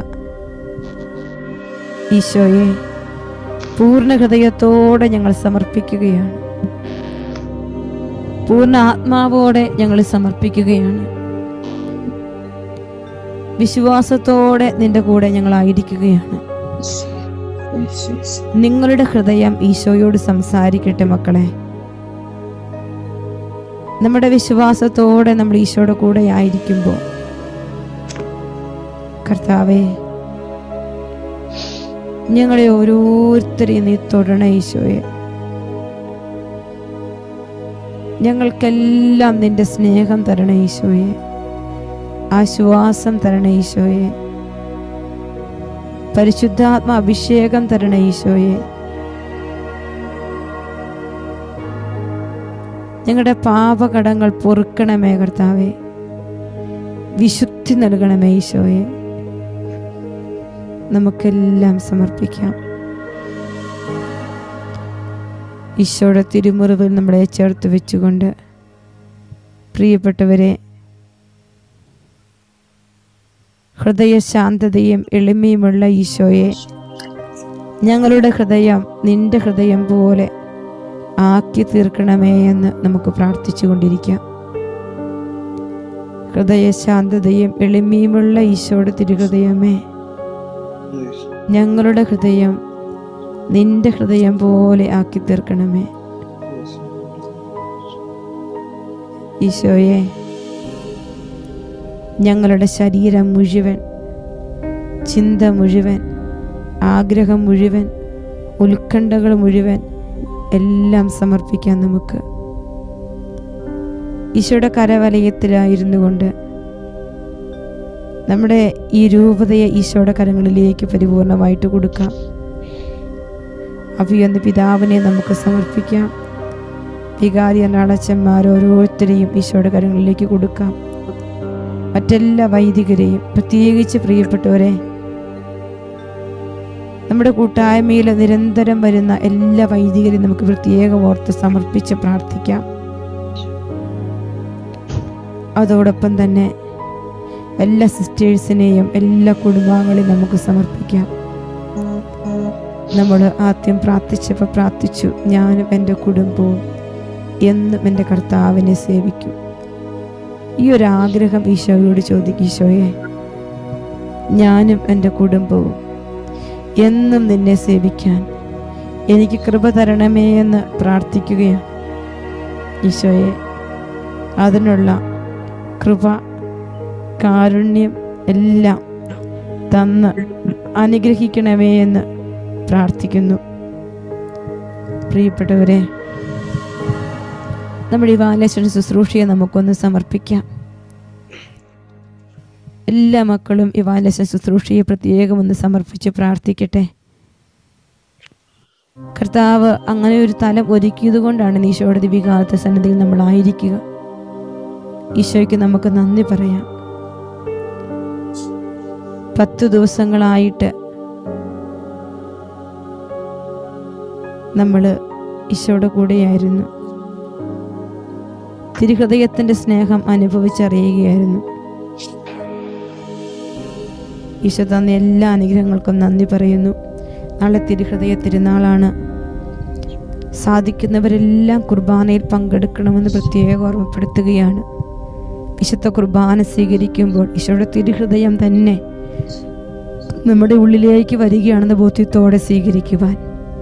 ഈശോയെ പൂർണ്ണ ഹൃദയത്തോടെ ഞങ്ങൾ സമർപ്പിക്കുകയാണ് പൂർണ്ണ ആത്മാവോടെ ഞങ്ങൾ സമർപ്പിക്കുകയാണ് വിശ്വാസത്തോടെ നിന്റെ കൂടെ ഞങ്ങൾ ആയിരിക്കുകയാണ് നിങ്ങളുടെ ഹൃദയം ഈശോയോട് സംസാരിക്കട്ടെ മക്കളെ നമ്മുടെ വിശ്വാസത്തോടെ നമ്മൾ ഈശോയുടെ കൂടെ ആയിരിക്കുമ്പോൾ കർത്താവേ ഞങ്ങളെ ഓരോരുത്തരെയും നീ തൊടണ ഈശോയെ ഞങ്ങൾക്കെല്ലാം നിന്റെ സ്നേഹം തരണ ഈശോയെ ആശ്വാസം തരണ ഈശോയെ പരിശുദ്ധാത്മ അഭിഷേകം തരണ ഈശോയെ ഞങ്ങളുടെ പാപകടങ്ങൾ പൊറുക്കണമേ കർത്താവേ വിശുദ്ധി നൽകണമേ ഈശോയെ നമുക്കെല്ലാം സമർപ്പിക്കാം ഈശോയുടെ തിരുമുറിവിൽ നമ്മളെ ചേർത്ത് വെച്ചുകൊണ്ട് പ്രിയപ്പെട്ടവരെ ഹൃദയശാന്തതയും എളിമയുമുള്ള ഈശോയെ ഞങ്ങളുടെ ഹൃദയം നിന്റെ ഹൃദയം പോലെ ആക്കി തീർക്കണമേ എന്ന് നമുക്ക് പ്രാർത്ഥിച്ചു കൊണ്ടിരിക്കാം ഹൃദയശാന്തതയും എളിമയുമുള്ള ഈശോയുടെ തിരുഹൃദയമേ ഞങ്ങളുടെ ഹൃദയം നിന്റെ ഹൃദയം പോലെ ആക്കി തീർക്കണമേ ഈശോയെ ഞങ്ങളുടെ ശരീരം മുഴുവൻ ചിന്ത മുഴുവൻ ആഗ്രഹം മുഴുവൻ ഉത്കണ്ഠകൾ മുഴുവൻ എല്ലാം സമർപ്പിക്കാം നമുക്ക് ഈശോയുടെ കരവലയത്തിലായിരുന്നു കൊണ്ട് നമ്മുടെ ഈ രൂപതയെ ഈശോയുടെ കരങ്ങളിലേക്ക് പരിപൂർണമായിട്ട് കൊടുക്കാം അഭിയൊന്ന് പിതാവിനെ നമുക്ക് സമർപ്പിക്കാം വികാരി അനാളച്ചന്മാർ ഓരോരുത്തരെയും ഈശോയുടെ കരങ്ങളിലേക്ക് കൊടുക്കാം മറ്റെല്ലാ വൈദികരെയും പ്രത്യേകിച്ച് പ്രിയപ്പെട്ടവരെ നമ്മുടെ കൂട്ടായ്മയിൽ നിരന്തരം വരുന്ന എല്ലാ വൈദികരെയും നമുക്ക് പ്രത്യേകം ഓർത്ത് സമർപ്പിച്ച് പ്രാർത്ഥിക്കാം അതോടൊപ്പം തന്നെ എല്ലാ സിസ്റ്റേഴ്സിനെയും എല്ലാ കുടുംബാംഗങ്ങളെയും നമുക്ക് സമർപ്പിക്കാം നമ്മൾ ആദ്യം പ്രാർത്ഥിച്ചപ്പോൾ പ്രാർത്ഥിച്ചു ഞാനും എൻ്റെ കുടുംബവും എന്നും എൻ്റെ കർത്താവിനെ സേവിക്കും ഈ ഒരു ആഗ്രഹം ഈശോയോട് ചോദിക്കും ഈശോയെ ഞാനും എൻ്റെ കുടുംബവും എന്നും നിന്നെ സേവിക്കാൻ എനിക്ക് കൃപ തരണമേ എന്ന് പ്രാർത്ഥിക്കുകയാണ് ഈശോയെ അതിനുള്ള കൃപ കാരുണ്യം എല്ലാം തന്ന് അനുഗ്രഹിക്കണമേ എന്ന് പ്രാർത്ഥിക്കുന്നു പ്രിയപ്പെട്ടവരെ നമ്മുടെ ഈ ബാലേശ്വരൻ ശുശ്രൂഷയെ നമുക്കൊന്ന് സമർപ്പിക്കാം എല്ലാ മക്കളും ഈ ബാലേശ്വരൻ ശുശ്രൂഷയെ പ്രത്യേകം ഒന്ന് സമർപ്പിച്ച് പ്രാർത്ഥിക്കട്ടെ കർത്താവ് അങ്ങനെ ഒരു തലം ഒരുക്കിയത് കൊണ്ടാണ് ഈശോയുടെ ദിവികാലത്തെ സന്നിധിയിൽ നമ്മളായിരിക്കുക ഈശോയ്ക്ക് നമുക്ക് നന്ദി പറയാം പത്തു ദിവസങ്ങളായിട്ട് നമ്മൾ ഈശോയുടെ കൂടെയായിരുന്നു തിരുഹൃദയത്തിന്റെ സ്നേഹം അനുഭവിച്ചറിയുകയായിരുന്നു ഈശോ തന്ന എല്ലാ അനുഗ്രഹങ്ങൾക്കും നന്ദി പറയുന്നു നാളെ തിരുഹൃദയ തിരുനാളാണ് സാധിക്കുന്നവരെല്ലാം കുർബാനയിൽ പങ്കെടുക്കണമെന്ന് പ്രത്യേകം ഓർമ്മപ്പെടുത്തുകയാണ് വിശുദ്ധ കുർബാന സ്വീകരിക്കുമ്പോൾ ഈശോയുടെ തിരുഹൃദയം തന്നെ നമ്മുടെ ഉള്ളിലേക്ക് വരികയാണെന്ന ബോധ്യത്തോടെ സ്വീകരിക്കുവാൻ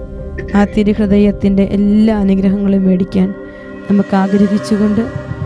ആ തിരുഹൃദയത്തിൻ്റെ എല്ലാ അനുഗ്രഹങ്ങളും മേടിക്കാൻ നമുക്ക് ആഗ്രഹിച്ചുകൊണ്ട്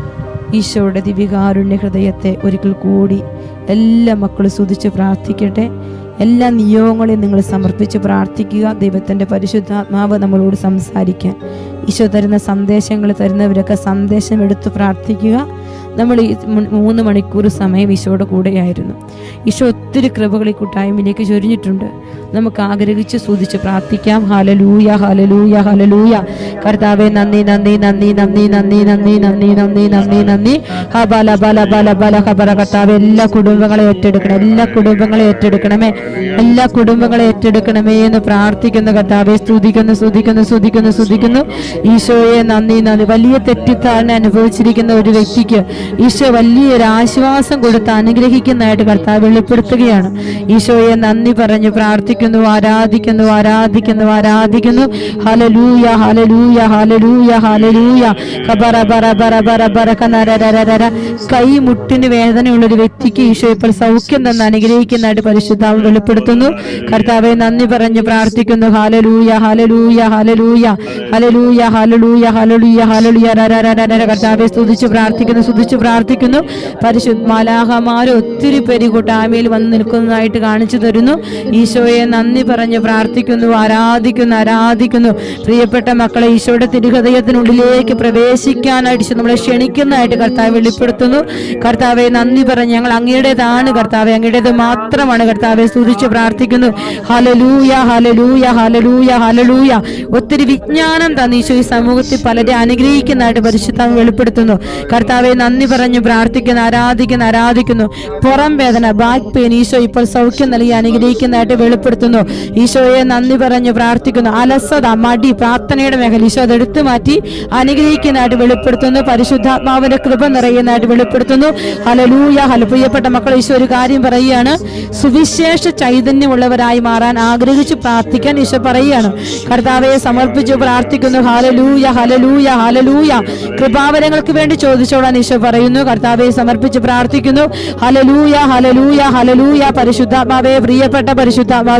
ഈശോയുടെ ദിവികാരുണ്യ ഹൃദയത്തെ ഒരിക്കൽ കൂടി എല്ലാ മക്കളും സ്തുതിച്ച് പ്രാർത്ഥിക്കട്ടെ എല്ലാ നിയോഗങ്ങളെയും നിങ്ങൾ സമർപ്പിച്ച് പ്രാർത്ഥിക്കുക ദൈവത്തിൻ്റെ പരിശുദ്ധാത്മാവ് നമ്മളോട് സംസാരിക്കാൻ ഈശോ തരുന്ന സന്ദേശങ്ങൾ തരുന്നവരൊക്കെ സന്ദേശം എടുത്ത് പ്രാർത്ഥിക്കുക നമ്മൾ ഈ മു- മൂന്ന് മണിക്കൂർ സമയം ഈശോയുടെ കൂടെയായിരുന്നു ഈശോ ഒത്തിരി കൃപകൾ ഈ കൂട്ടായ്മയിലേക്ക് ചൊരിഞ്ഞിട്ടുണ്ട് നമുക്ക് ആഗ്രഹിച്ച് സ്തുതിച്ച് പ്രാർത്ഥിക്കാം ഹാലലൂയ ഹാലലൂയ ഹാലലൂയ കർത്താവെ നന്ദി നന്ദി നന്ദി നന്ദി നന്ദി നന്ദി നന്ദി നന്ദി നന്ദി നന്ദി ഹ ബല ബല ബല ബല ഹബറ കർത്താവ് എല്ലാ കുടുംബങ്ങളെ ഏറ്റെടുക്കണം എല്ലാ കുടുംബങ്ങളെ ഏറ്റെടുക്കണമേ എല്ലാ കുടുംബങ്ങളെ ഏറ്റെടുക്കണമേ എന്ന് പ്രാർത്ഥിക്കുന്ന കർത്താവെ സ്തുതിക്കുന്നു സ്തുതിക്കുന്നു സ്തുതിക്കുന്നു സ്തുതിക്കുന്നു ഈശോയെ നന്ദി നന്ദി വലിയ തെറ്റിദ്ധാരണ അനുഭവിച്ചിരിക്കുന്ന ഒരു വ്യക്തിക്ക് ഈശോ വലിയൊരു ആശ്വാസം കൊടുത്ത് അനുഗ്രഹിക്കുന്നതായിട്ട് കർത്താവ് വെളിപ്പെടുത്തുകയാണ് ഈശോയെ നന്ദി പറഞ്ഞു പ്രാർത്ഥിക്കുന്നു ആരാധിക്കുന്നു ആരാധിക്കുന്നു ആരാധിക്കുന്നു ഹലലൂയ ഹലലൂയ ഹലലൂയ ഹലലൂയ ഖബറ ബറ ബറ ബറ ബറ കനരരരരര. കൈ മുട്ടിന് വേദനയുള്ള ഒരു വ്യക്തിക്ക് ഈശോ ഇപ്പോൾ സൗഖ്യം തന്ന് അനുഗ്രഹിക്കുന്നതായിട്ട് പരിശുദ്ധാവ് വെളിപ്പെടുത്തുന്നു കർത്താവെ നന്ദി പറഞ്ഞു പ്രാർത്ഥിക്കുന്നു ഹാലലൂയ ഹാലലൂയ ഹാലലൂയ ഹലലൂയ ഹലലൂയ ഹലലൂയ ഹലലൂയ രരരരര. കർത്താവെ സ്തുതിച്ച് പ്രാർത്ഥിക്കുന്നു സ്തുതിച്ച് പ്രാർത്ഥിക്കുന്നു പരിശുദ്ധ മാലാഹമാര് ഒത്തിരി പേര് കൂട്ടായ്മയിൽ വന്ന് നിൽക്കുന്നതായിട്ട് കാണിച്ചു തരുന്നു ഈശോയെ നന്ദി പറഞ്ഞ് പ്രാർത്ഥിക്കുന്നു ആരാധിക്കുന്നു ആരാധിക്കുന്നു പ്രിയപ്പെട്ട മക്കളെ ഈശോയുടെ തിരുഹൃദയത്തിനുള്ളിലേക്ക് പ്രവേശിക്കാനായിട്ട് ഈശോ നമ്മളെ ക്ഷണിക്കുന്നതായിട്ട് കർത്താവ് വെളിപ്പെടുത്തുന്നു കർത്താവെ നന്ദി പറഞ്ഞ് ഞങ്ങൾ അങ്ങയുടേതാണ് കർത്താവെ അങ്ങയുടേത് മാത്രമാണ് കർത്താവെ സ്തുതിച്ച് പ്രാർത്ഥിക്കുന്നു ഹലലൂയ ഹലലൂയ ഹലലൂയ ഹലലൂയ ഒത്തിരി വിജ്ഞാനം തന്ന് ഈശോ ഈ സമൂഹത്തിൽ പലരെ അനുഗ്രഹിക്കുന്നതായിട്ട് പരിശുദ്ധം വെളിപ്പെടുത്തുന്നു കർത്താവെ നന്ദി പറഞ്ഞു പ്രാർത്ഥിക്കുന്നു ആരാധിക്കുന്നു ആരാധിക്കുന്നു പുറം വേദന ബാക്ക് പെയിൻ ഈശോ ഇപ്പോൾ സൗഖ്യം നൽകി അനുഗ്രഹിക്കുന്നതായിട്ട് വെളിപ്പെടുത്തുന്നു ഈശോയെ നന്ദി പറഞ്ഞു പ്രാർത്ഥിക്കുന്നു അലസത മടി പ്രാർത്ഥനയുടെ മേഖല ഈശോ അത് എടുത്തു മാറ്റി അനുഗ്രഹിക്കുന്നതായിട്ട് വെളിപ്പെടുത്തുന്നു പരിശുദ്ധാത്മാവിന്റെ കൃപ നിറയുന്നതായിട്ട് വെളിപ്പെടുത്തുന്നു ഹലലൂയ ഹല പ്രിയപ്പെട്ട മക്കൾ ഈശോ ഒരു കാര്യം പറയുകയാണ് സുവിശേഷ ചൈതന്യമുള്ളവരായി മാറാൻ ആഗ്രഹിച്ച് പ്രാർത്ഥിക്കാൻ ഈശോ പറയുകയാണ് കർത്താവെ സമർപ്പിച്ചു പ്രാർത്ഥിക്കുന്നു ഹലലൂയ ഹലലൂയ ഹലലൂയ കൃപാവരങ്ങൾക്ക് വേണ്ടി ചോദിച്ചോളാൻ ഈശോ പറയുന്നു കർത്താവെ സമർപ്പിച്ച് പ്രാർത്ഥിക്കുന്നു ഹലലൂയ ഹലലൂയ ഹലലൂയ പരിശുദ്ധാത്മാവേ പ്രിയപ്പെട്ട പരിശുദ്ധാത്മാവേ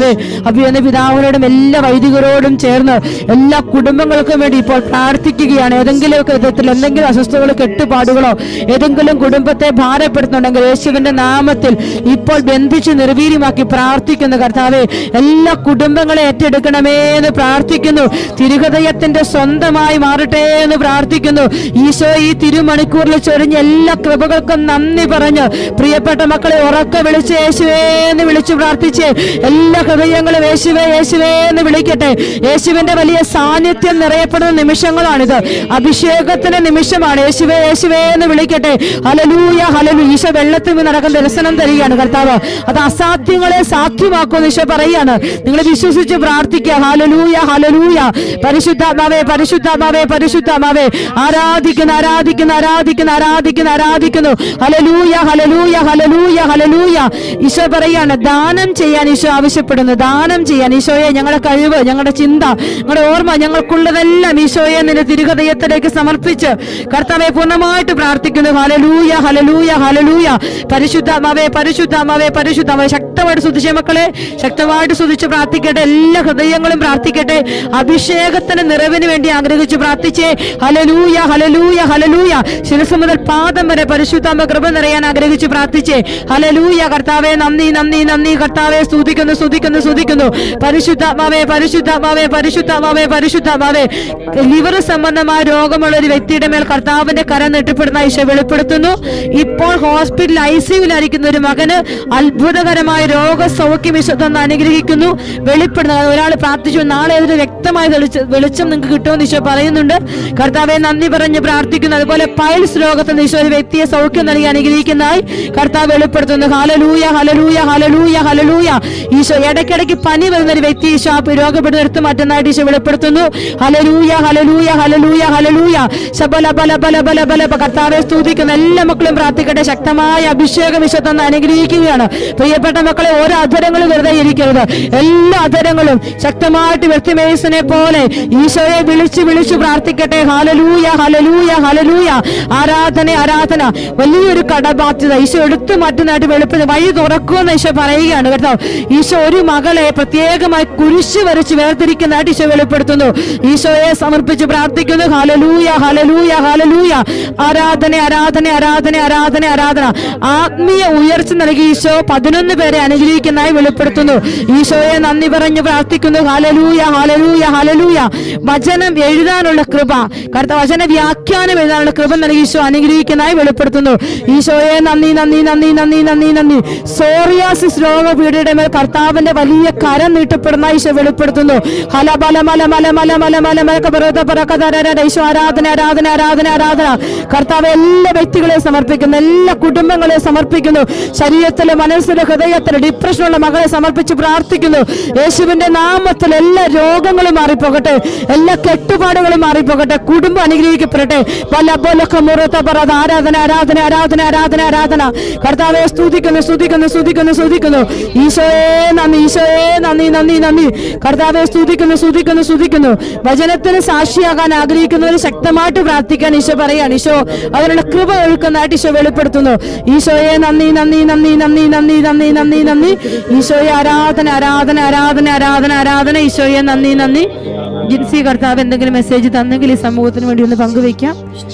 കർത്താവെ അഭിയന്ന പിതാവിനോടും എല്ലാ വൈദികരോടും ചേർന്ന് എല്ലാ കുടുംബങ്ങൾക്കും വേണ്ടി ഇപ്പോൾ പ്രാർത്ഥിക്കുകയാണ് ഏതെങ്കിലുമൊക്കെ വിധത്തിൽ എന്തെങ്കിലും അസ്വസ്ഥതകളോ കെട്ടുപാടുകളോ ഏതെങ്കിലും കുടുംബത്തെ ഭാരപ്പെടുത്തുന്നുണ്ടെങ്കിൽ യേശുവിന്റെ നാമത്തിൽ ഇപ്പോൾ ബന്ധിച്ച് നിർവീര്യമാക്കി പ്രാർത്ഥിക്കുന്നു കർത്താവെ എല്ലാ കുടുംബങ്ങളെ ഏറ്റെടുക്കണമേ എന്ന് പ്രാർത്ഥിക്കുന്നു തിരുഹൃദയത്തിന്റെ സ്വന്തമായി മാറട്ടെ എന്ന് പ്രാർത്ഥിക്കുന്നു ഈശോ ഈ തിരുമണിക്കൂറിൽ ചൊരിഞ്ഞ എല്ലാ കൃപകൾക്കും നന്ദി പറഞ്ഞ് പ്രിയപ്പെട്ട മക്കളെ ഉറക്കെ വിളിച്ച് യേശുവേ എന്ന് വിളിച്ചു പ്രാർത്ഥിച്ച് എല്ലാ ഹൃദയങ്ങളും യേശുവേ യേശുവേ എന്ന് വിളിക്കട്ടെ യേശുവിന്റെ വലിയ സാന്നിധ്യം നിറയപ്പെടുന്ന നിമിഷങ്ങളാണിത് അഭിഷേകത്തിന്റെ നിമിഷമാണ് യേശുവേ യേശുവേ എന്ന് വിളിക്കട്ടെ ഹലലൂയ ഹലലു ഈശോ വെള്ളത്തിൽ നിന്ന് നടക്കുന്ന ദർശനം തരികയാണ് കർത്താവ് അത് അസാധ്യങ്ങളെ സാധ്യമാക്കുമെന്ന് ഈശോ പറയാണ് നിങ്ങൾ വിശ്വസിച്ച് പ്രാർത്ഥിക്കുക ഹലലൂയ ഹലലൂയ പരിശുദ്ധാത്മാവേ പരിശുദ്ധാത്മാവേ പരിശുദ്ധാത്മാവേ ആരാധിക്കുന്നു ആരാധിക്കുന്നു ആരാധിക്കുന്നു ആരാധിക്കുന്നു ആരാധിക്കുന്നു ഹലലൂയ ഹലലൂയ ഹലലൂയ ഹലലൂയ ഈശോ പറയാണ് ദാനം ചെയ്യാൻ ഈശോ ആവശ്യപ്പെടുന്നു ദാനം ചെയ്യാൻ ഈശോയെ ഞങ്ങളുടെ കഴിവ് ഞങ്ങളുടെ ചിന്ത ഞങ്ങളുടെ ഓർമ്മ ഞങ്ങൾക്കുള്ളതെല്ലാം ഈശോയെ നിന്റെ തിരുഹൃദയത്തിലേക്ക് സമർപ്പിച്ച് കർത്താവെ പൂർണ്ണമായിട്ട് പ്രാർത്ഥിക്കുന്നു ഹലലൂയ ഹലലൂയ ഹലലൂയ പരിശുദ്ധാത്മാവേ പരിശുദ്ധാത്മാവേ പരിശുദ്ധാമാവേ ശക്തമായിട്ട് സ്തുതിച്ച മക്കളെ ശക്തമായിട്ട് സ്തുതിച്ച് പ്രാർത്ഥിക്കട്ടെ എല്ലാ ഹൃദയങ്ങളും പ്രാർത്ഥിക്കട്ടെ അഭിഷേകത്തിന് നിറവിന് വേണ്ടി ആഗ്രഹിച്ച് പ്രാർത്ഥിച്ചേ ഹലലൂയ ഹലലൂയ ഹലലൂയ ശിരസ് മുതൽ പാദം വരെ പരിശുദ്ധാമ കൃപ നിറയാൻ ആഗ്രഹിച്ച് പ്രാർത്ഥിച്ചേ ഹലലൂയ കർത്താവെ നന്ദി നന്ദി നന്ദി കർത്താവെ സ്തുതിക്കുന്നു സ്തുതിക്കുന്നു സ്തുതിക്കുന്നു പരിശുദ്ധാത്മാവേ പരിശുദ്ധാത്മാവേ പരിശുദ്ധാത്മാവേ പരിശുദ്ധാത്മാവേ ലിവർ സംബന്ധമായ രോഗമുള്ള ഒരു വ്യക്തിയുടെ മേൽ കർത്താവിന്റെ കരം നെട്ടിപ്പെടുന്ന ഈശോ വെളിപ്പെടുത്തുന്നു ഇപ്പോൾ ഹോസ്പിറ്റൽ ഐ സിയുലായിരിക്കുന്ന ഒരു മകന് അത്ഭുതകരമായ രോഗസൗഖ്യം ഈശോ തന്ന് അനുഗ്രഹിക്കുന്നു വെളിപ്പെടുന്ന ഒരാൾ പ്രാർത്ഥിച്ചു നാളെ അതിന് വ്യക്തമായ തെളിച്ച- വെളിച്ചം നിങ്ങൾക്ക് കിട്ടുമെന്ന് ഈശോ പറയുന്നുണ്ട് കർത്താവെ നന്ദി പറഞ്ഞ് പ്രാർത്ഥിക്കുന്നു അതുപോലെ പൈൽസ് രോഗത്തിൽ നിന്ന് ഈശോ ഒരു വ്യക്തിയെ സൗഖ്യം നൽകി അനുഗ്രഹിക്കുന്നതായി കർത്താവ് വെളിപ്പെടുത്തുന്നു ഹലലൂയ ഹലലൂയ ഹലലൂയ ഹലലൂയ ഈശോ ഇടയ്ക്കിടയ്ക്ക് പനി വരുന്ന ഒരു വ്യക്തി ഈശോ ആ രോഗപ്പെടുന്ന എടുത്തു മാറ്റുന്നതായിട്ട് ഈശോ വെളിപ്പെടുത്തുന്നു ഹലലൂയ ഹലലൂയ ഹലലൂയ ഹലലൂയ ശബല ബല ബല ബല ബല ബ. കർത്താവെ സ്തുതിക്കുന്ന എല്ലാ മക്കളും പ്രാർത്ഥിക്കട്ടെ ശക്തമായ അഭിഷേകം ഈശോ തന്ന് അനുഗ്രഹിക്കുകയാണ് പ്രിയപ്പെട്ട മക്കളെ ഓരോ അധരങ്ങളും വെറുതെ ഇരിക്കരുത് എല്ലാ അധരങ്ങളും ശക്തമായിട്ട് വ്യക്തിമേസിനെ പോലെ ഈശോയെ വിളിച്ച് വിളിച്ച് പ്രാർത്ഥിക്കട്ടെ ഹലലൂയ ഹലലൂയ ഹലലൂയ ആരാധന ആരാധന വലിയൊരു കടബാധ്യത ഈശോ എടുത്തു മാറ്റുന്നതായിട്ട് വെളുപ്പിന് വഴി തുറക്കുമെന്ന് ഈശോ പറയുകയാണ് കേട്ടോ ഈശോ ഒരു മകളെ പ്രത്യേകമായി കുരിശ് വരച്ച് വേർതിരിക്കുന്നതായിട്ട് ഈശോ വെളിപ്പെടുത്തുന്നു ഈശോയെ സമർപ്പിച്ച് പ്രാർത്ഥിക്കുന്നു ഹലലൂയ ഹലലൂയ ഹലലൂയ ആരാധന ആരാധന ആരാധന ആരാധന ആരാധന ആത്മീയ ഉയർച്ച നൽകി ഈശോ പതിനൊന്ന് പേരെ അനുഗ്രഹിക്കുന്നതായി വെളിപ്പെടുത്തുന്നു ഈശോയെ നന്ദി പറഞ്ഞ് പ്രാർത്ഥിക്കുന്നു ഹലലൂയ ഹലലൂയ ഹലലൂയ വചനം എഴുതാനുള്ള കൃപ കർത്ത വചന വ്യാഖ്യാനം എഴുതാനുള്ള കൃപ നൽകി ഈശോ അനുഗ്രഹിക്കുന്നതായി വെളിപ്പെടുത്തുന്നു ഈശോയെ നന്ദി നന്ദി നന്ദി നന്ദി നന്ദി നന്ദി സോറിയാസിസ് രോഗപീഠയുടെ മേൽ കർത്താവിന്റെ വലിയ കരം നീട്ടപ്പെടുന്ന ഈശോ വെളിപ്പെടുത്തുന്നു ഹല ബല മല മല മല മല മല മലക്ക പറത പറക്കതര ഈശോ ആരാധന ആരാധന ആരാധന ആരാധന കർത്താവ് എല്ലാ വ്യക്തികളെയും സമർപ്പിക്കുന്നു എല്ലാ കുടുംബങ്ങളെയും സമർപ്പിക്കുന്നു ശരീരത്തിലെ മനസ്സിലെ ഹൃദയത്തിലെ ഡിപ്രഷനുള്ള മകളെ സമർപ്പിച്ച് പ്രാർത്ഥിക്കുന്നു യേശുവിന്റെ നാമത്തിൽ എല്ലാ രോഗങ്ങളും മാറിപ്പോകട്ടെ എല്ലാ കെട്ടുപാടുകളും മാറിപ്പോകട്ടെ കുടുംബം അനുഗ്രഹിക്കപ്പെടട്ടെ പല പോലൊക്കെ മുറത്ത പറത് ആരാധന ആരാധന ആരാധന ആരാധന ആരാധന കർത്താവെ സ്തുതിക്കുന്നു സ്തുതിക്കുന്നു സ്തുതിക്കുന്നു സ്തുതിക്കുന്നു ഈശോയെ നന്ദി ഈശോയെ നന്ദി നന്ദി നന്ദി കർത്താവെ സ്തുതിക്കുന്നു സ്തുതിക്കുന്നു സ്തുതിക്കുന്നു വചനത്തിന് സാക്ഷിയാകാൻ ആഗ്രഹിക്കുന്നവർ ശക്തമായിട്ട് പ്രാർത്ഥിക്കാൻ ഈശോ പറയാണ് ഈശോ അതിനുള്ള കൃപ ഒഴുക്കുന്നതായിട്ട് ഈശോ വെളിപ്പെടുത്തുന്നു ഈശോയെ നന്ദി നന്ദി നന്ദി നന്ദി നന്ദി നന്ദി നന്ദി നന്ദി ഈശോയെ ആരാധന ആരാധന ആരാധന ആരാധന ആരാധന ഈശോയെ നന്ദി നന്ദി ജിൻസി കർത്താവ് എന്തെങ്കിലും മെസ്സേജ് തന്നെങ്കിൽ ഈ സമൂഹത്തിന് വേണ്ടി ഒന്ന് പങ്കുവെക്കാം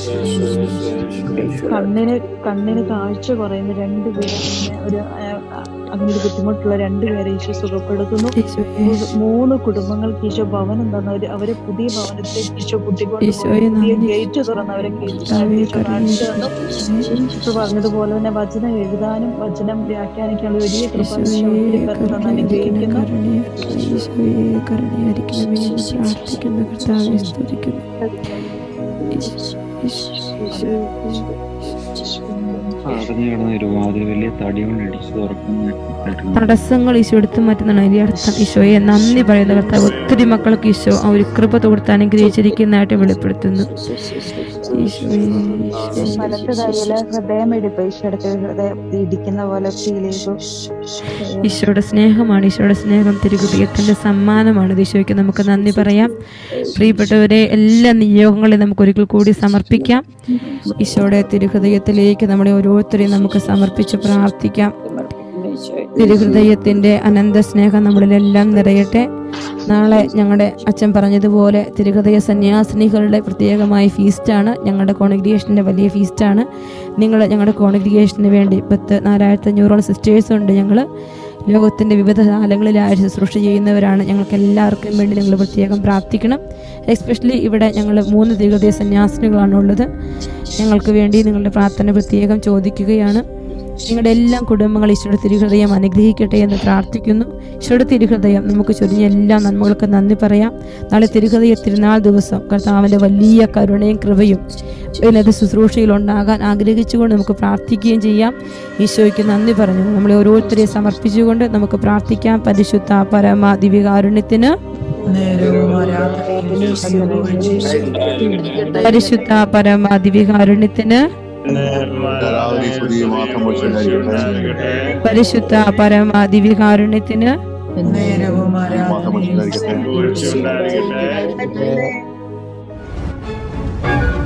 കണ്ണിന് കണ്ണിന് കാഴ്ച കുറയുന്ന രണ്ടുപേരെ ഒരു ആ, അങ്ങനെ ഒരു ബുദ്ധിമുട്ടുള്ള രണ്ടുപേരെ ഈശോ സുഖപ്പെടുത്തുന്നു മൂന്ന് മൂന്ന് കുടുംബങ്ങൾക്ക് ഈശോ ഭവനം തന്ന അവര് അവരെ പുതിയ ഭവനത്തിലേക്ക് ഈശോ കൂട്ടിക്കൊണ്ട് ഈശോയെ പോയി. പുതിയ നന്ദി. ഗേറ്റ് തുറന്ന് അവരെ കർത്താവേ, ഈശോ കാണിച്ചു തന്നു കരുണയായി. ഈശോ പറഞ്ഞതുപോലെ തന്നെ വചനം എഴുതാനും വചനം വ്യാഖ്യാനിക്കാനുള്ള വലിയ കൃപ ഈശോ ഈശോയെ ഒത്തിരി പേർക്ക് തന്ന് കരുണയായിരിക്കണം അനുഗ്രഹിക്കുന്നു കരുണയ ഈശോയെ കരുണയായിരിക്കണമേ എന്ന് പ്രാർത്ഥിക്കുന്നു കർത്താവെ സ്തുതിക്കുന്നു അടഞ്ഞു കിടന്ന ഒരു വാതിൽ വലിയ തടി കൊണ്ട് ഇടിച്ചു തുറക്കുന്നു തടസ്സങ്ങൾ ഈശോ എടുത്തു മാറ്റുന്നതാണ് അതിന്റെ അർത്ഥം ഈശോയെ നന്ദി പറയുന്ന കർത്താവ് ഒത്തിരി മക്കൾക്ക് ഈശോ ആ ഒരു കൃപ കൊടുത്ത് അനുഗ്രഹിച്ചിരിക്കുന്നതായിട്ട് വെളിപ്പെടുത്തുന്നു ഈശോയെ ഈശോയെ. വലത്ത് കൈയില് ഹൃദയമിടിപ്പ് ഈശോ എടുത്ത് ഹൃദയം ഇടിക്കുന്ന പോലെ ഫീൽ ചെയ്തു ഈശോയുടെ സ്നേഹമാണ് ഈശോയുടെ സ്നേഹം തിരുഹൃദയത്തിന്റെ സമ്മാനമാണ് ഇത് ഈശോയ്ക്ക് നമുക്ക് നന്ദി പറയാം പ്രിയപ്പെട്ടവരെ എല്ലാ നിയോഗങ്ങളെയും നമുക്ക് ഒരിക്കൽ കൂടി സമർപ്പിക്കാം ഈശോയുടെ തിരുഹൃദയത്തിലേക്ക് നമ്മളെ ഓരോരുത്തരെയും നമുക്ക് സമർപ്പിച്ച് പ്രാർത്ഥിക്കാം തിരുഹൃദയത്തിന്റെ അനന്ത സ്നേഹം നമ്മളിലെല്ലാം നിറയട്ടെ നാളെ ഞങ്ങളുടെ അച്ഛൻ പറഞ്ഞതുപോലെ തിരുഹൃദയ സന്യാസിനികളുടെ പ്രത്യേകമായ ഫീസ്റ്റാണ് ഞങ്ങളുടെ കോൺഗ്രിഗേഷൻ്റെ വലിയ ഫീസ്റ്റാണ് നിങ്ങൾ ഞങ്ങളുടെ കോൺഗ്രിഗേഷന് വേണ്ടി പത്ത് നാലായിരത്തി അഞ്ഞൂറോളം സിസ്റ്റേഴ്സ് ഉണ്ട് ഞങ്ങൾ ലോകത്തിൻ്റെ വിവിധ കാലങ്ങളിലായി ശുശ്രൂഷ ചെയ്യുന്നവരാണ് ഞങ്ങൾക്ക് എല്ലാവർക്കും വേണ്ടി നിങ്ങൾ പ്രത്യേകം പ്രാർത്ഥിക്കണം എസ്പെഷ്യലി ഇവിടെ ഞങ്ങൾ മൂന്ന് തിരുഹൃദയ സന്യാസിനികളാണ് ഉള്ളത് ഞങ്ങൾക്ക് വേണ്ടി നിങ്ങളുടെ പ്രാർത്ഥന പ്രത്യേകം ചോദിക്കുകയാണ് നിങ്ങളുടെ എല്ലാ കുടുംബങ്ങൾ ഈശോയുടെ തിരുഹൃദയം അനുഗ്രഹിക്കട്ടെ എന്ന് പ്രാർത്ഥിക്കുന്നു ഈശോയുടെ തിരുഹൃദയം നമുക്ക് ചൊരിഞ്ഞ എല്ലാ നന്മകൾക്ക് നന്ദി പറയാം നാളെ തിരുഹൃദയ തിരുനാൾ ദിവസം കർത്താവിൻ്റെ വലിയ കരുണയും കൃപയും ഇന്നത്തെ ശുശ്രൂഷയിൽ ഉണ്ടാകാൻ ആഗ്രഹിച്ചുകൊണ്ട് നമുക്ക് പ്രാർത്ഥിക്കുകയും ചെയ്യാം ഈശോയ്ക്ക് നന്ദി പറഞ്ഞു നമ്മളെ ഓരോരുത്തരെയും സമർപ്പിച്ചുകൊണ്ട് നമുക്ക് പ്രാർത്ഥിക്കാം പരിശുദ്ധ പരമ ദിവ്യകാരുണ്യത്തിന് പരിശുദ്ധ പരമ ദിവ്യകാരുണ്യത്തിന് പരിശുദ്ധ പരമ ദിവ്യകാരുണ്യത്തിന് ഉണ്ടായിരിക്കട്ടെ